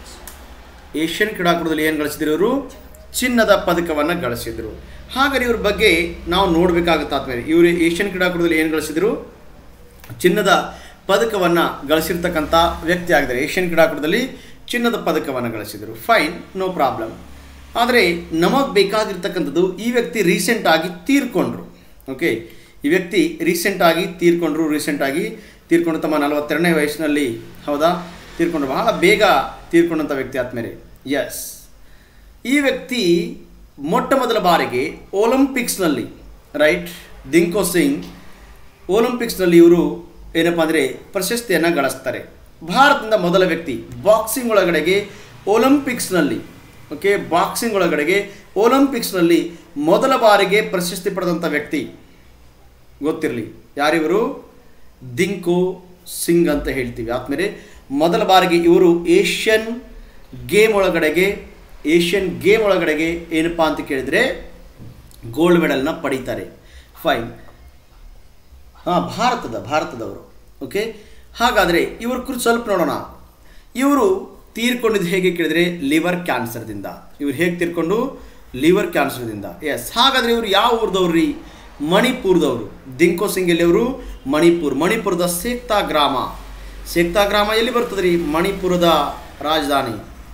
ಏಷ್ಯನ್ ಕ್ರೀಡಾಕೂಟದಲ್ಲಿ ಏನು ಗಳಿಸಿದ್ರು ಇವರು ಚಿನ್ನದ ಪದಕವನ್ನು ಗಳಿಸಿದರು ಹಾಗಾದ್ರೆ ಇವ್ರ ಬಗ್ಗೆ ನಾವು ನೋಡಬೇಕಾಗುತ್ತೆ ಆದ್ಮೇಲೆ ಇವರು ಏಷ್ಯನ್ ಕ್ರೀಡಾಕೂಟದಲ್ಲಿ ಏನು ಗಳಿಸಿದರು ಚಿನ್ನದ ಪದಕವನ್ನು ಗಳಿಸಿರ್ತಕ್ಕಂಥ ವ್ಯಕ್ತಿ ಆಗಿದ್ದಾರೆ ಏಷ್ಯನ್ ಕ್ರೀಡಾಕೂಟದಲ್ಲಿ ಚಿನ್ನದ ಪದಕವನ್ನು ಗಳಿಸಿದರು ಫೈನ್ ನೋ ಪ್ರಾಬ್ಲಮ್ ಆದರೆ ನಮಗೆ ಬೇಕಾಗಿರ್ತಕ್ಕಂಥದ್ದು ಈ ವ್ಯಕ್ತಿ ರೀಸೆಂಟಾಗಿ ತೀರ್ಕೊಂಡ್ರು ಓಕೆ ಈ ವ್ಯಕ್ತಿ ರೀಸೆಂಟಾಗಿ ತೀರ್ಕೊಂಡ್ರು ರೀಸೆಂಟಾಗಿ ತೀರ್ಕೊಂಡು ತಮ್ಮ ನಲವತ್ತೆರಡನೇ ವಯಸ್ಸಿನಲ್ಲಿ ಹೌದಾ ತೀರ್ಕೊಂಡ್ರು ಬಹಳ ಬೇಗ ತೀರ್ಕೊಂಡಂಥ ವ್ಯಕ್ತಿ ಆದಮೇಲೆ ಎಸ್ ಈ ವ್ಯಕ್ತಿ ಮೊಟ್ಟ ಮೊದಲ ಬಾರಿಗೆ ಒಲಿಂಪಿಕ್ಸ್ನಲ್ಲಿ ರೈಟ್ ದಿಂಕೋ ಸಿಂಗ್ ಒಲಿಂಪಿಕ್ಸ್ನಲ್ಲಿ ಇವರು ಏನಪ್ಪ ಅಂದರೆ ಪ್ರಶಸ್ತಿಯನ್ನು ಗಳಿಸ್ತಾರೆ ಭಾರತದಿಂದ ಮೊದಲ ವ್ಯಕ್ತಿ ಬಾಕ್ಸಿಂಗ್ ಒಳಗಡೆಗೆ ಒಲಿಂಪಿಕ್ಸ್ನಲ್ಲಿ ಓಕೆ ಬಾಕ್ಸಿಂಗ್ ಒಳಗಡೆಗೆ ಒಲಿಂಪಿಕ್ಸ್ನಲ್ಲಿ ಮೊದಲ ಬಾರಿಗೆ ಪ್ರಶಸ್ತಿ ಪಡೆದಂಥ ವ್ಯಕ್ತಿ ಗೊತ್ತಿರಲಿ ಯಾರಿವರು ದಿಂಕೋ ಸಿಂಗ್ ಅಂತ ಹೇಳ್ತೀವಿ ಆದಮೇಲೆ ಮೊದಲ ಬಾರಿಗೆ ಇವರು ಏಷ್ಯನ್ ಗೇಮ್ ಒಳಗಡೆಗೆ ಏಷ್ಯನ್ ಗೇಮ್ ಒಳಗಡೆಗೆ ಏನಪ್ಪ ಅಂತ ಕೇಳಿದರೆ ಗೋಲ್ಡ್ ಮೆಡಲ್ನ ಪಡೀತಾರೆ ಫೈನ್ ಹಾಂ ಭಾರತದ ಭಾರತದವರು ಓಕೆ ಹಾಗಾದರೆ ಇವ್ರ ಕುರಿತು ಸ್ವಲ್ಪ ನೋಡೋಣ ಇವರು ತೀರ್ಕೊಂಡಿದ್ದು ಹೇಗೆ ಕೇಳಿದರೆ ಲಿವರ್ ಕ್ಯಾನ್ಸರ್ದಿಂದ ಇವ್ರು ಹೇಗೆ ತೀರ್ಕೊಂಡು ಲಿವರ್ ಕ್ಯಾನ್ಸರ್ದಿಂದ ಎಸ್ ಹಾಗಾದರೆ ಇವರು ಯಾವ ಊರ್ದವ್ರು ರೀ ಮಣಿಪುರದವರು ದಿಂಕೋ ಸಿಂಗ್ ಎಲ್ಲಿ ಅವರು ಮಣಿಪುರ್ ಮಣಿಪುರದ ಸೇಕ್ತಾ ಗ್ರಾಮ ಸೇಕ್ತಾ ಗ್ರಾಮ ಎಲ್ಲಿ ಬರ್ತದೆ ರೀ ಮಣಿಪುರದ ರಾಜಧಾನಿ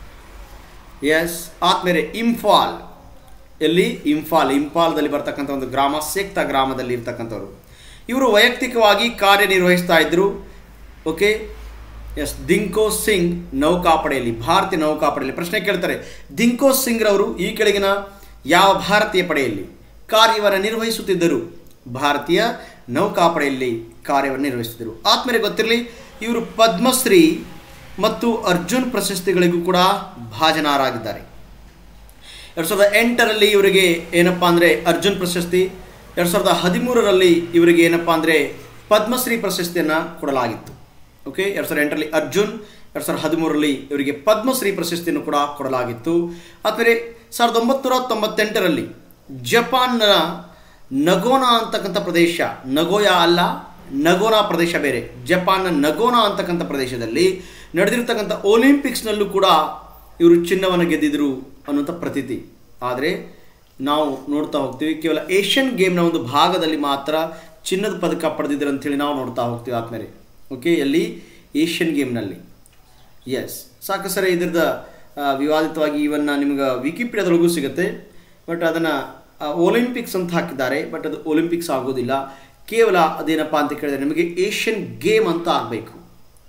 ಎಸ್ ಆದ್ಮೇಲೆ ಇಂಫಾಲ್ ಎಲ್ಲಿ ಇಂಫಾಲ್ ಇಂಫಾಲ್ದಲ್ಲಿ ಬರ್ತಕ್ಕಂಥ ಒಂದು ಗ್ರಾಮ ಸೇಕ್ತಾ ಗ್ರಾಮದಲ್ಲಿ ಇರ್ತಕ್ಕಂಥವ್ರು ಇವರು ವೈಯಕ್ತಿಕವಾಗಿ ಕಾರ್ಯನಿರ್ವಹಿಸ್ತಾ ಇದ್ದರು ಓಕೆ ಎಸ್ ದಿಂಕೋ ಸಿಂಗ್ ನೌಕಾಪಡೆಯಲ್ಲಿ ಭಾರತೀಯ ನೌಕಾಪಡೆಯಲ್ಲಿ ಪ್ರಶ್ನೆ ಕೇಳ್ತಾರೆ ದಿಂಕೋ ಸಿಂಗ್ರವರು ಈ ಕೆಳಗಿನ ಯಾವ ಭಾರತೀಯ ಪಡೆಯಲ್ಲಿ ಕಾರ್ಯವನ್ನು ನಿರ್ವಹಿಸುತ್ತಿದ್ದರು ಭಾರತೀಯ ನೌಕಾಪಡೆಯಲ್ಲಿ ಕಾರ್ಯವನ್ನು ನಿರ್ವಹಿಸುತ್ತಿದ್ದರು ಆದ್ಮೇಲೆ ಗೊತ್ತಿರಲಿ ಇವರು ಪದ್ಮಶ್ರೀ ಮತ್ತು ಅರ್ಜುನ್ ಪ್ರಶಸ್ತಿಗಳಿಗೂ ಕೂಡ ಭಾಜನರಾಗಿದ್ದಾರೆ ಎರಡು ಸಾವಿರದ ಎಂಟರಲ್ಲಿ ಇವರಿಗೆ ಏನಪ್ಪ ಅಂದರೆ ಅರ್ಜುನ್ ಪ್ರಶಸ್ತಿ ಎರಡು ಸಾವಿರದ ಹದಿಮೂರರಲ್ಲಿ ಇವರಿಗೆ ಏನಪ್ಪ ಅಂದರೆ ಪದ್ಮಶ್ರೀ ಪ್ರಶಸ್ತಿಯನ್ನು ಕೊಡಲಾಗಿತ್ತು ಓಕೆ ಎರಡು ಸಾವಿರದ ಎಂಟರಲ್ಲಿ ಅರ್ಜುನ್ ಎರಡು ಸಾವಿರದ ಹದಿಮೂರರಲ್ಲಿ ಇವರಿಗೆ ಪದ್ಮಶ್ರೀ ಪ್ರಶಸ್ತಿಯನ್ನು ಕೂಡ ಕೊಡಲಾಗಿತ್ತು ಆದರೆ ಸಾವಿರದ ಒಂಬತ್ತುನೂರ ತೊಂಬತ್ತೆಂಟರಲ್ಲಿ ಜಪಾನ್ನ ನಗೋನಾ ಅಂತಕ್ಕಂಥ ಪ್ರದೇಶ ನಗೋಯಾ ಅಲ್ಲ ನಗೋನಾ ಪ್ರದೇಶ ಬೇರೆ ಜಪಾನ್ನ ನಗೋನಾ ಅಂತಕ್ಕಂಥ ಪ್ರದೇಶದಲ್ಲಿ ನಡೆದಿರ್ತಕ್ಕಂಥ ಒಲಿಂಪಿಕ್ಸ್ನಲ್ಲೂ ಕೂಡ ಇವರು ಚಿನ್ನವನ್ನು ಗೆದ್ದಿದ್ರು ಅನ್ನುವಂಥ ಪ್ರತೀತಿ ಆದರೆ ನಾವು ನೋಡ್ತಾ ಹೋಗ್ತೀವಿ ಕೇವಲ ಏಷ್ಯನ್ ಗೇಮ್ನ ಒಂದು ಭಾಗದಲ್ಲಿ ಮಾತ್ರ ಚಿನ್ನದ ಪದಕ ಪಡೆದಿದ್ರು ಅಂಥೇಳಿ ನಾವು ನೋಡ್ತಾ ಹೋಗ್ತೀವಿ ಆದಮೇಲೆ ಓಕೆ ಎಲ್ಲಿ ಏಷ್ಯನ್ ಗೇಮ್ನಲ್ಲಿ ಎಸ್ ಸಾಕು ಸರಿ ಇದ್ರದ ಆ, ವಿವಾದಿತವಾಗಿ ಇವನ್ನ ನಿಮ್ಗೆ ವಿಕಿಪೀಡಿಯಾದೊಳಗೂ ಸಿಗುತ್ತೆ ಬಟ್ ಅದನ್ನು ಒಲಿಂಪಿಕ್ಸ್ ಅಂತ ಹಾಕಿದ್ದಾರೆ ಬಟ್ ಅದು ಒಲಿಂಪಿಕ್ಸ್ ಆಗೋದಿಲ್ಲ ಕೇವಲ ಅದೇನಪ್ಪ ಅಂತ ಕೇಳಿದ್ರೆ ನಿಮಗೆ ಏಷ್ಯನ್ ಗೇಮ್ ಅಂತ ಆಗಬೇಕು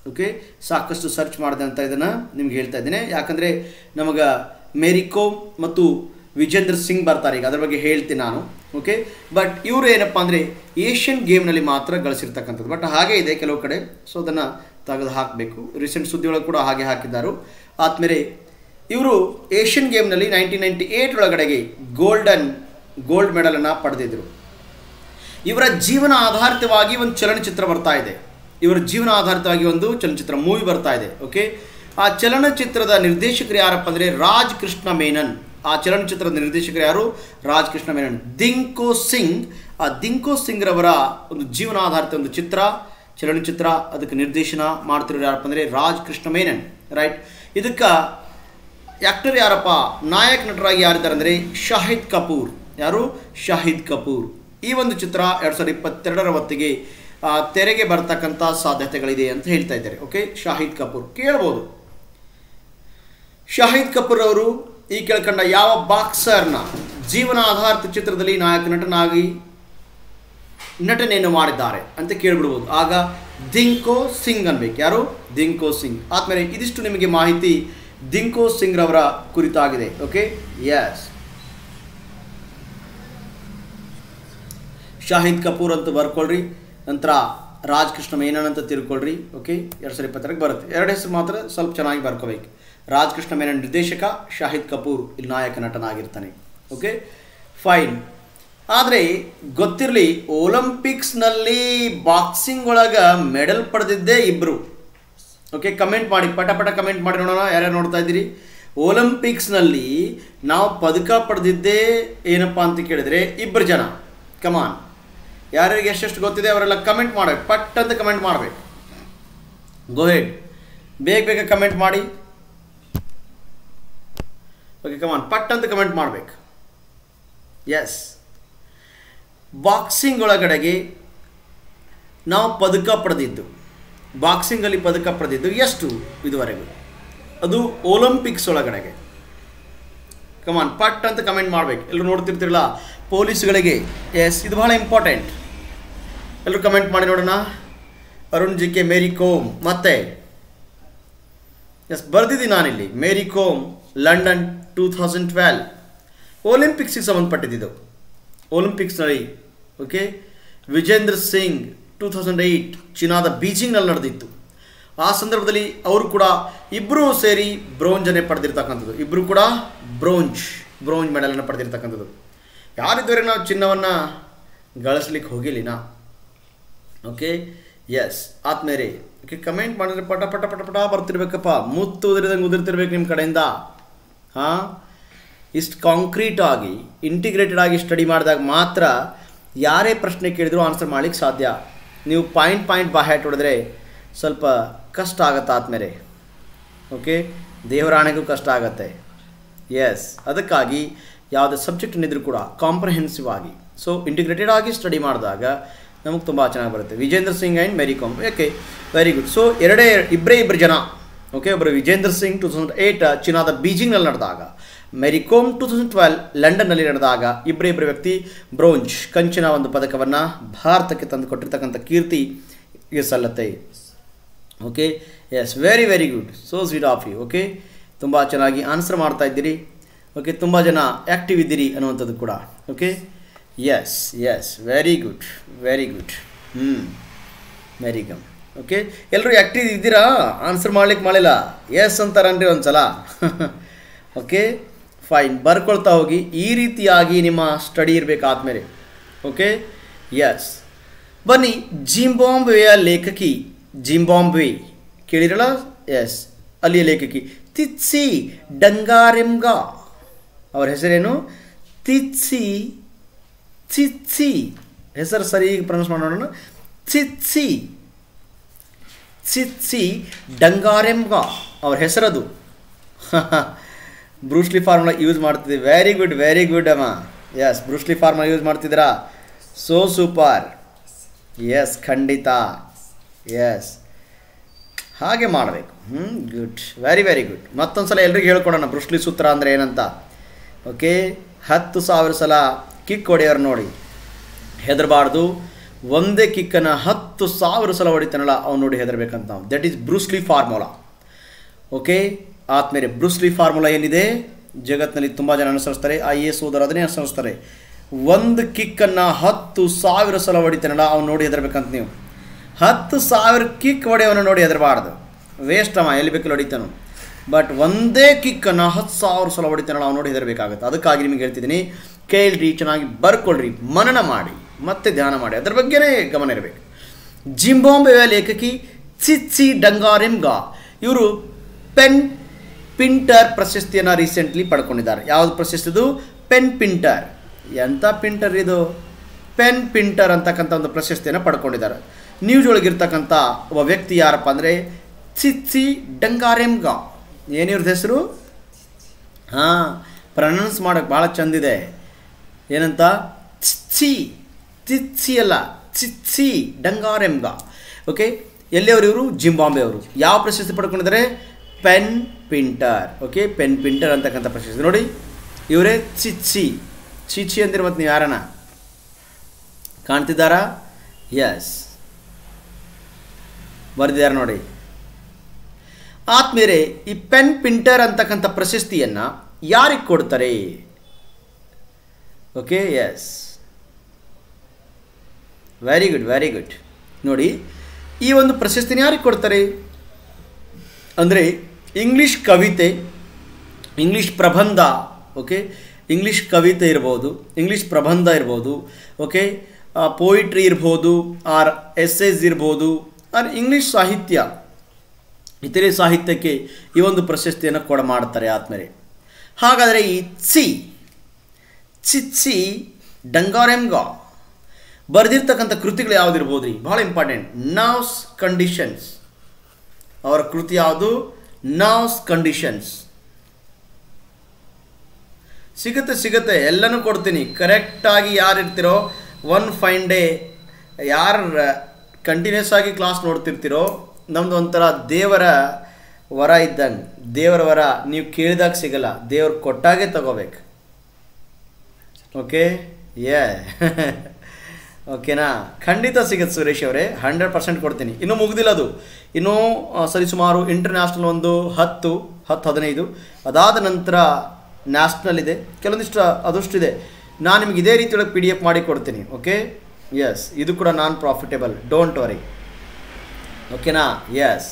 ಓಕೆ ಸಾಕಷ್ಟು ಸರ್ಚ್ ಮಾಡಿದೆ ಅಂತ ಇದನ್ನು ನಿಮ್ಗೆ ಹೇಳ್ತಾ ಇದ್ದೀನಿ ಯಾಕಂದರೆ ನಮಗೆ ಮೇರಿ ಕೋಮ್ ಮತ್ತು ವಿಜೇಂದ್ರ ಸಿಂಗ್ ಬರ್ತಾರೆ ಈಗ ಅದ್ರ ಬಗ್ಗೆ ಹೇಳ್ತೀನಿ ನಾನು ಓಕೆ ಬಟ್ ಇವರು ಏನಪ್ಪ ಅಂದರೆ ಏಷ್ಯನ್ ಗೇಮ್ನಲ್ಲಿ ಮಾತ್ರ ಗಳಿಸಿರ್ತಕ್ಕಂಥದ್ದು ಬಟ್ ಹಾಗೆ ಇದೆ ಕೆಲವು ಕಡೆ ಸೊ ಅದನ್ನು ತೆಗೆದು ಹಾಕಬೇಕು ರೀಸೆಂಟ್ ಸುದ್ದಿಯೊಳಗೆ ಕೂಡ ಹಾಗೆ ಹಾಕಿದ್ದಾರೆ ಆದಮೇಲೆ ಇವರು ಏಷ್ಯನ್ ಗೇಮ್ನಲ್ಲಿ ನೈನ್ಟೀನ್ ನೈಂಟಿ ಏಯ್ಟ್ ಒಳಗಡೆಗೆ ಗೋಲ್ಡನ್ ಗೋಲ್ಡ್ ಮೆಡಲನ್ನು ಪಡೆದಿದ್ದರು ಇವರ ಜೀವನ ಆಧಾರಿತವಾಗಿ ಒಂದು ಚಲನಚಿತ್ರ ಬರ್ತಾ ಇದೆ ಇವರ ಜೀವನ ಆಧಾರಿತವಾಗಿ ಒಂದು ಚಲನಚಿತ್ರ ಮೂವಿ ಬರ್ತಾ ಇದೆ ಓಕೆ ಆ ಚಲನಚಿತ್ರದ ನಿರ್ದೇಶಕರು ಯಾರಪ್ಪ ಅಂದರೆ ರಾಜ್ ಕೃಷ್ಣ ಮೇನನ್ ಆ ಚಲನಚಿತ್ರದ ನಿರ್ದೇಶಕರು ಯಾರು ರಾಜ್ ಕೃಷ್ಣ ಮೇನನ್ ದಿಂಕೋ ಸಿಂಗ್ ಆ ದಿಂಕೋ ಸಿಂಗ್ ರವರ ಒಂದು ಜೀವನ ಆಧಾರಿತ ಒಂದು ಚಿತ್ರ ಚಲನಚಿತ್ರ ಅದಕ್ಕೆ ನಿರ್ದೇಶನ ಮಾಡ್ತಿರೋರು ಯಾರಪ್ಪ ಅಂದರೆ ರಾಜ್ ಕೃಷ್ಣ ಮೇನನ್ ರೈಟ್ ಇದಕ್ಕೆ ಆ್ಯಕ್ಟರ್ ಯಾರಪ್ಪ ನಾಯಕ ನಟರಾಗಿ ಯಾರಿದ್ದಾರೆ ಅಂದರೆ ಶಾಹಿದ್ ಕಪೂರ್ ಯಾರು ಶಾಹಿದ್ ಕಪೂರ್ ಈ ಒಂದು ಚಿತ್ರ ಎರಡು ಸಾವಿರದ ಇಪ್ಪತ್ತೆರಡರ ಹೊತ್ತಿಗೆ ಆ, ತೆರೆಗೆ ಬರ್ತಕ್ಕಂಥ ಸಾಧ್ಯತೆಗಳಿದೆ ಅಂತ ಹೇಳ್ತಾ ಇದ್ದಾರೆ ಓಕೆ ಶಾಹಿದ್ ಕಪೂರ್ ಕೇಳ್ಬೋದು ಶಾಹಿದ್ ಕಪೂರ್ ಅವರು ಈ ಕೆಳಕಂಡ ಯಾವ ಬಾಕ್ಸರ್ನ ಜೀವನ ಆಧಾರಿತ ಚಿತ್ರದಲ್ಲಿ ನಾಯಕ ನಟನಾಗಿ ನಟನೆಯನ್ನು ಮಾಡಿದ್ದಾರೆ ಅಂತ ಕೇಳ್ಬಿಡ್ಬೋದು ಆಗ ದಿಂಕೋ ಸಿಂಗ್ ಅನ್ಬೇಕು ಯಾರು ದಿಂಕೋ ಸಿಂಗ್ ಆದ್ಮೇಲೆ ಇದಿಷ್ಟು ನಿಮಗೆ ಮಾಹಿತಿ ದಿಂಕೋ ಸಿಂಗ್ ರವರ ಕುರಿತಾಗಿದೆ ಓಕೆ ಎಸ್ ಶಾಹಿದ್ ಕಪೂರ್ ಅಂತ ಬರ್ಕೊಳ್ರಿ ನಂತರ ರಾಜ್ ಕೃಷ್ಣ ಮೇನನ್ ಅಂತ ತಿಳ್ಕೊಳ್ರಿ ಓಕೆ ಎರಡು ಸಾವಿರದ ಇಪ್ಪತ್ತರಕ್ಕೆ ಬರುತ್ತೆ ಎರಡು ಹೆಸರು ಮಾತ್ರ ಸ್ವಲ್ಪ ಚೆನ್ನಾಗಿ ಬರ್ಕೋಬೇಕು ರಾಜ್ ಕೃಷ್ಣ ಮೇನನ್ ನಿರ್ದೇಶಕ ಶಾಹಿದ್ ಕಪೂರ್ ಇಲ್ಲಿ ನಾಯಕ ನಟನಾಗಿರ್ತಾನೆ ಓಕೆ ಫೈನ್ ಆದರೆ ಗೊತ್ತಿರಲಿ ಒಲಿಂಪಿಕ್ಸ್ನಲ್ಲಿ ಬಾಕ್ಸಿಂಗ್ ಒಳಗೆ ಮೆಡಲ್ ಪಡೆದಿದ್ದೇ ಇಬ್ಬರು ಓಕೆ ಕಮೆಂಟ್ ಮಾಡಿ ಪಟ ಪಟ ಕಮೆಂಟ್ ಮಾಡಿ ನೋಡೋಣ ಯಾರ್ಯಾರು ನೋಡ್ತಾ ಇದ್ದೀರಿ ಒಲಿಂಪಿಕ್ಸ್ನಲ್ಲಿ ನಾವು ಪದಕ ಪಡೆದಿದ್ದೇ ಏನಪ್ಪ ಅಂತ ಕೇಳಿದ್ರೆ ಇಬ್ಬರು ಜನ ಕಮಾನ್ ಯಾರ್ಯಾರಿಗೆ ಎಷ್ಟೆಷ್ಟು ಗೊತ್ತಿದೆ ಅವರೆಲ್ಲ ಕಮೆಂಟ್ ಮಾಡಬೇಕು ಪಟ್ ಅಂತ ಕಮೆಂಟ್ ಮಾಡಬೇಕು ಗೋಹೆಡ್ ಬೇಗ ಬೇಗ ಕಮೆಂಟ್ ಮಾಡಿ ಓಕೆ ಕಮಾನ್ ಪಟ್ ಅಂತ ಕಮೆಂಟ್ ಮಾಡಬೇಕು ಎಸ್ ಬಾಕ್ಸಿಂಗ್ ಒಳಗಡೆಗೆ ನಾವು ಪದಕ ಪಡೆದಿದ್ದು ಬಾಕ್ಸಿಂಗಲ್ಲಿ ಪದಕ ಪಡೆದಿದ್ದು ಎಷ್ಟು ಇದುವರೆಗೂ ಅದು ಒಲಿಂಪಿಕ್ಸ್ ಒಳಗಡೆಗೆ ಕಮಾನ್ ಪಟ್ ಅಂತ ಕಮೆಂಟ್ ಮಾಡ್ಬೇಕು ಎಲ್ಲರೂ ನೋಡ್ತಿರ್ತಿರಲ್ಲ ಪೊಲೀಸ್ಗಳಿಗೆ ಎಸ್ ಇದು ಬಹಳ ಇಂಪಾರ್ಟೆಂಟ್ ಎಲ್ಲರೂ ಕಮೆಂಟ್ ಮಾಡಿ ನೋಡೋಣ ಅರುಣ್ ಜಿ ಕೆ ಮೇರಿ ಕೋಮ್ ಮತ್ತೆ ಎಸ್ ಬರ್ದಿದ್ದೀನಿ ನಾನಿಲ್ಲಿ Mary Kom London two thousand twelve ಒಲಿಂಪಿಕ್ಸಿಗೆ ಸಂಬಂಧಪಟ್ಟಿದ್ದು ಒಲಿಂಪಿಕ್ಸ್ನಲ್ಲಿ okay Vijender Singh two thousand eight ಚೀನಾದ ಬೀಜಿಂಗ್ನಲ್ಲಿ ನಡೆದಿತ್ತು ಆ ಸಂದರ್ಭದಲ್ಲಿ ಅವರು ಕೂಡ ಇಬ್ಬರೂ ಸೇರಿ ಬ್ರೋಂಜನ್ನೇ ಪಡೆದಿರ್ತಕ್ಕಂಥದ್ದು ಇಬ್ಬರು ಕೂಡ ಬ್ರೋಂಜ್ ಬ್ರೋಂಜ್ ಮೆಡಲನ್ನು ಪಡೆದಿರ್ತಕ್ಕಂಥದ್ದು ಯಾರಿದ್ದವರೆಗೆ ನಾವು ಚಿನ್ನವನ್ನು ಗಳಿಸ್ಲಿಕ್ಕೆ ಹೋಗಿಲ್ಲಿನ ಓಕೆ ಎಸ್ ಆದ್ಮೇಲೆ ಓಕೆ ಕಮೆಂಟ್ ಮಾಡಿದ್ರೆ ಪಟ ಪಟ ಪಟ ಪಟ ಬರ್ತಿರ್ಬೇಕಪ್ಪ ಮುತ್ತು ಉದುರಿದಂಗೆ ಉದುರ್ತಿರ್ಬೇಕು ನಿಮ್ಮ ಕಡೆಯಿಂದ ಹಾಂ ಇಷ್ಟು ಕಾಂಕ್ರೀಟ್ ಆಗಿ ಇಂಟಿಗ್ರೇಟೆಡ್ ಆಗಿ ಸ್ಟಡಿ ಮಾಡಿದಾಗ ಮಾತ್ರ ಯಾರೇ ಪ್ರಶ್ನೆ ಕೇಳಿದ್ರು ಆನ್ಸರ್ ಮಾಡ್ಲಿಕ್ಕೆ ಸಾಧ್ಯ ನೀವು ಪಾಯಿಂಟ್ ಪಾಯಿಂಟ್ ಬಾಹ್ಯಾಟ್ ಹೊಡೆದ್ರೆ ಸ್ವಲ್ಪ ಕಷ್ಟ ಆಗತ್ತೆ ಆದಮೇಲೆ ಓಕೆ ದೇವರಾಣೆಗೂ ಕಷ್ಟ ಆಗತ್ತೆ ಎಸ್ ಅದಕ್ಕಾಗಿ ಯಾವುದೇ ಸಬ್ಜೆಕ್ಟ್ ಏನಿದ್ರು ಕೂಡ ಕಾಂಪ್ರಹೆನ್ಸಿವ್ ಆಗಿ ಸೊ ಇಂಟಿಗ್ರೇಟೆಡ್ ಆಗಿ ಸ್ಟಡಿ ಮಾಡಿದಾಗ ನಮಗೆ ತುಂಬ ಚೆನ್ನಾಗಿ ಬರುತ್ತೆ Vijender Singh and Mary Kom okay very good so ಎರಡೇ ಇಬ್ಬರೇ ಇಬ್ಬರು ಜನ ಓಕೆ ಒಬ್ಬರು Vijender Singh two thousand eight ಚೀನಾದ ಬೀಜಿಂಗ್ನಲ್ಲಿ ನಡೆದಾಗ Mary Kom two thousand twelve ಲಂಡನ್ನಲ್ಲಿ ನಡೆದಾಗ ಇಬ್ಬರೇ ಇಬ್ಬರು ವ್ಯಕ್ತಿ ಬ್ರೋಂಜ್ ಕಂಚಿನ ಒಂದು ಪದಕವನ್ನು ಭಾರತಕ್ಕೆ ತಂದು ಕೊಟ್ಟಿರ್ತಕ್ಕಂಥ ಕೀರ್ತಿ ಗೆ ಸಲ್ಲತ್ತೆ okay yes very very good so sweet of you okay ತುಂಬ ಚೆನ್ನಾಗಿ ಆನ್ಸರ್ ಮಾಡ್ತಾ ಇದ್ದೀರಿ ಓಕೆ ತುಂಬ ಜನ ಆ್ಯಕ್ಟಿವ್ ಇದ್ದೀರಿ ಅನ್ನುವಂಥದ್ದು ಕೂಡ okay yes yes very good very good ಹ್ಞೂ ವೆರಿ ಗಮ್ ಓಕೆ ಎಲ್ಲರೂ ಆ್ಯಕ್ಟಿವ್ ಇದ್ದೀರಾ ಆನ್ಸರ್ ಮಾಡ್ಲಿಕ್ಕೆ ಮಾಡಿಲ್ಲ ಎಸ್ ಅಂತಾರನ್ರಿ ಒಂದು ಸಲ ಓಕೆ ಫೈನ್ ಬರ್ಕೊಳ್ತಾ ಹೋಗಿ ಈ ರೀತಿಯಾಗಿ ನಿಮ್ಮ ಸ್ಟಡಿ ಇರಬೇಕಾದ್ಮೇಲೆ ಓಕೆ ಎಸ್ ಬನ್ನಿ ಜಿಂಬಾಂಬ್ವೆಯ ಲೇಖಕಿ ಜಿಂಬಾಂಬ್ವೆ ಕೇಳಿರಲ್ಲ ಎಸ್ ಅಲ್ಲಿಯ ಲೇಖಕಿ ತಿತ್ಸಿ ಡಂಗಾರೆಮ್ಗಾ ಅವರ ಹೆಸರೇನು ತಿತ್ಸಿ ಚಿತ್ಸಿ ಹೆಸರು ಸರಿ ಪ್ರೊನೌನ್ಸ್ ಮಾಡೋಣ ಚಿತ್ಸಿ ಚಿತ್ಸಿ ಡಂಗಾರೆಮ್ಗಾ ಅವ್ರ ಹೆಸರದು ಬ್ರೂಸ್ಲಿ ಫಾರ್ಮುಲಾ ಯೂಸ್ ಮಾಡ್ತಿದ್ದೆ ವೆರಿ ಗುಡ್ ವೆರಿ ಗುಡ್ ಅಮ್ಮ ಎಸ್ ಬ್ರೂಸ್ಲಿ ಫಾರ್ಮುಲಾ ಯೂಸ್ ಮಾಡ್ತಿದ್ದೀರಾ ಸೋ ಸೂಪರ್ ಎಸ್ ಖಂಡಿತ ಎಸ್ ಹಾಗೆ ಮಾಡಬೇಕು ಹ್ಞೂ ಗುಡ್ ವೆರಿ ವೆರಿ ಗುಡ್ ಮತ್ತೊಂದು ಸಲ ಎಲ್ರಿಗೂ ಹೇಳ್ಕೊಡೋಣ ಬ್ರುಸ್ಲಿ ಸೂತ್ರ ಅಂದರೆ ಏನಂತ ಓಕೆ ಹತ್ತು ಸಾವಿರ ಸಲ ಕಿಕ್ ಹೊಡೆಯೋರು ನೋಡಿ ಹೆದರಬಾರ್ದು ಒಂದೇ ಕಿಕ್ಕನ್ನು ಹತ್ತು ಸಾವಿರ ಸಲ ಹೊಡಿತಾನಲ್ಲ ಅವ್ನು ನೋಡಿ ಹೆದರ್ಬೇಕಂತ ನಾವು that is Bruce Lee formula okay ಆದ್ಮೇಲೆ ಬ್ರೂಸ್ಲಿ ಫಾರ್ಮುಲಾ ಏನಿದೆ ಜಗತ್ತಿನಲ್ಲಿ ತುಂಬ ಜನ ಅನುಸರಿಸ್ತಾರೆ ಐ ಎ ಎಸ್ ಓದೋರು ಅದನ್ನೇ ಅನುಸರಿಸ್ತಾರೆ ಒಂದು ಕಿಕ್ಕನ್ನು ಹತ್ತು ಸಾವಿರ ಸಲ ಹೊಡಿತಾನಲ್ಲ ಅವ್ನು ನೋಡಿ ಹೆದರ್ಬೇಕಂತ ನೀವು ಹತ್ತು ಸಾವಿರ ಕಿಕ್ ಹೊಡೆಯವನು ನೋಡಿ ಹೆದರಬಾರ್ದು ವೇಸ್ಟ್ ಅವ ಎಲ್ಲಿ ಬೇಕಲ್ಲಿ ಹೊಡಿತಾನು ಬಟ್ ಒಂದೇ ಕಿಕ್ಕನ್ನು ಹತ್ತು ಸಾವಿರ ಸಲ ಹೊಡಿತಾನಲ್ಲ ಅವ್ನು ನೋಡಿ ಹೆದರಬೇಕಾಗುತ್ತೆ ಅದಕ್ಕಾಗಿ ನಿಮಗೆ ಹೇಳ್ತಿದ್ದೀನಿ ಕೇಳ್ರಿ ಚೆನ್ನಾಗಿ ಬರ್ಕೊಳ್ರಿ ಮನನ ಮಾಡಿ ಮತ್ತೆ ಧ್ಯಾನ ಮಾಡಿ ಅದ್ರ ಬಗ್ಗೆನೇ ಗಮನ ಇರಬೇಕು ಜಿಂಬಾಂಬೆಯ ಲೇಖಕಿ ಚಿಚ್ಚಿ ಡಂಗಾರಿಮ್ಗಾ ಇವರು ಪೆನ್ ಪಿಂಟರ್ ಪ್ರಶಸ್ತಿಯನ್ನು ರೀಸೆಂಟ್ಲಿ ಪಡ್ಕೊಂಡಿದ್ದಾರೆ ಯಾವುದು ಪ್ರಶಸ್ತಿದು ಪೆನ್ ಪಿಂಟರ್ ಎಂಥ ಪಿಂಟರ್ ಇದು ಪೆನ್ ಪಿಂಟರ್ ಅಂತಕ್ಕಂಥ ಒಂದು ಪ್ರಶಸ್ತಿಯನ್ನು ಪಡ್ಕೊಂಡಿದ್ದಾರೆ ನ್ಯೂಸ್ ಒಳಗಿರ್ತಕ್ಕಂಥ ಒಬ್ಬ ವ್ಯಕ್ತಿ ಯಾರಪ್ಪ ಅಂದರೆ ಚಿಚ್ಚಿ ಡಂಗಾರೆಮ್ಗಾ ಏನಿವ್ರದ್ದು ಹೆಸರು ಹಾಂ ಪ್ರನೌನ್ಸ್ ಮಾಡೋಕ್ಕೆ ಭಾಳ ಚಂದಿದೆ ಏನಂತ ಚಿಚ್ಚಿ ಚಿಚ್ಚಿ ಅಲ್ಲ ಚಿಚ್ಚಿ ಡಂಗಾರೆಮ್ಗಾ ಓಕೆ ಎಲ್ಲಿಯವರು ಇವರು ಜಿಂಬಾಂಬೆ ಅವರು ಯಾವ ಪ್ರಶಸ್ತಿ ಪಡ್ಕೊಂಡಿದ್ದಾರೆ PEN Pinter okay PEN Pinter ಅಂತಕ್ಕಂಥ ಪ್ರಶಸ್ತಿ ನೋಡಿ ಇವರೇ ಚಿಚ್ಚಿ ಚಿಚ್ಚಿ ಅಂತೀರ ಮತ್ತು ನೀವು ಯಾರನ ಕಾಣ್ತಿದ್ದಾರಾ ಎಸ್ ಬರೆದಿದ್ದಾರೆ ನೋಡಿ ಆದ್ಮೇಲೆ ಈ ಪೆನ್ ಪಿಂಟರ್ ಅಂತಕ್ಕಂಥ ಪ್ರಶಸ್ತಿಯನ್ನು ಯಾರಿಗೆ ಕೊಡ್ತಾರೆ okay yes very good very good ನೋಡಿ ಈ ಒಂದು ಪ್ರಶಸ್ತಿನ ಯಾರಿಗೆ ಕೊಡ್ತಾರೆ ಅಂದರೆ ಇಂಗ್ಲೀಷ್ ಕವಿತೆ ಇಂಗ್ಲೀಷ್ ಪ್ರಬಂಧ ಓಕೆ ಇಂಗ್ಲೀಷ್ ಕವಿತೆ ಇರ್ಬೋದು ಇಂಗ್ಲೀಷ್ ಪ್ರಬಂಧ ಇರ್ಬೋದು ಓಕೆ ಪೋಯಿಟ್ರಿ ಇರ್ಬೋದು ಆರ್ ಎಸ್ಸೇಸ್ ಇರ್ಬೋದು ಆರ್ ಇಂಗ್ಲೀಷ್ ಸಾಹಿತ್ಯ ಇತರೆ ಸಾಹಿತ್ಯಕ್ಕೆ ಈ ಒಂದು ಪ್ರಶಸ್ತಿಯನ್ನು ಕೊಡ ಮಾಡ್ತಾರೆ ಆದ್ಮೇಲೆ ಹಾಗಾದರೆ ಈ ಸಿ ಚಿಚ್ಚಿ ಡಂಗಾರೆಮ್ಗಾ ಬರೆದಿರ್ತಕ್ಕಂಥ ಕೃತಿಗಳು ಯಾವುದಿರ್ಬೋದು ರೀ ಭಾಳ ಇಂಪಾರ್ಟೆಂಟ್ ನರ್ವ್ಸ್ ಕಂಡೀಷನ್ಸ್ ಅವರ ಕೃತಿ ಯಾವುದು ನರ್ವ್ಸ್ ಕಂಡೀಷನ್ಸ್ ಸಿಗುತ್ತೆ ಸಿಗುತ್ತೆ ಎಲ್ಲನೂ ಕೊಡ್ತೀನಿ ಕರೆಕ್ಟಾಗಿ ಯಾರು ಇರ್ತಿರೋ ಒನ್ ಫೈನ್ ಡೇ ಯಾರು ಕಂಟಿನ್ಯೂಸ್ ಆಗಿ ಕ್ಲಾಸ್ ನೋಡ್ತಿರ್ತಿರೋ ನಮ್ದು ಒಂಥರ ದೇವರ ವರ ಇದ್ದಂಗೆ ದೇವರ ವರ ನೀವು ಕೇಳಿದಾಗ ಸಿಗಲ್ಲ ದೇವ್ರು ಕೊಟ್ಟಾಗೆ ತಗೋಬೇಕು ಓಕೆ ಯೇ ಓಕೆನಾ ಖಂಡಿತ ಸಿಗುತ್ತೆ ಸುರೇಶ್ ಅವರೇ ಹಂಡ್ರೆಡ್ ಪರ್ಸೆಂಟ್ ಕೊಡ್ತೀನಿ ಇನ್ನೂ ಮುಗ್ದಿಲ್ಲ ಅದು ಇನ್ನೂ ಆ, ಸರಿಸುಮಾರು ಇಂಟರ್ನ್ಯಾಷನಲ್ ಒಂದು ಹತ್ತು ಹತ್ತು ಹದಿನೈದು ಅದಾದ ನಂತರ ನ್ಯಾಷನಲ್ ಇದೆ ಕೆಲವೊಂದಿಷ್ಟು ಅದಷ್ಟಿದೆ ನಾನು ನಿಮ್ಗೆ ಇದೇ ರೀತಿಯೊಳಗೆ ಪಿ ಡಿ ಎಫ್ ಮಾಡಿ ಕೊಡ್ತೀನಿ ಓಕೆ ಎಸ್ ಇದು ಕೂಡ ನಾನ್ ಪ್ರಾಫಿಟೇಬಲ್ ಡೋಂಟ್ ವರಿ ಓಕೆನಾ ಎಸ್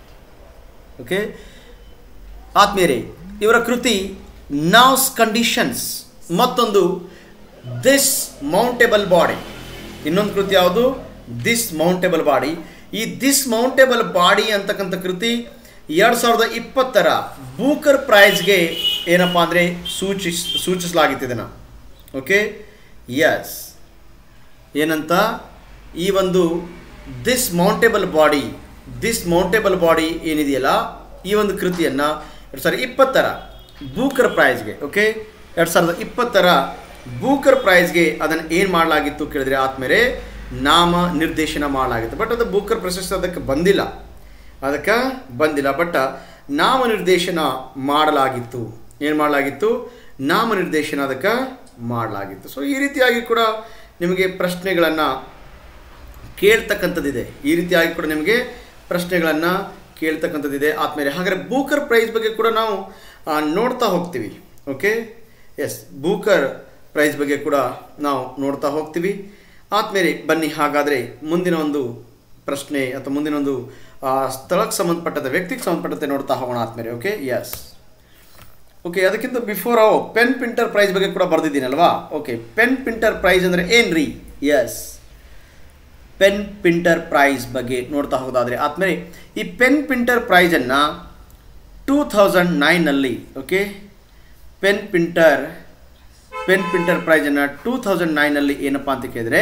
ಓಕೆ ಆತ್ಮೀಯರೇ ಇವರ ಕೃತಿ ನಾವ್ಸ್ ಕಂಡೀಷನ್ಸ್ ಮತ್ತೊಂದು ದಿಸ್ ಮೌಂಟೇಬಲ್ ಬಾಡಿ ಇನ್ನೊಂದು ಕೃತಿ ಯಾವುದು ದಿಸ್ ಮೌಂಟೇಬಲ್ ಬಾಡಿ ಈ ದಿಸ್ ಮೌಂಟೇಬಲ್ ಬಾಡಿ ಅಂತಕ್ಕಂಥ ಕೃತಿ ಎರಡು ಸಾವಿರದ ಇಪ್ಪತ್ತರ ಬೂಕರ್ ಪ್ರೈಸ್ಗೆ ಏನಪ್ಪ ಅಂದರೆ ಸೂಚಿಸ್ ಸೂಚಿಸಲಾಗಿತ್ತು ಇದನ್ನು ಓಕೆ ಎಸ್ ಏನಂತ ಈ ಒಂದು this mournable body this mournable body ಏನಿದೆಯಲ್ಲ ಈ ಒಂದು ಕೃತಿಯನ್ನು ಎರಡು ಸಾವಿರದ ಇಪ್ಪತ್ತರ ಬೂಕರ್ ಪ್ರೈಸ್ಗೆ ಓಕೆ ಎರಡು ಸಾವಿರದ ಇಪ್ಪತ್ತರ ಬೂಕರ್ ಪ್ರೈಸ್ಗೆ ಅದನ್ನು ಏನು ಮಾಡಲಾಗಿತ್ತು ಕೇಳಿದ್ರೆ ಆದ್ಮೇಲೆ ನಾಮ ನಿರ್ದೇಶನ ಮಾಡಲಾಗಿತ್ತು ಬಟ್ ಅದು ಬೂಕರ್ ಪ್ರಶಸ್ತಿ ಅದಕ್ಕೆ ಬಂದಿಲ್ಲ ಅದಕ್ಕೆ ಬಂದಿಲ್ಲ ಬಟ್ ನಾಮ ನಿರ್ದೇಶನ ಮಾಡಲಾಗಿತ್ತು ಏನು ಮಾಡಲಾಗಿತ್ತು ನಾಮ ನಿರ್ದೇಶನ ಅದಕ್ಕೆ ಮಾಡಲಾಗಿತ್ತು ಸೊ ಈ ರೀತಿಯಾಗಿ ಕೂಡ ನಿಮಗೆ ಪ್ರಶ್ನೆಗಳನ್ನು ಕೇಳ್ತಕ್ಕಂಥದ್ದಿದೆ ಈ ರೀತಿಯಾಗಿ ಕೂಡ ನಿಮಗೆ ಪ್ರಶ್ನೆಗಳನ್ನು ಕೇಳ್ತಕ್ಕಂಥದ್ದಿದೆ ಆದಮೇಲೆ ಹಾಗಾದರೆ ಬೂಕರ್ ಪ್ರೈಸ್ ಬಗ್ಗೆ ಕೂಡ ನಾವು ಆ, ನೋಡ್ತಾ ಹೋಗ್ತೀವಿ ಓಕೆ ಎಸ್ ಬೂಕರ್ ಪ್ರೈಸ್ ಬಗ್ಗೆ ಕೂಡ ನಾವು ನೋಡ್ತಾ ಹೋಗ್ತೀವಿ ಆದಮೇಲೆ ಬನ್ನಿ ಹಾಗಾದರೆ ಮುಂದಿನ ಒಂದು ಪ್ರಶ್ನೆ ಅಥವಾ ಮುಂದಿನ ಒಂದು ಆ, ಸ್ಥಳಕ್ಕೆ ಸಂಬಂಧಪಟ್ಟಂತೆ ವ್ಯಕ್ತಿಗೆ ಸಂಬಂಧಪಟ್ಟಂತೆ ನೋಡ್ತಾ ಹೋಗೋಣ ಆದಮೇಲೆ ಓಕೆ ಎಸ್ ಓಕೆ ಅದಕ್ಕಿಂತ ಬಿಫೋರ್ ಅವು ಪೆನ್ ಪಿಂಟರ್ ಪ್ರೈಸ್ ಬಗ್ಗೆ ಕೂಡ ಬರೆದಿದ್ದೀನಲ್ವಾ ಓಕೆ ಪೆನ್ ಪಿಂಟರ್ ಪ್ರೈಸ್ ಅಂದರೆ ಏನು ರೀ ಎಸ್ ಪೆನ್ ಪಿಂಟರ್ ಪ್ರೈಸ್ ಬಗ್ಗೆ ನೋಡ್ತಾ ಹೋಗೋದಾದರೆ ಆದಮೇಲೆ ಈ ಪೆನ್ ಪಿಂಟರ್ ಪ್ರೈಸನ್ನು ಟೂ ಥೌಸಂಡ್ ನೈನಲ್ಲಿ okay PEN Pinter PEN Pinter ಪ್ರೈಸನ್ನು ಟೂ ಥೌಸಂಡ್ ನೈನಲ್ಲಿ ಏನಪ್ಪ ಅಂತ ಕೇಳಿದ್ರೆ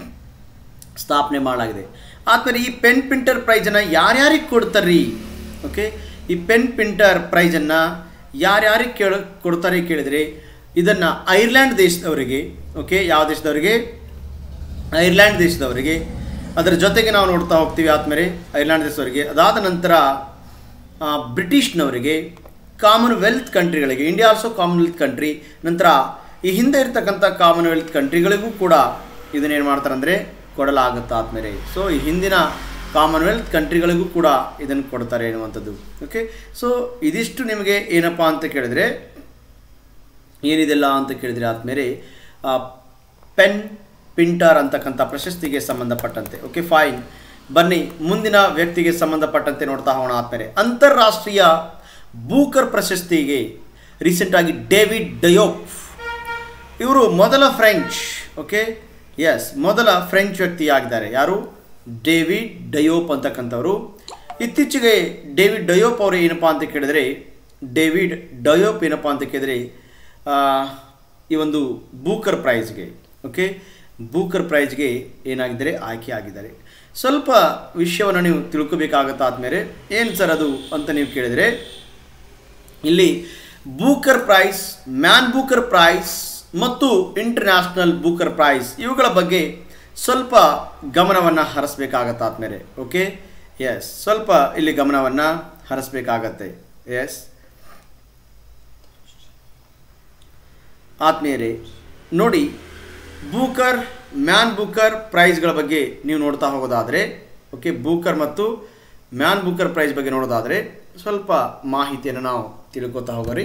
ಸ್ಥಾಪನೆ ಮಾಡಲಾಗಿದೆ ಆದ್ಮೇಲೆ ಈ ಪೆನ್ ಪಿಂಟರ್ ಪ್ರೈಸನ್ನು ಯಾರ್ಯಾರಿಗೆ ಕೊಡ್ತಾರ್ರಿ ಓಕೆ ಈ ಪೆನ್ ಪಿಂಟರ್ ಪ್ರೈಸನ್ನು ಯಾರ್ಯಾರಿಗೆ ಕೇಳ ಕೊಡ್ತಾರೆ ಕೇಳಿದರೆ ಇದನ್ನು ಐರ್ಲ್ಯಾಂಡ್ ದೇಶದವರಿಗೆ ಓಕೆ ಯಾವ ದೇಶದವರಿಗೆ ಐರ್ಲ್ಯಾಂಡ್ ದೇಶದವರಿಗೆ ಅದರ ಜೊತೆಗೆ ನಾವು ನೋಡ್ತಾ ಹೋಗ್ತೀವಿ ಆದಮೇಲೆ ಐರ್ಲ್ಯಾಂಡ್ ದೇಶದವರಿಗೆ ಅದಾದ ನಂತರ ಆ, ಬ್ರಿಟಿಷ್ನವರಿಗೆ ಕಾಮನ್ವೆಲ್ತ್ ಕಂಟ್ರಿಗಳಿಗೆ ಇಂಡಿಯಾ ಆಲ್ಸೋ ಕಾಮನ್ವೆಲ್ತ್ ಕಂಟ್ರಿ ನಂತರ ಈ ಹಿಂದೆ ಇರ್ತಕ್ಕಂಥ ಕಾಮನ್ವೆಲ್ತ್ ಕಂಟ್ರಿಗಳಿಗೂ ಕೂಡ ಇದನ್ನೇನು ಮಾಡ್ತಾರೆ ಅಂದರೆ ಕೊಡಲಾಗುತ್ತೆ ಆದಮೇಲೆ ಸೊ ಈ ಹಿಂದಿನ ಕಾಮನ್ವೆಲ್ತ್ ಕಂಟ್ರಿಗಳಿಗೂ ಕೂಡ ಇದನ್ನು ಕೊಡ್ತಾರೆ ಎನ್ನುವಂಥದ್ದು ಓಕೆ ಸೊ ಇದಿಷ್ಟು ನಿಮಗೆ ಏನಪ್ಪ ಅಂತ ಕೇಳಿದರೆ ಏನಿದೆಲ್ಲ ಅಂತ ಕೇಳಿದರೆ ಆದಮೇಲೆ ಪೆನ್ ಪಿಂಟರ್ ಅಂತಕ್ಕಂಥ ಪ್ರಶಸ್ತಿಗೆ ಸಂಬಂಧಪಟ್ಟಂತೆ ಓಕೆ ಫೈನ್ ಬನ್ನಿ ಮುಂದಿನ ವ್ಯಕ್ತಿಗೆ ಸಂಬಂಧಪಟ್ಟಂತೆ ನೋಡ್ತಾ ಹೋಗೋಣ ಆದಮೇಲೆ ಅಂತಾರಾಷ್ಟ್ರೀಯ ಬೂಕರ್ ಪ್ರಶಸ್ತಿಗೆ ರೀಸೆಂಟಾಗಿ ಡೇವಿಡ್ ಡಯೋಪ್ ಇವರು ಮೊದಲ ಫ್ರೆಂಚ್ ಓಕೆ ಎಸ್ ಮೊದಲ ಫ್ರೆಂಚ್ ವ್ಯಕ್ತಿಯಾಗಿದ್ದಾರೆ ಯಾರು ಡೇವಿಡ್ ಡಯೋಪ್ ಅಂತಕ್ಕಂಥವ್ರು ಇತ್ತೀಚೆಗೆ ಡೇವಿಡ್ ಡಯೋಪ್ ಅವರು ಏನಪ್ಪ ಅಂತ ಕೇಳಿದರೆ ಡೇವಿಡ್ ಡಯೋಪ್ ಏನಪ್ಪ ಅಂತ ಕೇಳಿದರೆ ಆ, ಈ ಒಂದು ಬೂಕರ್ ಪ್ರೈಸ್ಗೆ ಓಕೆ ಬೂಕರ್ ಪ್ರೈಸ್ಗೆ ಏನಾಗಿದ್ದಾರೆ ಆಯ್ಕೆ ಆಗಿದ್ದಾರೆ ಸ್ವಲ್ಪ ವಿಷಯವನ್ನು ನೀವು ತಿಳ್ಕೊಬೇಕಾಗತ್ತೆ ಆದಮೇಲೆ ಏನು ಸರ್ ಅದು ಅಂತ ನೀವು ಕೇಳಿದರೆ ಇಲ್ಲಿ Booker prize Man Booker prize ಮತ್ತು ಇಂಟರ್ನ್ಯಾಷನಲ್ ಬೂಕರ್ ಪ್ರೈಸ್ ಇವುಗಳ ಬಗ್ಗೆ ಸ್ವಲ್ಪ ಗಮನವನ್ನು ಹರಿಸ್ಬೇಕಾಗತ್ತೆ ಆದಮೇಲೆ ಓಕೆ ಎಸ್ ಸ್ವಲ್ಪ ಇಲ್ಲಿ ಗಮನವನ್ನು ಹರಿಸ್ಬೇಕಾಗತ್ತೆ ಎಸ್ ಆತ್ಮೀಯರೇ ನೋಡಿ ಬೂಕರ್ ಮ್ಯಾನ್ ಬೂಕರ್ ಪ್ರೈಸ್ಗಳ ಬಗ್ಗೆ ನೀವು ನೋಡ್ತಾ ಹೋಗೋದಾದರೆ ಓಕೆ ಬೂಕರ್ ಮತ್ತು ಮ್ಯಾನ್ ಬೂಕರ್ ಪ್ರೈಸ್ ಬಗ್ಗೆ ನೋಡೋದಾದರೆ ಸ್ವಲ್ಪ ಮಾಹಿತಿಯನ್ನು ನಾವು ತಿಳ್ಕೊತಾ ಹೋಗೋರಿ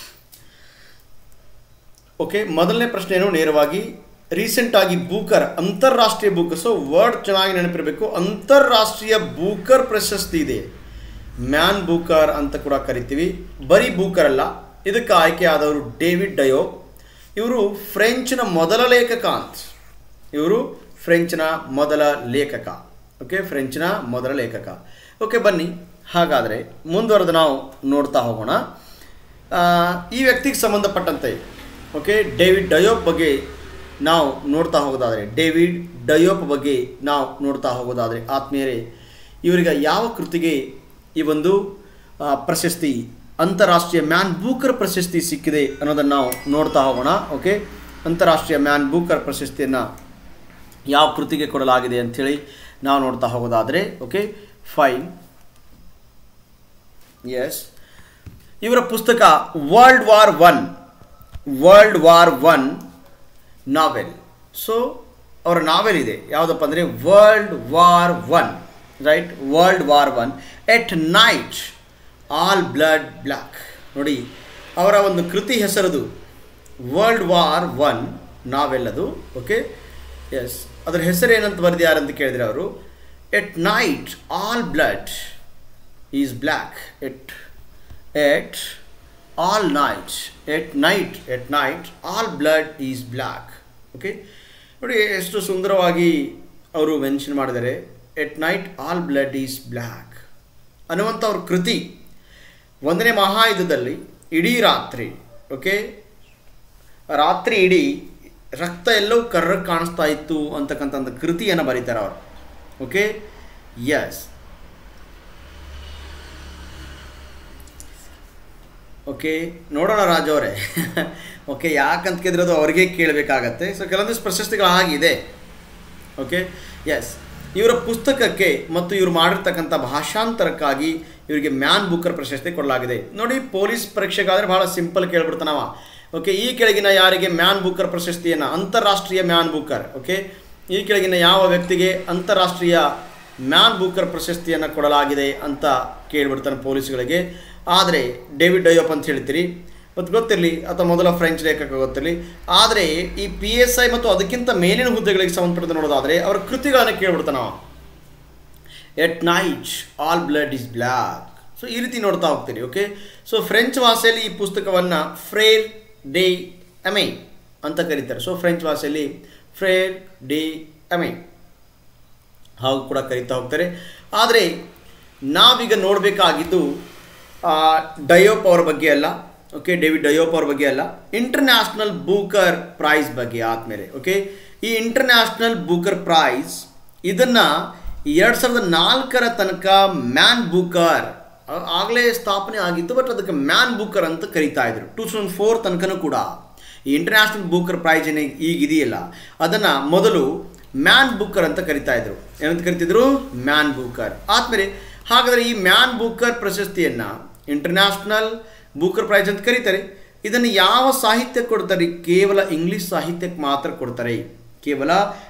ಓಕೆ ಮೊದಲನೇ ಪ್ರಶ್ನೆಯನ್ನು ನೇರವಾಗಿ ರೀಸೆಂಟಾಗಿ ಬೂಕರ್ ಅಂತಾರಾಷ್ಟ್ರೀಯ ಬೂಕರ್ ಸೊ ವರ್ಡ್ ಚೆನ್ನಾಗಿ ನೆನಪಿರಬೇಕು ಅಂತಾರಾಷ್ಟ್ರೀಯ ಬೂಕರ್ ಪ್ರಶಸ್ತಿ ಇದೆ ಮ್ಯಾನ್ ಬೂಕರ್ ಅಂತ ಕೂಡ ಕರಿತೀವಿ ಬರೀ ಬೂಕರ್ ಅಲ್ಲ ಇದಕ್ಕೆ ಆಯ್ಕೆ ಆದವರು ಡೇವಿಡ್ ಡಯೋ ಇವರು ಫ್ರೆಂಚ್ನ ಮೊದಲ ಲೇಖಕ ಅಂತ ಇವರು ಫ್ರೆಂಚ್ನ ಮೊದಲ ಲೇಖಕ ಓಕೆ ಫ್ರೆಂಚ್ನ ಮೊದಲ ಲೇಖಕ ಓಕೆ ಬನ್ನಿ ಹಾಗಾದರೆ ಮುಂದುವರೆದು ನಾವು ನೋಡ್ತಾ ಹೋಗೋಣ ಆ, ಈ ವ್ಯಕ್ತಿಗೆ ಸಂಬಂಧಪಟ್ಟಂತೆ ಓಕೆ ಡೇವಿಡ್ ಡಯೋಪ್ ಬಗ್ಗೆ ನಾವು ನೋಡ್ತಾ ಹೋಗೋದಾದರೆ ಡೇವಿಡ್ ಡಯೋಪ್ ಬಗ್ಗೆ ನಾವು ನೋಡ್ತಾ ಹೋಗೋದಾದರೆ ಆತ್ಮೀಯರೇ ಇವರಿಗೆ ಯಾವ ಕೃತಿಗೆ ಈ ಒಂದು ಆ, ಪ್ರಶಸ್ತಿ ಅಂತಾರಾಷ್ಟ್ರೀಯ ಮ್ಯಾನ್ ಬೂಕರ್ ಪ್ರಶಸ್ತಿ ಸಿಕ್ಕಿದೆ ಅನ್ನೋದನ್ನು ನಾವು ನೋಡ್ತಾ ಹೋಗೋಣ ಓಕೆ ಅಂತಾರಾಷ್ಟ್ರೀಯ ಮ್ಯಾನ್ ಬೂಕರ್ ಪ್ರಶಸ್ತಿಯನ್ನು ಯಾವ ಕೃತಿಗೆ ಕೊಡಲಾಗಿದೆ ಅಂಥೇಳಿ ನಾವು ನೋಡ್ತಾ ಹೋಗೋದಾದರೆ ಓಕೆ ಫೈನ್ ಎಸ್ ಇವರ ಪುಸ್ತಕ world war one world war one novel so ಅವರ ನಾವೆಲ್ ಇದೆ ಯಾವುದಪ್ಪ ಅಂದರೆ world war one right world war one at night all blood black ನೋಡಿ ಅವರ ಒಂದು ಕೃತಿ ಹೆಸರದು ವರ್ಲ್ಡ್ ವಾರ್ ಒನ್ ನಾವೆಲ್ ಅದು ಓಕೆ ಎಸ್ ಅದರ ಹೆಸರು ಏನಂತ ಬರೆದಿದ್ದಾರೆ ಅಂತ ಕೇಳಿದರೆ ಅವರು at night all blood is black at at all night at night at night all blood is black okay ನೋಡಿ ಎಷ್ಟು ಸುಂದರವಾಗಿ ಅವರು ಮೆನ್ಷನ್ ಮಾಡಿದ್ದಾರೆ at night all blood is black ಅನ್ನುವಂಥ ಅವ್ರ ಕೃತಿ ಒಂದನೇ ಮಹಾಯುದ್ಧದಲ್ಲಿ ಇಡೀ ರಾತ್ರಿ ಓಕೆ ರಾತ್ರಿ ಇಡೀ ರಕ್ತ ಎಲ್ಲವೂ ಕರ್ರಗೆ ಕಾಣಿಸ್ತಾ ಇತ್ತು ಅಂತಕ್ಕಂಥ ಒಂದು ಕೃತಿಯನ್ನು ಬರೀತಾರೆ ಅವರು ಓಕೆ ಎಸ್ ಓಕೆ ನೋಡೋಣ ರಾಜು ಅವರೇ ಓಕೆ ಯಾಕಂತ ಕೇಳಿದ್ರೆ ಅದು ಅವ್ರಿಗೆ ಕೇಳಬೇಕಾಗತ್ತೆ ಸೊ ಕೆಲವೊಂದಿಷ್ಟು ಪ್ರಶಸ್ತಿಗಳು ಆಗಿದೆ ಓಕೆ ಎಸ್ ಇವರ ಪುಸ್ತಕಕ್ಕೆ ಮತ್ತು ಇವರು ಮಾಡಿರ್ತಕ್ಕಂಥ ಭಾಷಾಂತರಕ್ಕಾಗಿ ಇವರಿಗೆ ಮ್ಯಾನ್ ಬುಕ್ಕರ್ ಪ್ರಶಸ್ತಿ ಕೊಡಲಾಗಿದೆ ನೋಡಿ ಪೊಲೀಸ್ ಪರೀಕ್ಷೆಗಾದರೆ ಭಾಳ ಸಿಂಪಲ್ ಕೇಳ್ಬಿಡ್ತಾನವ ಓಕೆ ಈ ಕೆಳಗಿನ ಯಾರಿಗೆ ಮ್ಯಾನ್ ಬುಕ್ಕರ್ ಪ್ರಶಸ್ತಿಯನ್ನು ಅಂತಾರಾಷ್ಟ್ರೀಯ ಮ್ಯಾನ್ ಬುಕ್ಕರ್ ಓಕೆ ಈ ಕೆಳಗಿನ ಯಾವ ವ್ಯಕ್ತಿಗೆ ಅಂತಾರಾಷ್ಟ್ರೀಯ ಮ್ಯಾನ್ ಬುಕ್ಕರ್ ಪ್ರಶಸ್ತಿಯನ್ನು ಕೊಡಲಾಗಿದೆ ಅಂತ ಕೇಳ್ಬಿಡ್ತಾನೆ ಪೊಲೀಸ್ಗಳಿಗೆ ಆದರೆ ಡೇವಿಡ್ ಡಯೋಪ್ ಅಂತ ಹೇಳ್ತೀರಿ ಮತ್ತು ಗೊತ್ತಿರಲಿ ಅಥವಾ ಮೊದಲ ಫ್ರೆಂಚ್ ಲೇಖಕ ಗೊತ್ತಿರಲಿ ಆದರೆ ಈ ಪಿ ಎಸ್ ಐ ಮತ್ತು ಅದಕ್ಕಿಂತ ಮೇಲಿನ ಹುದ್ದೆಗಳಿಗೆ ಸಂಬಂಧಪಟ್ಟಂತೆ ನೋಡೋದಾದರೆ ಅವರ ಕೃತಿಗಳನ್ನು ಕೇಳ್ಬಿಡ್ತಾನ at night all blood is black so ಈ ರೀತಿ ನೋಡ್ತಾ ಹೋಗ್ತೀರಿ ಓಕೆ ಸೊ ಫ್ರೆಂಚ್ ಭಾಷೆಯಲ್ಲಿ ಈ ಪುಸ್ತಕವನ್ನು ಫ್ರೇರ್ ಡೇ ಅಮೆ ಅಂತ ಕರೀತಾರೆ ಸೊ ಫ್ರೆಂಚ್ ಭಾಷೆಯಲ್ಲಿ ಫ್ರೇರ್ ಡೇ ಅಮೆ ಹಾಗೂ ಕೂಡ ಕರೀತಾ ಹೋಗ್ತಾರೆ ಆದರೆ ನಾವೀಗ ನೋಡಬೇಕಾಗಿದ್ದು ಡಯೋಪ್ ಅವ್ರ ಬಗ್ಗೆ ಅಲ್ಲ ಓಕೆ ಡೇವಿಡ್ ಡಯೋಪ್ ಅವ್ರ ಬಗ್ಗೆ ಅಲ್ಲ ಇಂಟರ್ನ್ಯಾಷನಲ್ ಬೂಕರ್ ಪ್ರೈಸ್ ಬಗ್ಗೆ ಆದಮೇಲೆ ಓಕೆ ಈ ಇಂಟರ್ನ್ಯಾಷನಲ್ ಬೂಕರ್ ಪ್ರೈಸ್ ಇದನ್ನು ಎರಡು ಸಾವಿರದ ನಾಲ್ಕರ ತನಕ ಮ್ಯಾನ್ ಬೂಕರ್ ಆಗಲೇ ಸ್ಥಾಪನೆ ಆಗಿತ್ತು ಬಟ್ ಅದಕ್ಕೆ ಮ್ಯಾನ್ ಬೂಕರ್ ಅಂತ ಕರೀತಾ ಇದ್ರು ಟೂ ತೌಸಂಡ್ ಫೋರ್ ತನಕನೂ ಕೂಡ ಈ ಇಂಟರ್ನ್ಯಾಷನಲ್ ಬೂಕರ್ ಪ್ರೈಸ್ ಏನೇ ಈಗ ಇದೆಯಲ್ಲ ಅದನ್ನು ಮೊದಲು ಮ್ಯಾನ್ ಬೂಕರ್ ಅಂತ ಕರಿತಾ ಇದ್ರು ಏನಂತ ಕರಿತಿದ್ರು ಮ್ಯಾನ್ ಬೂಕರ್ ಆದಮೇಲೆ ಹಾಗಾದರೆ ಈ ಮ್ಯಾನ್ ಬೂಕರ್ ಪ್ರಶಸ್ತಿಯನ್ನು ಇಂಟರ್ನ್ಯಾಷನಲ್ ಬೂಕರ್ ಪ್ರೈಸ್ ಅಂತ ಕರೀತಾರೆ ಇದನ್ನು ಯಾವ ಸಾಹಿತ್ಯಕ್ಕೆ ಕೊಡ್ತಾರೆ ಕೇವಲ ಇಂಗ್ಲೀಷ್ ಸಾಹಿತ್ಯಕ್ಕೆ ಮಾತ್ರ ಕೊಡ್ತಾರೆ ಕೇವಲ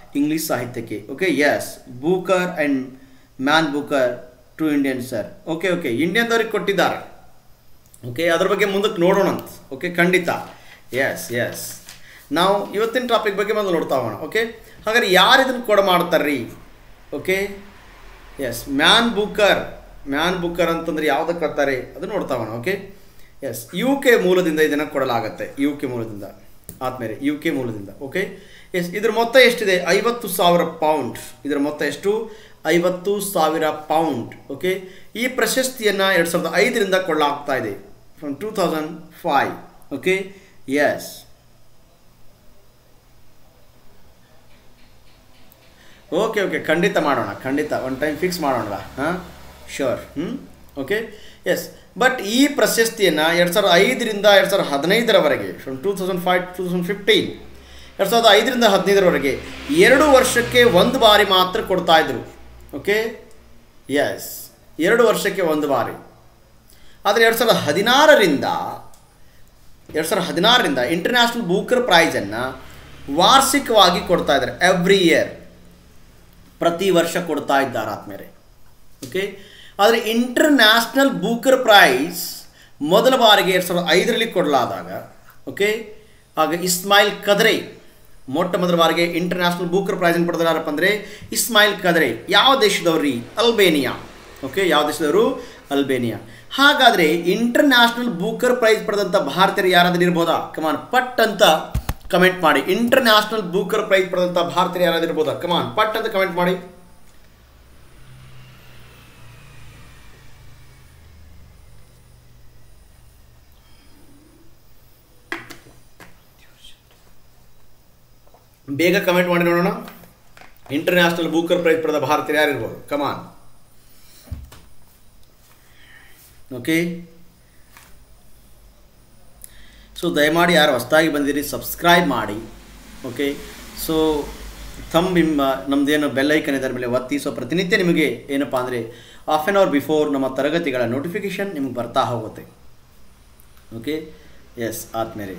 ಇಂಗ್ಲೀಷ್ ಸಾಹಿತ್ಯಕ್ಕೆ okay yes Booker and Man Booker to Indian sir okay okay ಇಂಡಿಯನ್ದವ್ರಿಗೆ ಕೊಟ್ಟಿದ್ದಾರೆ ಓಕೆ ಅದ್ರ ಬಗ್ಗೆ ಮುಂದಕ್ಕೆ ನೋಡೋಣ ಅಂತ ಓಕೆ ಖಂಡಿತ ಎಸ್ ಎಸ್ ನಾವು ಇವತ್ತಿನ ಟಾಪಿಕ್ ಬಗ್ಗೆ ಬಂದು ನೋಡ್ತಾ ಹೋಗೋಣ ಓಕೆ ಹಾಗಾದ್ರೆ ಯಾರು ಇದನ್ನು ಕೊಡ ಮಾಡ್ತಾರ್ರಿ okay yes Man Booker Man Booker ಅಂತಂದ್ರೆ ಯಾವುದಕ್ಕೆ ಕೊಡ್ತಾರೆ ಅದು ನೋಡ್ತಾ ಹೋಗೋಣ ಓಕೆ ಎಸ್ ಯು ಕೆ ಮೂಲದಿಂದ ಇದನ್ನು ಕೊಡಲಾಗತ್ತೆ ಯು ಕೆ ಮೂಲದಿಂದ ಆದ್ಮೇಲೆ ಯು ಕೆ ಮೂಲದಿಂದ ಓಕೆ ಎಸ್ ಇದ್ರ ಮೊತ್ತ ಎಷ್ಟಿದೆ ಐವತ್ತು ಸಾವಿರ ಪೌಂಡ್ ಇದರ ಮೊತ್ತ ಎಷ್ಟು ಐವತ್ತು ಸಾವಿರ ಪೌಂಡ್ ಓಕೆ ಈ ಪ್ರಶಸ್ತಿಯನ್ನು ಎರಡು ಸಾವಿರದ ಐದರಿಂದ ಕೊಳ್ಳಾಗ್ತಾ ಇದೆ from two thousand five okay yes okay okay ಖಂಡಿತ ಮಾಡೋಣ ಖಂಡಿತ ಒನ್ ಟೈಮ್ ಫಿಕ್ಸ್ ಮಾಡೋಣ ಹಾಂ ಶ್ಯೂರ್ ಹ್ಞೂ ಓಕೆ ಎಸ್ ಬಟ್ ಈ ಪ್ರಶಸ್ತಿಯನ್ನು ಎರಡು ಸಾವಿರದ ಐದರಿಂದ ಎರಡು ಸಾವಿರದ ಹದಿನೈದರವರೆಗೆ from two thousand five two thousand fifteen ಎರಡು ಸಾವಿರದ ಐದರಿಂದ ಹದಿನೈದರವರೆಗೆ ಎರಡು ವರ್ಷಕ್ಕೆ ಒಂದು ಬಾರಿ ಮಾತ್ರ ಕೊಡ್ತಾ ಇದ್ರು ಓಕೆ ಎಸ್ ಎರಡು ವರ್ಷಕ್ಕೆ ಒಂದು ಬಾರಿ ಆದರೆ ಎರಡು ಸಾವಿರದ ಹದಿನಾರರಿಂದ ಎರಡು ಸಾವಿರದ ಹದಿನಾರರಿಂದ ಇಂಟರ್ನ್ಯಾಷನಲ್ ಬೂಕರ್ ಪ್ರೈಸನ್ನು ವಾರ್ಷಿಕವಾಗಿ ಕೊಡ್ತಾ ಇದ್ದಾರೆ ಎವ್ರಿ ಇಯರ್ ಪ್ರತಿ ವರ್ಷ ಕೊಡ್ತಾ ಇದ್ದಾರೆ ಆದ್ಮೇಲೆ ಓಕೆ ಆದರೆ ಇಂಟರ್ನ್ಯಾಷನಲ್ ಬೂಕರ್ ಪ್ರೈಸ್ ಮೊದಲ ಬಾರಿಗೆ ಎರಡು ಸಾವಿರದ ಐದರಲ್ಲಿ ಕೊಡಲಾದಾಗ ಓಕೆ ಆಗ ಇಸ್ಮಾಯಿಲ್ ಕದ್ರೆ ಮೊಟ್ಟ ಮೊದಲ ಬಾರಿಗೆ ಇಂಟರ್ನ್ಯಾಷನಲ್ ಬೂಕರ್ ಪ್ರೈಸನ್ನು ಪಡೆದ ಯಾರಪ್ಪ ಅಂದರೆ ಇಸ್ಮಾಯಿಲ್ ಕದ್ರೆ ಯಾವ ದೇಶದವ್ರಿ ಅಲ್ಬೇನಿಯಾ ಓಕೆ ಯಾವ ದೇಶದವರು ಅಲ್ಬೇನಿಯಾ ಹಾಗಾದರೆ ಇಂಟರ್ನ್ಯಾಷನಲ್ ಬೂಕರ್ ಪ್ರೈಸ್ ಪಡೆದಂಥ ಭಾರತೀಯರು ಯಾರಾದರೂ ಇರ್ಬೋದಾ ಕಮಾನ್ ಪಟ್ ಅಂತ ಕಮೆಂಟ್ ಮಾಡಿ ಇಂಟರ್ನ್ಯಾಷನಲ್ ಬೂಕರ್ ಪ್ರೈಸ್ ಪಡೆದಂಥ ಭಾರತೀಯರು ಯಾರಾದರೂ ಇರ್ಬೋದಾ ಕಮಾನ್ ಪಟ್ ಅಂತ ಕಮೆಂಟ್ ಮಾಡಿ ಬೇಗ ಕಮೆಂಟ್ ಮಾಡಿ ನೋಡೋಣ ಇಂಟರ್ನ್ಯಾಷನಲ್ ಬೂಕರ್ ಪ್ರೈಸ್ ಪಡೆದ ಭಾರತೀಯರು ಯಾರಿರ್ಬೋದು ಕಮಾನ್ ಓಕೆ ಸೊ ದಯಮಾಡಿ ಯಾರು ಹೊಸದಾಗಿ ಬಂದಿರಿ ಸಬ್ಸ್ಕ್ರೈಬ್ ಮಾಡಿ ಓಕೆ ಸೊ ಥಂಬ್ ಇಂಬ ನಮ್ಮದೇನು ಬೆಲ್ ಐಕನ್ ಇದರ ಮೇಲೆ ಒತ್ತಿ ಸೊ ಪ್ರತಿನಿತ್ಯ ನಿಮಗೆ ಏನಪ್ಪ ಅಂದರೆ ಹಾಫ್ ಆನ್ ಅವರ್ ಬಿಫೋರ್ ನಮ್ಮ ತರಗತಿಗಳ ನೋಟಿಫಿಕೇಷನ್ ನಿಮಗೆ ಬರ್ತಾ ಹೋಗುತ್ತೆ ಓಕೆ ಎಸ್ ಆದಮೇಲೆ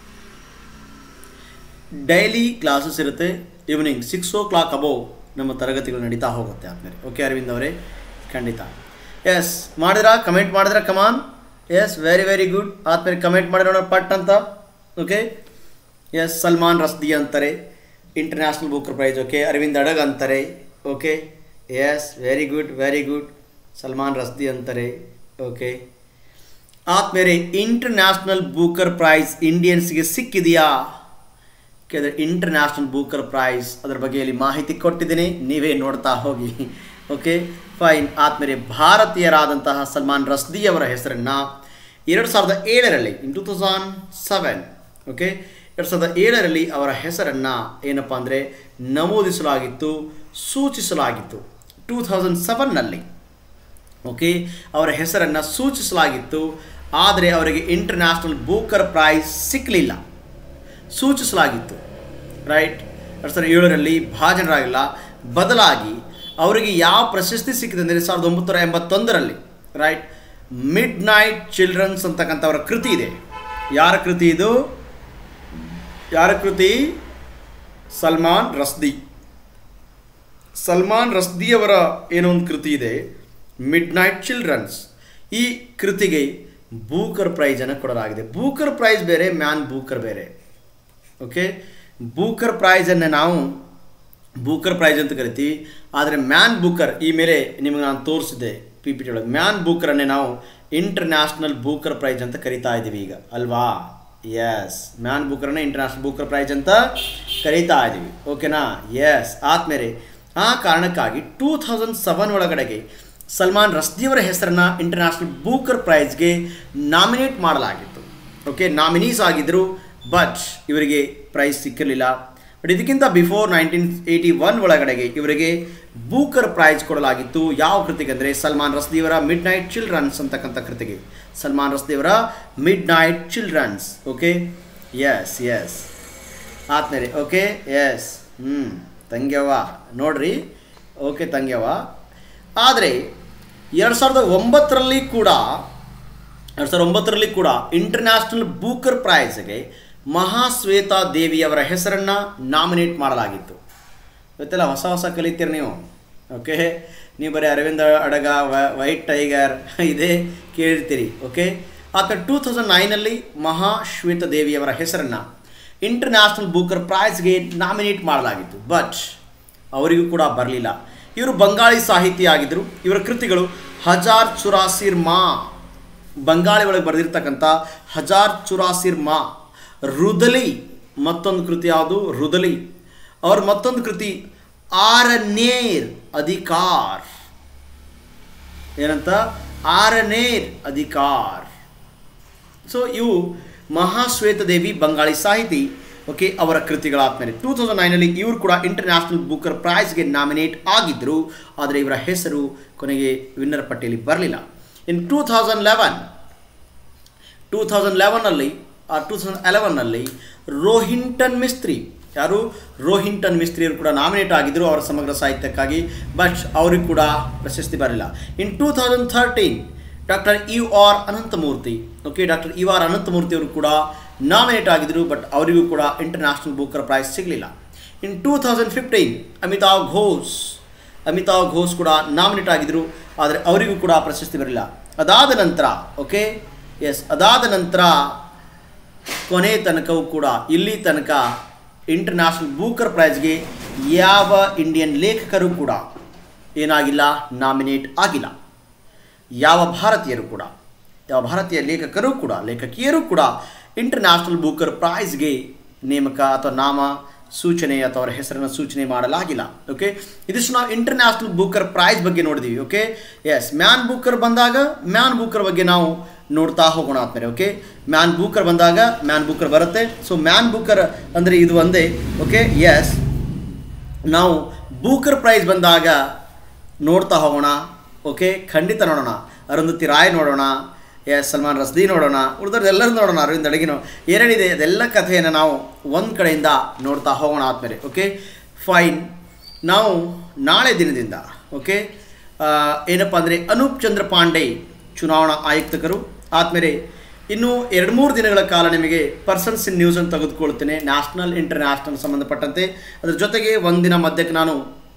ಡೈಲಿ ಕ್ಲಾಸಸ್ ಇರುತ್ತೆ evening six o'clock above ನಮ್ಮ ತರಗತಿಗಳು ನಡೀತಾ ಹೋಗುತ್ತೆ ಆದಮೇಲೆ ಓಕೆ ಅರವಿಂದ್ ಅವರೇ ಖಂಡಿತ ಎಸ್ ಮಾಡಿದ್ರಾ ಕಮೆಂಟ್ ಮಾಡಿದ್ರಾ come on yes very very good ಆದ್ಮೇಲೆ ಕಮೆಂಟ್ ಮಾಡಿರೋಣ ಪಟ್ ಅಂತ ಓಕೆ ಎಸ್ ಸಲ್ಮಾನ್ ರಸ್ದಿ ಅಂತಾರೆ international book prize okay Aravind Adiga ಅಂತಾರೆ okay yes very good very good Salman Rushdie ಅಂತಾರೆ ಓಕೆ ಆದ್ಮೇಲೆ ಇಂಟರ್ನ್ಯಾಷನಲ್ ಬೂಕರ್ ಪ್ರೈಸ್ ಇಂಡಿಯನ್ಸ್ಗೆ ಸಿಕ್ಕಿದೆಯಾ ಯಾಕೆಂದರೆ ಇಂಟರ್ನ್ಯಾಷನಲ್ ಬೂಕರ್ ಪ್ರೈಸ್ ಅದರ ಬಗ್ಗೆ ಇಲ್ಲಿ ಮಾಹಿತಿ ಕೊಟ್ಟಿದ್ದೀನಿ ನೀವೇ ನೋಡ್ತಾ ಹೋಗಿ ಓಕೆ ಫೈನ್ ಆದಮೇಲೆ ಭಾರತೀಯರಾದಂತಹ ಸಲ್ಮಾನ್ ರಸ್ದಿ ಅವರ ಹೆಸರನ್ನು ಎರಡು ಸಾವಿರದ ಏಳರಲ್ಲಿ in two thousand seven okay ಎರಡು ಸಾವಿರದ ಏಳರಲ್ಲಿ ಅವರ ಹೆಸರನ್ನು ಏನಪ್ಪ ಅಂದರೆ ನಮೂದಿಸಲಾಗಿತ್ತು ಸೂಚಿಸಲಾಗಿತ್ತು ಟೂ ಥೌಸಂಡ್ ಸೆವೆನ್ನಲ್ಲಿ ಓಕೆ ಅವರ ಹೆಸರನ್ನು ಸೂಚಿಸಲಾಗಿತ್ತು ಆದರೆ ಅವರಿಗೆ ಇಂಟರ್ನ್ಯಾಷನಲ್ ಬೂಕರ್ ಪ್ರೈಸ್ ಸಿಕ್ಕಲಿಲ್ಲ ಸೂಚಿಸಲಾಗಿತ್ತು ರೈಟ್ ಎರಡು ಸಾವಿರದ ಏಳರಲ್ಲಿ ಭಾಜನರಾಗಿಲ್ಲ ಬದಲಾಗಿ ಅವರಿಗೆ ಯಾವ ಪ್ರಶಸ್ತಿ ಸಿಕ್ಕಿದೆ ಅಂದರೆ ಸಾವಿರದ ಒಂಬತ್ತರ ಎಂಬತ್ತೊಂದರಲ್ಲಿ ರೈಟ್ ಮಿಡ್ ನೈಟ್ ಚಿಲ್ಡ್ರನ್ಸ್ ಅಂತಕ್ಕಂಥ ಅವರ ಕೃತಿ ಇದೆ ಯಾರ ಕೃತಿ ಇದು ಯಾರ ಕೃತಿ ಸಲ್ಮಾನ್ ರಸ್ದಿ ಸಲ್ಮಾನ್ ರಸ್ದಿಯವರ ಏನೋ ಒಂದು ಕೃತಿ ಇದೆ ಮಿಡ್ ನೈಟ್ ಚಿಲ್ಡ್ರನ್ಸ್ ಈ ಕೃತಿಗೆ ಬೂಕರ್ ಪ್ರೈಜನ್ನು ಕೊಡಲಾಗಿದೆ ಬೂಕರ್ ಪ್ರೈಸ್ ಬೇರೆ ಮ್ಯಾನ್ ಬೂಕರ್ ಬೇರೆ ಓಕೆ ಬೂಕರ್ ಪ್ರೈಸನ್ನು ನಾವು ಬೂಕರ್ ಪ್ರೈಸ್ ಅಂತ ಕರಿತೀವಿ ಆದರೆ ಮ್ಯಾನ್ ಬೂಕರ್ ಈ ಮೇಲೆ ನಿಮಗೆ ನಾನು ತೋರಿಸಿದ್ದೆ ಪಿ ಪಿ ಟಿ ಒಳಗೆ ಮ್ಯಾನ್ ಬೂಕರನ್ನೇ ನಾವು ಇಂಟರ್ನ್ಯಾಷನಲ್ ಬೂಕರ್ ಪ್ರೈಸ್ ಅಂತ ಕರಿತಾ ಇದ್ದೀವಿ ಈಗ ಅಲ್ವಾ ಎಸ್ ಮ್ಯಾನ್ ಬೂಕರನ್ನೇ ಇಂಟರ್ನ್ಯಾಷನಲ್ ಬೂಕರ್ ಪ್ರೈಸ್ ಅಂತ ಕರಿತಾ ಇದ್ದೀವಿ ಓಕೆನಾ ಎಸ್ ಆದಮೇಲೆ ಆ ಕಾರಣಕ್ಕಾಗಿ ಟೂ ಥೌಸಂಡ್ ಸೆವೆನ್ ಒಳಗಡೆಗೆ ಸಲ್ಮಾನ್ ರಸ್ದಿಯವರ ಹೆಸರನ್ನು ಇಂಟರ್ನ್ಯಾಷನಲ್ ಬೂಕರ್ ಪ್ರೈಸ್ಗೆ ನಾಮಿನೇಟ್ ಮಾಡಲಾಗಿತ್ತು ಓಕೆ ನಾಮಿನೀಸ್ ಆಗಿದ್ದರು ಬಟ್ ಇವರಿಗೆ ಪ್ರೈಸ್ ಸಿಕ್ಕಿರಲಿಲ್ಲ ಬಟ್ ಇದಕ್ಕಿಂತ ಬಿಫೋರ್ ನೈನ್ಟೀನ್ ಏಯ್ಟಿ ಒನ್ ಒಳಗಡೆಗೆ ಇವರಿಗೆ ಬೂಕರ್ ಪ್ರೈಸ್ ಕೊಡಲಾಗಿತ್ತು ಯಾವ ಕೃತಿಗೆ ಅಂದರೆ ಸಲ್ಮಾನ್ ರಸ್ದಿಯವರ ಮಿಡ್ ನೈಟ್ ಚಿಲ್ಡ್ರನ್ಸ್ ಅಂತಕ್ಕಂಥ ಕೃತಿಗೆ ಸಲ್ಮಾನ್ ರಸ್ದಿಯವರ midnight children's okay yes yes ಆದ್ಮೇಲೆ ಓಕೆ ಎಸ್ ಹ್ಞೂ ತಂಗ್ಯವ್ವ ನೋಡ್ರಿ ಓಕೆ ತಂಗ್ಯವ್ವ ಆದರೆ ಎರಡು ಸಾವಿರದ ಒಂಬತ್ತರಲ್ಲಿ ಕೂಡ ಎರಡು ಸಾವಿರದ ಒಂಬತ್ತರಲ್ಲಿ ಕೂಡ ಇಂಟರ್ನ್ಯಾಷನಲ್ ಬೂಕರ್ ಪ್ರೈಸ್ಗೆ ಮಹಾಶ್ವೇತಾ ದೇವಿಯವರ ಹೆಸರನ್ನು ನಾಮಿನೇಟ್ ಮಾಡಲಾಗಿತ್ತು ಇವತ್ತೆಲ್ಲ ಹೊಸ ಹೊಸ ಕಲಿತೀರಿ ನೀವು ಓಕೆ ನೀವು ಬರೀ ಅರವಿಂದ ಅಡಗ ವೈಟ್ ಟೈಗರ್ ಇದೇ ಕೇಳಿರ್ತೀರಿ ಓಕೆ ಆತ ಟೂ ತೌಸಂಡ್ ನೈನಲ್ಲಿ ಮಹಾಶ್ವೇತ ದೇವಿಯವರ ಹೆಸರನ್ನು ಇಂಟರ್ನ್ಯಾಷನಲ್ ಬೂಕರ್ ಪ್ರೈಸ್ಗೆ ನಾಮಿನೇಟ್ ಮಾಡಲಾಗಿತ್ತು ಬಟ್ ಅವರಿಗೂ ಕೂಡ ಬರಲಿಲ್ಲ ಇವರು ಬಂಗಾಳಿ ಸಾಹಿತಿ ಆಗಿದ್ದರು ಇವರ ಕೃತಿಗಳು ಹಜಾರ್ ಚುರಾಸಿರ್ ಮಾ ಬಂಗಾಳಿ ಒಳಗೆ ಬರೆದಿರ್ತಕ್ಕಂಥ ಹಜಾರ್ ಚುರಾಸಿರ್ ಮಾ ರುದಲಿ ಮತ್ತೊಂದು ಕೃತಿ ಯಾವುದು ರುದಲಿ ಅವ್ರ ಮತ್ತೊಂದು ಕೃತಿ ಆರನೇರ್ ಅಧಿಕಾರ್ ಏನಂತ ಆರನೇರ್ ಅಧಿಕಾರ್ ಸೊ ಇವು ಮಹಾಶ್ವೇತ ದೇವಿ ಬಂಗಾಳಿ ಸಾಹಿತಿ ಓಕೆ ಅವರ ಕೃತಿಗಳಾದ್ಮೇಲೆ ಟೂ ತೌಸಂಡ್ ನೈನಲ್ಲಿ ಇವರು ಕೂಡ ಇಂಟರ್ನ್ಯಾಷನಲ್ ಬುಕರ್ ಪ್ರೈಸ್ಗೆ ನಾಮಿನೇಟ್ ಆಗಿದ್ದರು ಆದರೆ ಇವರ ಹೆಸರು ಕೊನೆಗೆ ವಿನ್ನರ್ ಪಟ್ಟಿಯಲ್ಲಿ ಬರಲಿಲ್ಲ in two thousand eleven two thousand ಲೆವೆನಲ್ಲಿ ಆ ಟೂ ತೌಸಂಡ್ ಎಲೆವನ್ನಲ್ಲಿ ರೋಹಿಂಟನ್ ಮಿಸ್ತ್ರಿ ಯಾರು ರೋಹಿಂಟನ್ ಮಿಸ್ತ್ರಿಯರು ಕೂಡ ನಾಮಿನೇಟ್ ಆಗಿದ್ದರು ಅವರ ಸಮಗ್ರ ಸಾಹಿತ್ಯಕ್ಕಾಗಿ ಬಟ್ ಅವರಿಗೂ ಕೂಡ ಪ್ರಶಸ್ತಿ ಬರಲಿಲ್ಲ in two thousand thirteen doctor U R Ananthamurthy okay doctor U R Ananthamurthy ಅವರು ಕೂಡ ನಾಮಿನೇಟ್ ಆಗಿದ್ದರು ಬಟ್ ಅವರಿಗೂ ಕೂಡ ಇಂಟರ್ನ್ಯಾಷನಲ್ ಬುಕ್ಕರ್ ಪ್ರೈಸ್ ಸಿಗಲಿಲ್ಲ in two thousand fifteen Amitav Ghosh Amitav Ghosh ಕೂಡ ನಾಮಿನೇಟ್ ಆಗಿದ್ದರು ಆದರೆ ಅವರಿಗೂ ಕೂಡ ಪ್ರಶಸ್ತಿ ಬರಲಿಲ್ಲ ಅದಾದ ನಂತರ ಓಕೆ ಎಸ್ ಅದಾದ ನಂತರ ಕೊನೆ ತನಕವೂ ಕೂಡ ಇಲ್ಲಿ ತನಕ ಇಂಟರ್ನ್ಯಾಷನಲ್ ಬೂಕರ್ ಪ್ರೈಸ್ಗೆ ಯಾವ ಇಂಡಿಯನ್ ಲೇಖಕರು ಕೂಡ ಏನಾಗಿಲ್ಲ ನಾಮಿನೇಟ್ ಆಗಿಲ್ಲ ಯಾವ ಭಾರತೀಯರು ಕೂಡ ಯಾವ ಭಾರತೀಯ ಲೇಖಕರು ಕೂಡ ಲೇಖಕಿಯರು ಕೂಡ ಇಂಟರ್ನ್ಯಾಷನಲ್ ಬೂಕರ್ ಪ್ರೈಸ್ಗೆ ನೇಮಕ ಅಥವಾ ನಾಮ ಸೂಚನೆ ಅಥವಾ ಅವರ ಹೆಸರನ್ನು ಸೂಚನೆ ಮಾಡಲಾಗಿಲ್ಲ ಓಕೆ ಇದಿಷ್ಟು ನಾವು ಇಂಟರ್ನ್ಯಾಷನಲ್ ಬೂಕರ್ ಪ್ರೈಸ್ ಬಗ್ಗೆ ನೋಡಿದ್ದೀವಿ ಓಕೆ ಎಸ್ ಮ್ಯಾನ್ ಬೂಕರ್ ಬಂದಾಗ ಮ್ಯಾನ್ ಬೂಕರ್ ಬಗ್ಗೆ ನಾವು ನೋಡ್ತಾ ಹೋಗೋಣ ಆದ್ಮೇಲೆ ಓಕೆ ಮ್ಯಾನ್ ಬೂಕರ್ ಬಂದಾಗ ಮ್ಯಾನ್ ಬೂಕರ್ ಬರುತ್ತೆ ಸೊ ಮ್ಯಾನ್ ಬೂಕರ್ ಅಂದರೆ ಇದು ಒಂದೇ ಓಕೆ ಎಸ್ ನಾವು ಬೂಕರ್ ಪ್ರೈಸ್ ಬಂದಾಗ ನೋಡ್ತಾ ಹೋಗೋಣ ಓಕೆ ಖಂಡಿತ ನೋಡೋಣ ಅರುಂಧತಿ ರಾಯ್ ನೋಡೋಣ ಎಸ್ ಸಲ್ಮಾನ್ ರಸ್ದಿ ನೋಡೋಣ ಉಳಿದವ್ರದ್ದು ಎಲ್ಲರೂ ನೋಡೋಣ ಅರವಿಂದ್ ಅಡಗಿನೋ ಏನೇನಿದೆ ಅದೆಲ್ಲ ಕಥೆಯನ್ನು ನಾವು ಒಂದು ಕಡೆಯಿಂದ ನೋಡ್ತಾ ಹೋಗೋಣ ಆದಮೇಲೆ ಓಕೆ ಫೈನ್ ನಾವು ನಾಳೆ ದಿನದಿಂದ ಓಕೆ ಏನಪ್ಪ ಅಂದರೆ ಅನೂಪ್ ಚಂದ್ರ ಪಾಂಡೆ ಚುನಾವಣಾ ಆಯುಕ್ತಕರು ಆದಮೇಲೆ ಇನ್ನು ಎರಡು ಮೂರು ದಿನಗಳ ಕಾಲ ನಿಮಗೆ ಪರ್ಸನ್ಸ್ ಇನ್ ನ್ಯೂಸನ್ನು ತೆಗೆದುಕೊಳ್ತೇನೆ ನ್ಯಾಷನಲ್ ಇಂಟರ್ನ್ಯಾಷನಲ್ ಸಂಬಂಧಪಟ್ಟಂತೆ ಅದ್ರ ಜೊತೆಗೆ ಒಂದಿನ ಮಧ್ಯಕ್ಕೆ ನಾನು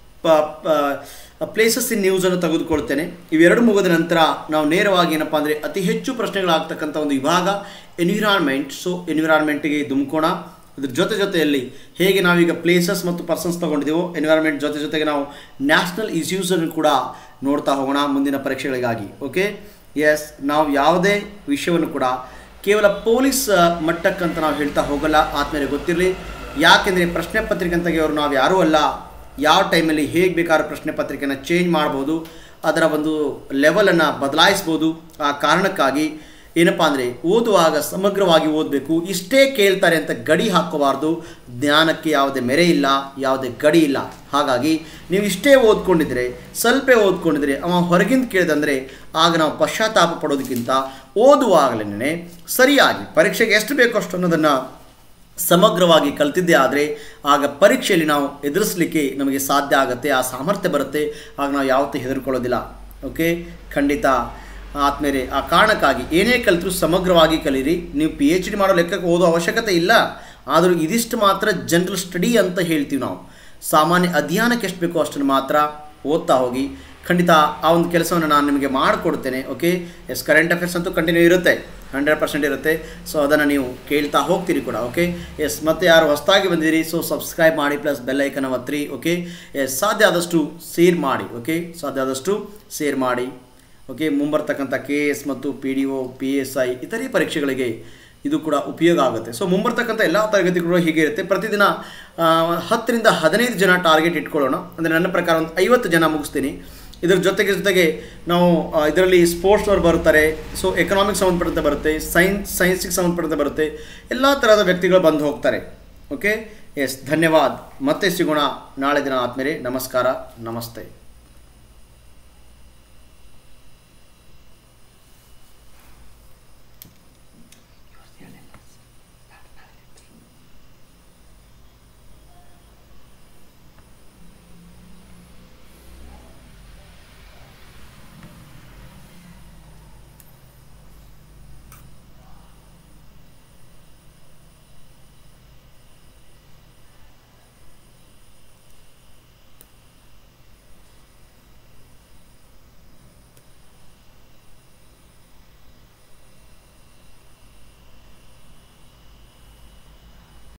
ಪ್ಲೇಸಸ್ ಇನ್ ನ್ಯೂಸನ್ನು ತೆಗೆದುಕೊಳ್ತೇನೆ ಇವೆರಡು ಮುಗಿದ ನಂತರ ನಾವು ನೇರವಾಗಿ ಏನಪ್ಪ ಅಂದರೆ ಅತಿ ಹೆಚ್ಚು ಪ್ರಶ್ನೆಗಳಾಗ್ತಕ್ಕಂಥ ಒಂದು ವಿಭಾಗ ಎನ್ವಿರಾನ್ಮೆಂಟ್ ಸೊ ಎನ್ವಿರಾನ್ಮೆಂಟಿಗೆ ಧುಮುಕೋಣ ಅದ್ರ ಜೊತೆ ಜೊತೆಯಲ್ಲಿ ಹೇಗೆ ನಾವೀಗ ಪ್ಲೇಸಸ್ ಮತ್ತು ಪರ್ಸನ್ಸ್ ತೊಗೊಂಡಿದ್ದೀವೋ ಎನ್ವಿರಾನ್ಮೆಂಟ್ ಜೊತೆ ಜೊತೆಗೆ ನಾವು ನ್ಯಾಷನಲ್ ಇಶ್ಯೂಸನ್ನು ಕೂಡ ನೋಡ್ತಾ ಹೋಗೋಣ ಮುಂದಿನ ಪರೀಕ್ಷೆಗಳಿಗಾಗಿ ಓಕೆ ಎಸ್ ನಾವು ಯಾವುದೇ ವಿಷಯವನ್ನು ಕೂಡ ಕೇವಲ ಪೊಲೀಸ್ ಮಟ್ಟಕ್ಕಂತ ನಾವು ಹೇಳ್ತಾ ಹೋಗಲ್ಲ ಆದಮೇಲೆ ಗೊತ್ತಿರಲಿ ಯಾಕೆಂದರೆ ಪ್ರಶ್ನೆ ಪತ್ರಿಕೆ ಅಂತ ಅವರು ನಾವು ಯಾರೂ ಅಲ್ಲ ಯಾವ ಟೈಮಲ್ಲಿ ಹೇಗೆ ಬೇಕಾದ್ರೂ ಪ್ರಶ್ನೆ ಪತ್ರಿಕೆನ ಚೇಂಜ್ ಮಾಡ್ಬೋದು ಅದರ ಒಂದು ಲೆವೆಲನ್ನು ಬದಲಾಯಿಸ್ಬೋದು ಆ ಕಾರಣಕ್ಕಾಗಿ ಏನಪ್ಪ ಅಂದರೆ ಓದುವಾಗ ಸಮಗ್ರವಾಗಿ ಓದಬೇಕು ಇಷ್ಟೇ ಕೇಳ್ತಾರೆ ಅಂತ ಗಡಿ ಹಾಕೋಬಾರ್ದು ಜ್ಞಾನಕ್ಕೆ ಯಾವುದೇ ಮೆರೆ ಇಲ್ಲ ಯಾವುದೇ ಗಡಿ ಇಲ್ಲ ಹಾಗಾಗಿ ನೀವು ಇಷ್ಟೇ ಓದ್ಕೊಂಡಿದ್ರೆ ಸ್ವಲ್ಪ ಓದ್ಕೊಂಡಿದ್ರೆ ಅವ ಹೊರಗಿಂದ ಕೇಳಿದಂದರೆ ಆಗ ನಾವು ಪಶ್ಚಾತ್ತಾಪ ಪಡೋದಕ್ಕಿಂತ ಓದುವಾಗಲೇ ಸರಿಯಾಗಿ ಪರೀಕ್ಷೆಗೆ ಎಷ್ಟು ಬೇಕೋ ಅಷ್ಟು ಅನ್ನೋದನ್ನು ಸಮಗ್ರವಾಗಿ ಕಲ್ತಿದ್ದೇ ಆದರೆ ಆಗ ಪರೀಕ್ಷೆಯಲ್ಲಿ ನಾವು ಎದುರಿಸಲಿಕ್ಕೆ ನಮಗೆ ಸಾಧ್ಯ ಆಗುತ್ತೆ ಆ ಸಾಮರ್ಥ್ಯ ಬರುತ್ತೆ ಆಗ ನಾವು ಯಾವತ್ತೂ ಹೆದರ್ಕೊಳ್ಳೋದಿಲ್ಲ ಓಕೆ ಖಂಡಿತ ಆದಮೇಲೆ ಆ ಕಾರಣಕ್ಕಾಗಿ ಏನೇ ಕಲಿತರೂ ಸಮಗ್ರವಾಗಿ ಕಲೀರಿ ನೀವು ಪಿ ಎಚ್ ಡಿ ಮಾಡೋ ಲೆಕ್ಕಕ್ಕೆ ಓದೋ ಅವಶ್ಯಕತೆ ಇಲ್ಲ ಆದರೂ ಇದಿಷ್ಟು ಮಾತ್ರ ಜನರಲ್ ಸ್ಟಡಿ ಅಂತ ಹೇಳ್ತೀವಿ ನಾವು ಸಾಮಾನ್ಯ ಅಧ್ಯಯನಕ್ಕೆ ಎಷ್ಟು ಬೇಕೋ ಅಷ್ಟನ್ನು ಮಾತ್ರ ಓದ್ತಾ ಹೋಗಿ ಖಂಡಿತ ಆ ಒಂದು ಕೆಲಸವನ್ನು ನಾನು ನಿಮಗೆ ಮಾಡಿಕೊಡ್ತೇನೆ ಓಕೆ ಎಸ್ ಕರೆಂಟ್ ಅಫೇರ್ಸ್ ಅಂತೂ ಕಂಟಿನ್ಯೂ ಇರುತ್ತೆ ಹಂಡ್ರೆಡ್ ಪರ್ಸೆಂಟ್ ಇರುತ್ತೆ ಸೊ ಅದನ್ನು ನೀವು ಕೇಳ್ತಾ ಹೋಗ್ತೀರಿ ಕೂಡ ಓಕೆ ಎಸ್ ಮತ್ತು ಯಾರು ಹೊಸದಾಗಿ ಬಂದಿದ್ದೀರಿ ಸೊ ಸಬ್ಸ್ಕ್ರೈಬ್ ಮಾಡಿ ಪ್ಲಸ್ ಬೆಲ್ಲೈಕನ ಒತ್ತಿರಿ ಓಕೆ ಎಸ್ ಸಾಧ್ಯ ಆದಷ್ಟು ಶೇರ್ ಮಾಡಿ ಓಕೆ ಸಾಧ್ಯ ಆದಷ್ಟು ಶೇರ್ ಮಾಡಿ ಓಕೆ ಮುಂಬರ್ತಕ್ಕಂಥ ಕೆ ಎಸ್ ಮತ್ತು P D O P S I ಇತರೆ ಪರೀಕ್ಷೆಗಳಿಗೆ ಇದು ಕೂಡ ಉಪಯೋಗ ಆಗುತ್ತೆ ಸೊ ಮುಂಬರ್ತಕ್ಕಂಥ ಎಲ್ಲ ತರಗತಿಗಳು ಹೀಗೆ ಇರುತ್ತೆ ಪ್ರತಿದಿನ ಆ, ಹತ್ತರಿಂದ ಹದಿನೈದು ಜನ ಟಾರ್ಗೆಟ್ ಇಟ್ಕೊಳ್ಳೋಣ ಅಂದರೆ ನನ್ನ ಪ್ರಕಾರ ಒಂದು ಐವತ್ತು ಜನ ಮುಗಿಸ್ತೀನಿ ಇದ್ರ ಜೊತೆಗೆ ಜೊತೆಗೆ ನಾವು ಇದರಲ್ಲಿ ಸ್ಪೋರ್ಟ್ಸ್ನವ್ರು ಬರ್ತಾರೆ ಸೊ ಎಕನಾಮಿಕ್ಸ್ ಸಂಬಂಧಪಟ್ಟಂತೆ ಬರುತ್ತೆ ಸೈನ್ಸ್ ಸೈನ್ಸಿಗೆ ಸಂಬಂಧಪಟ್ಟಂತೆ ಬರುತ್ತೆ ಎಲ್ಲ ಥರದ ವ್ಯಕ್ತಿಗಳು ಬಂದು ಹೋಗ್ತಾರೆ ಓಕೆ ಎಸ್ ಧನ್ಯವಾದ ಮತ್ತೆ ಸಿಗೋಣ ನಾಳೆ ದಿನ ಆದಮೇಲೆ ನಮಸ್ಕಾರ ನಮಸ್ತೆ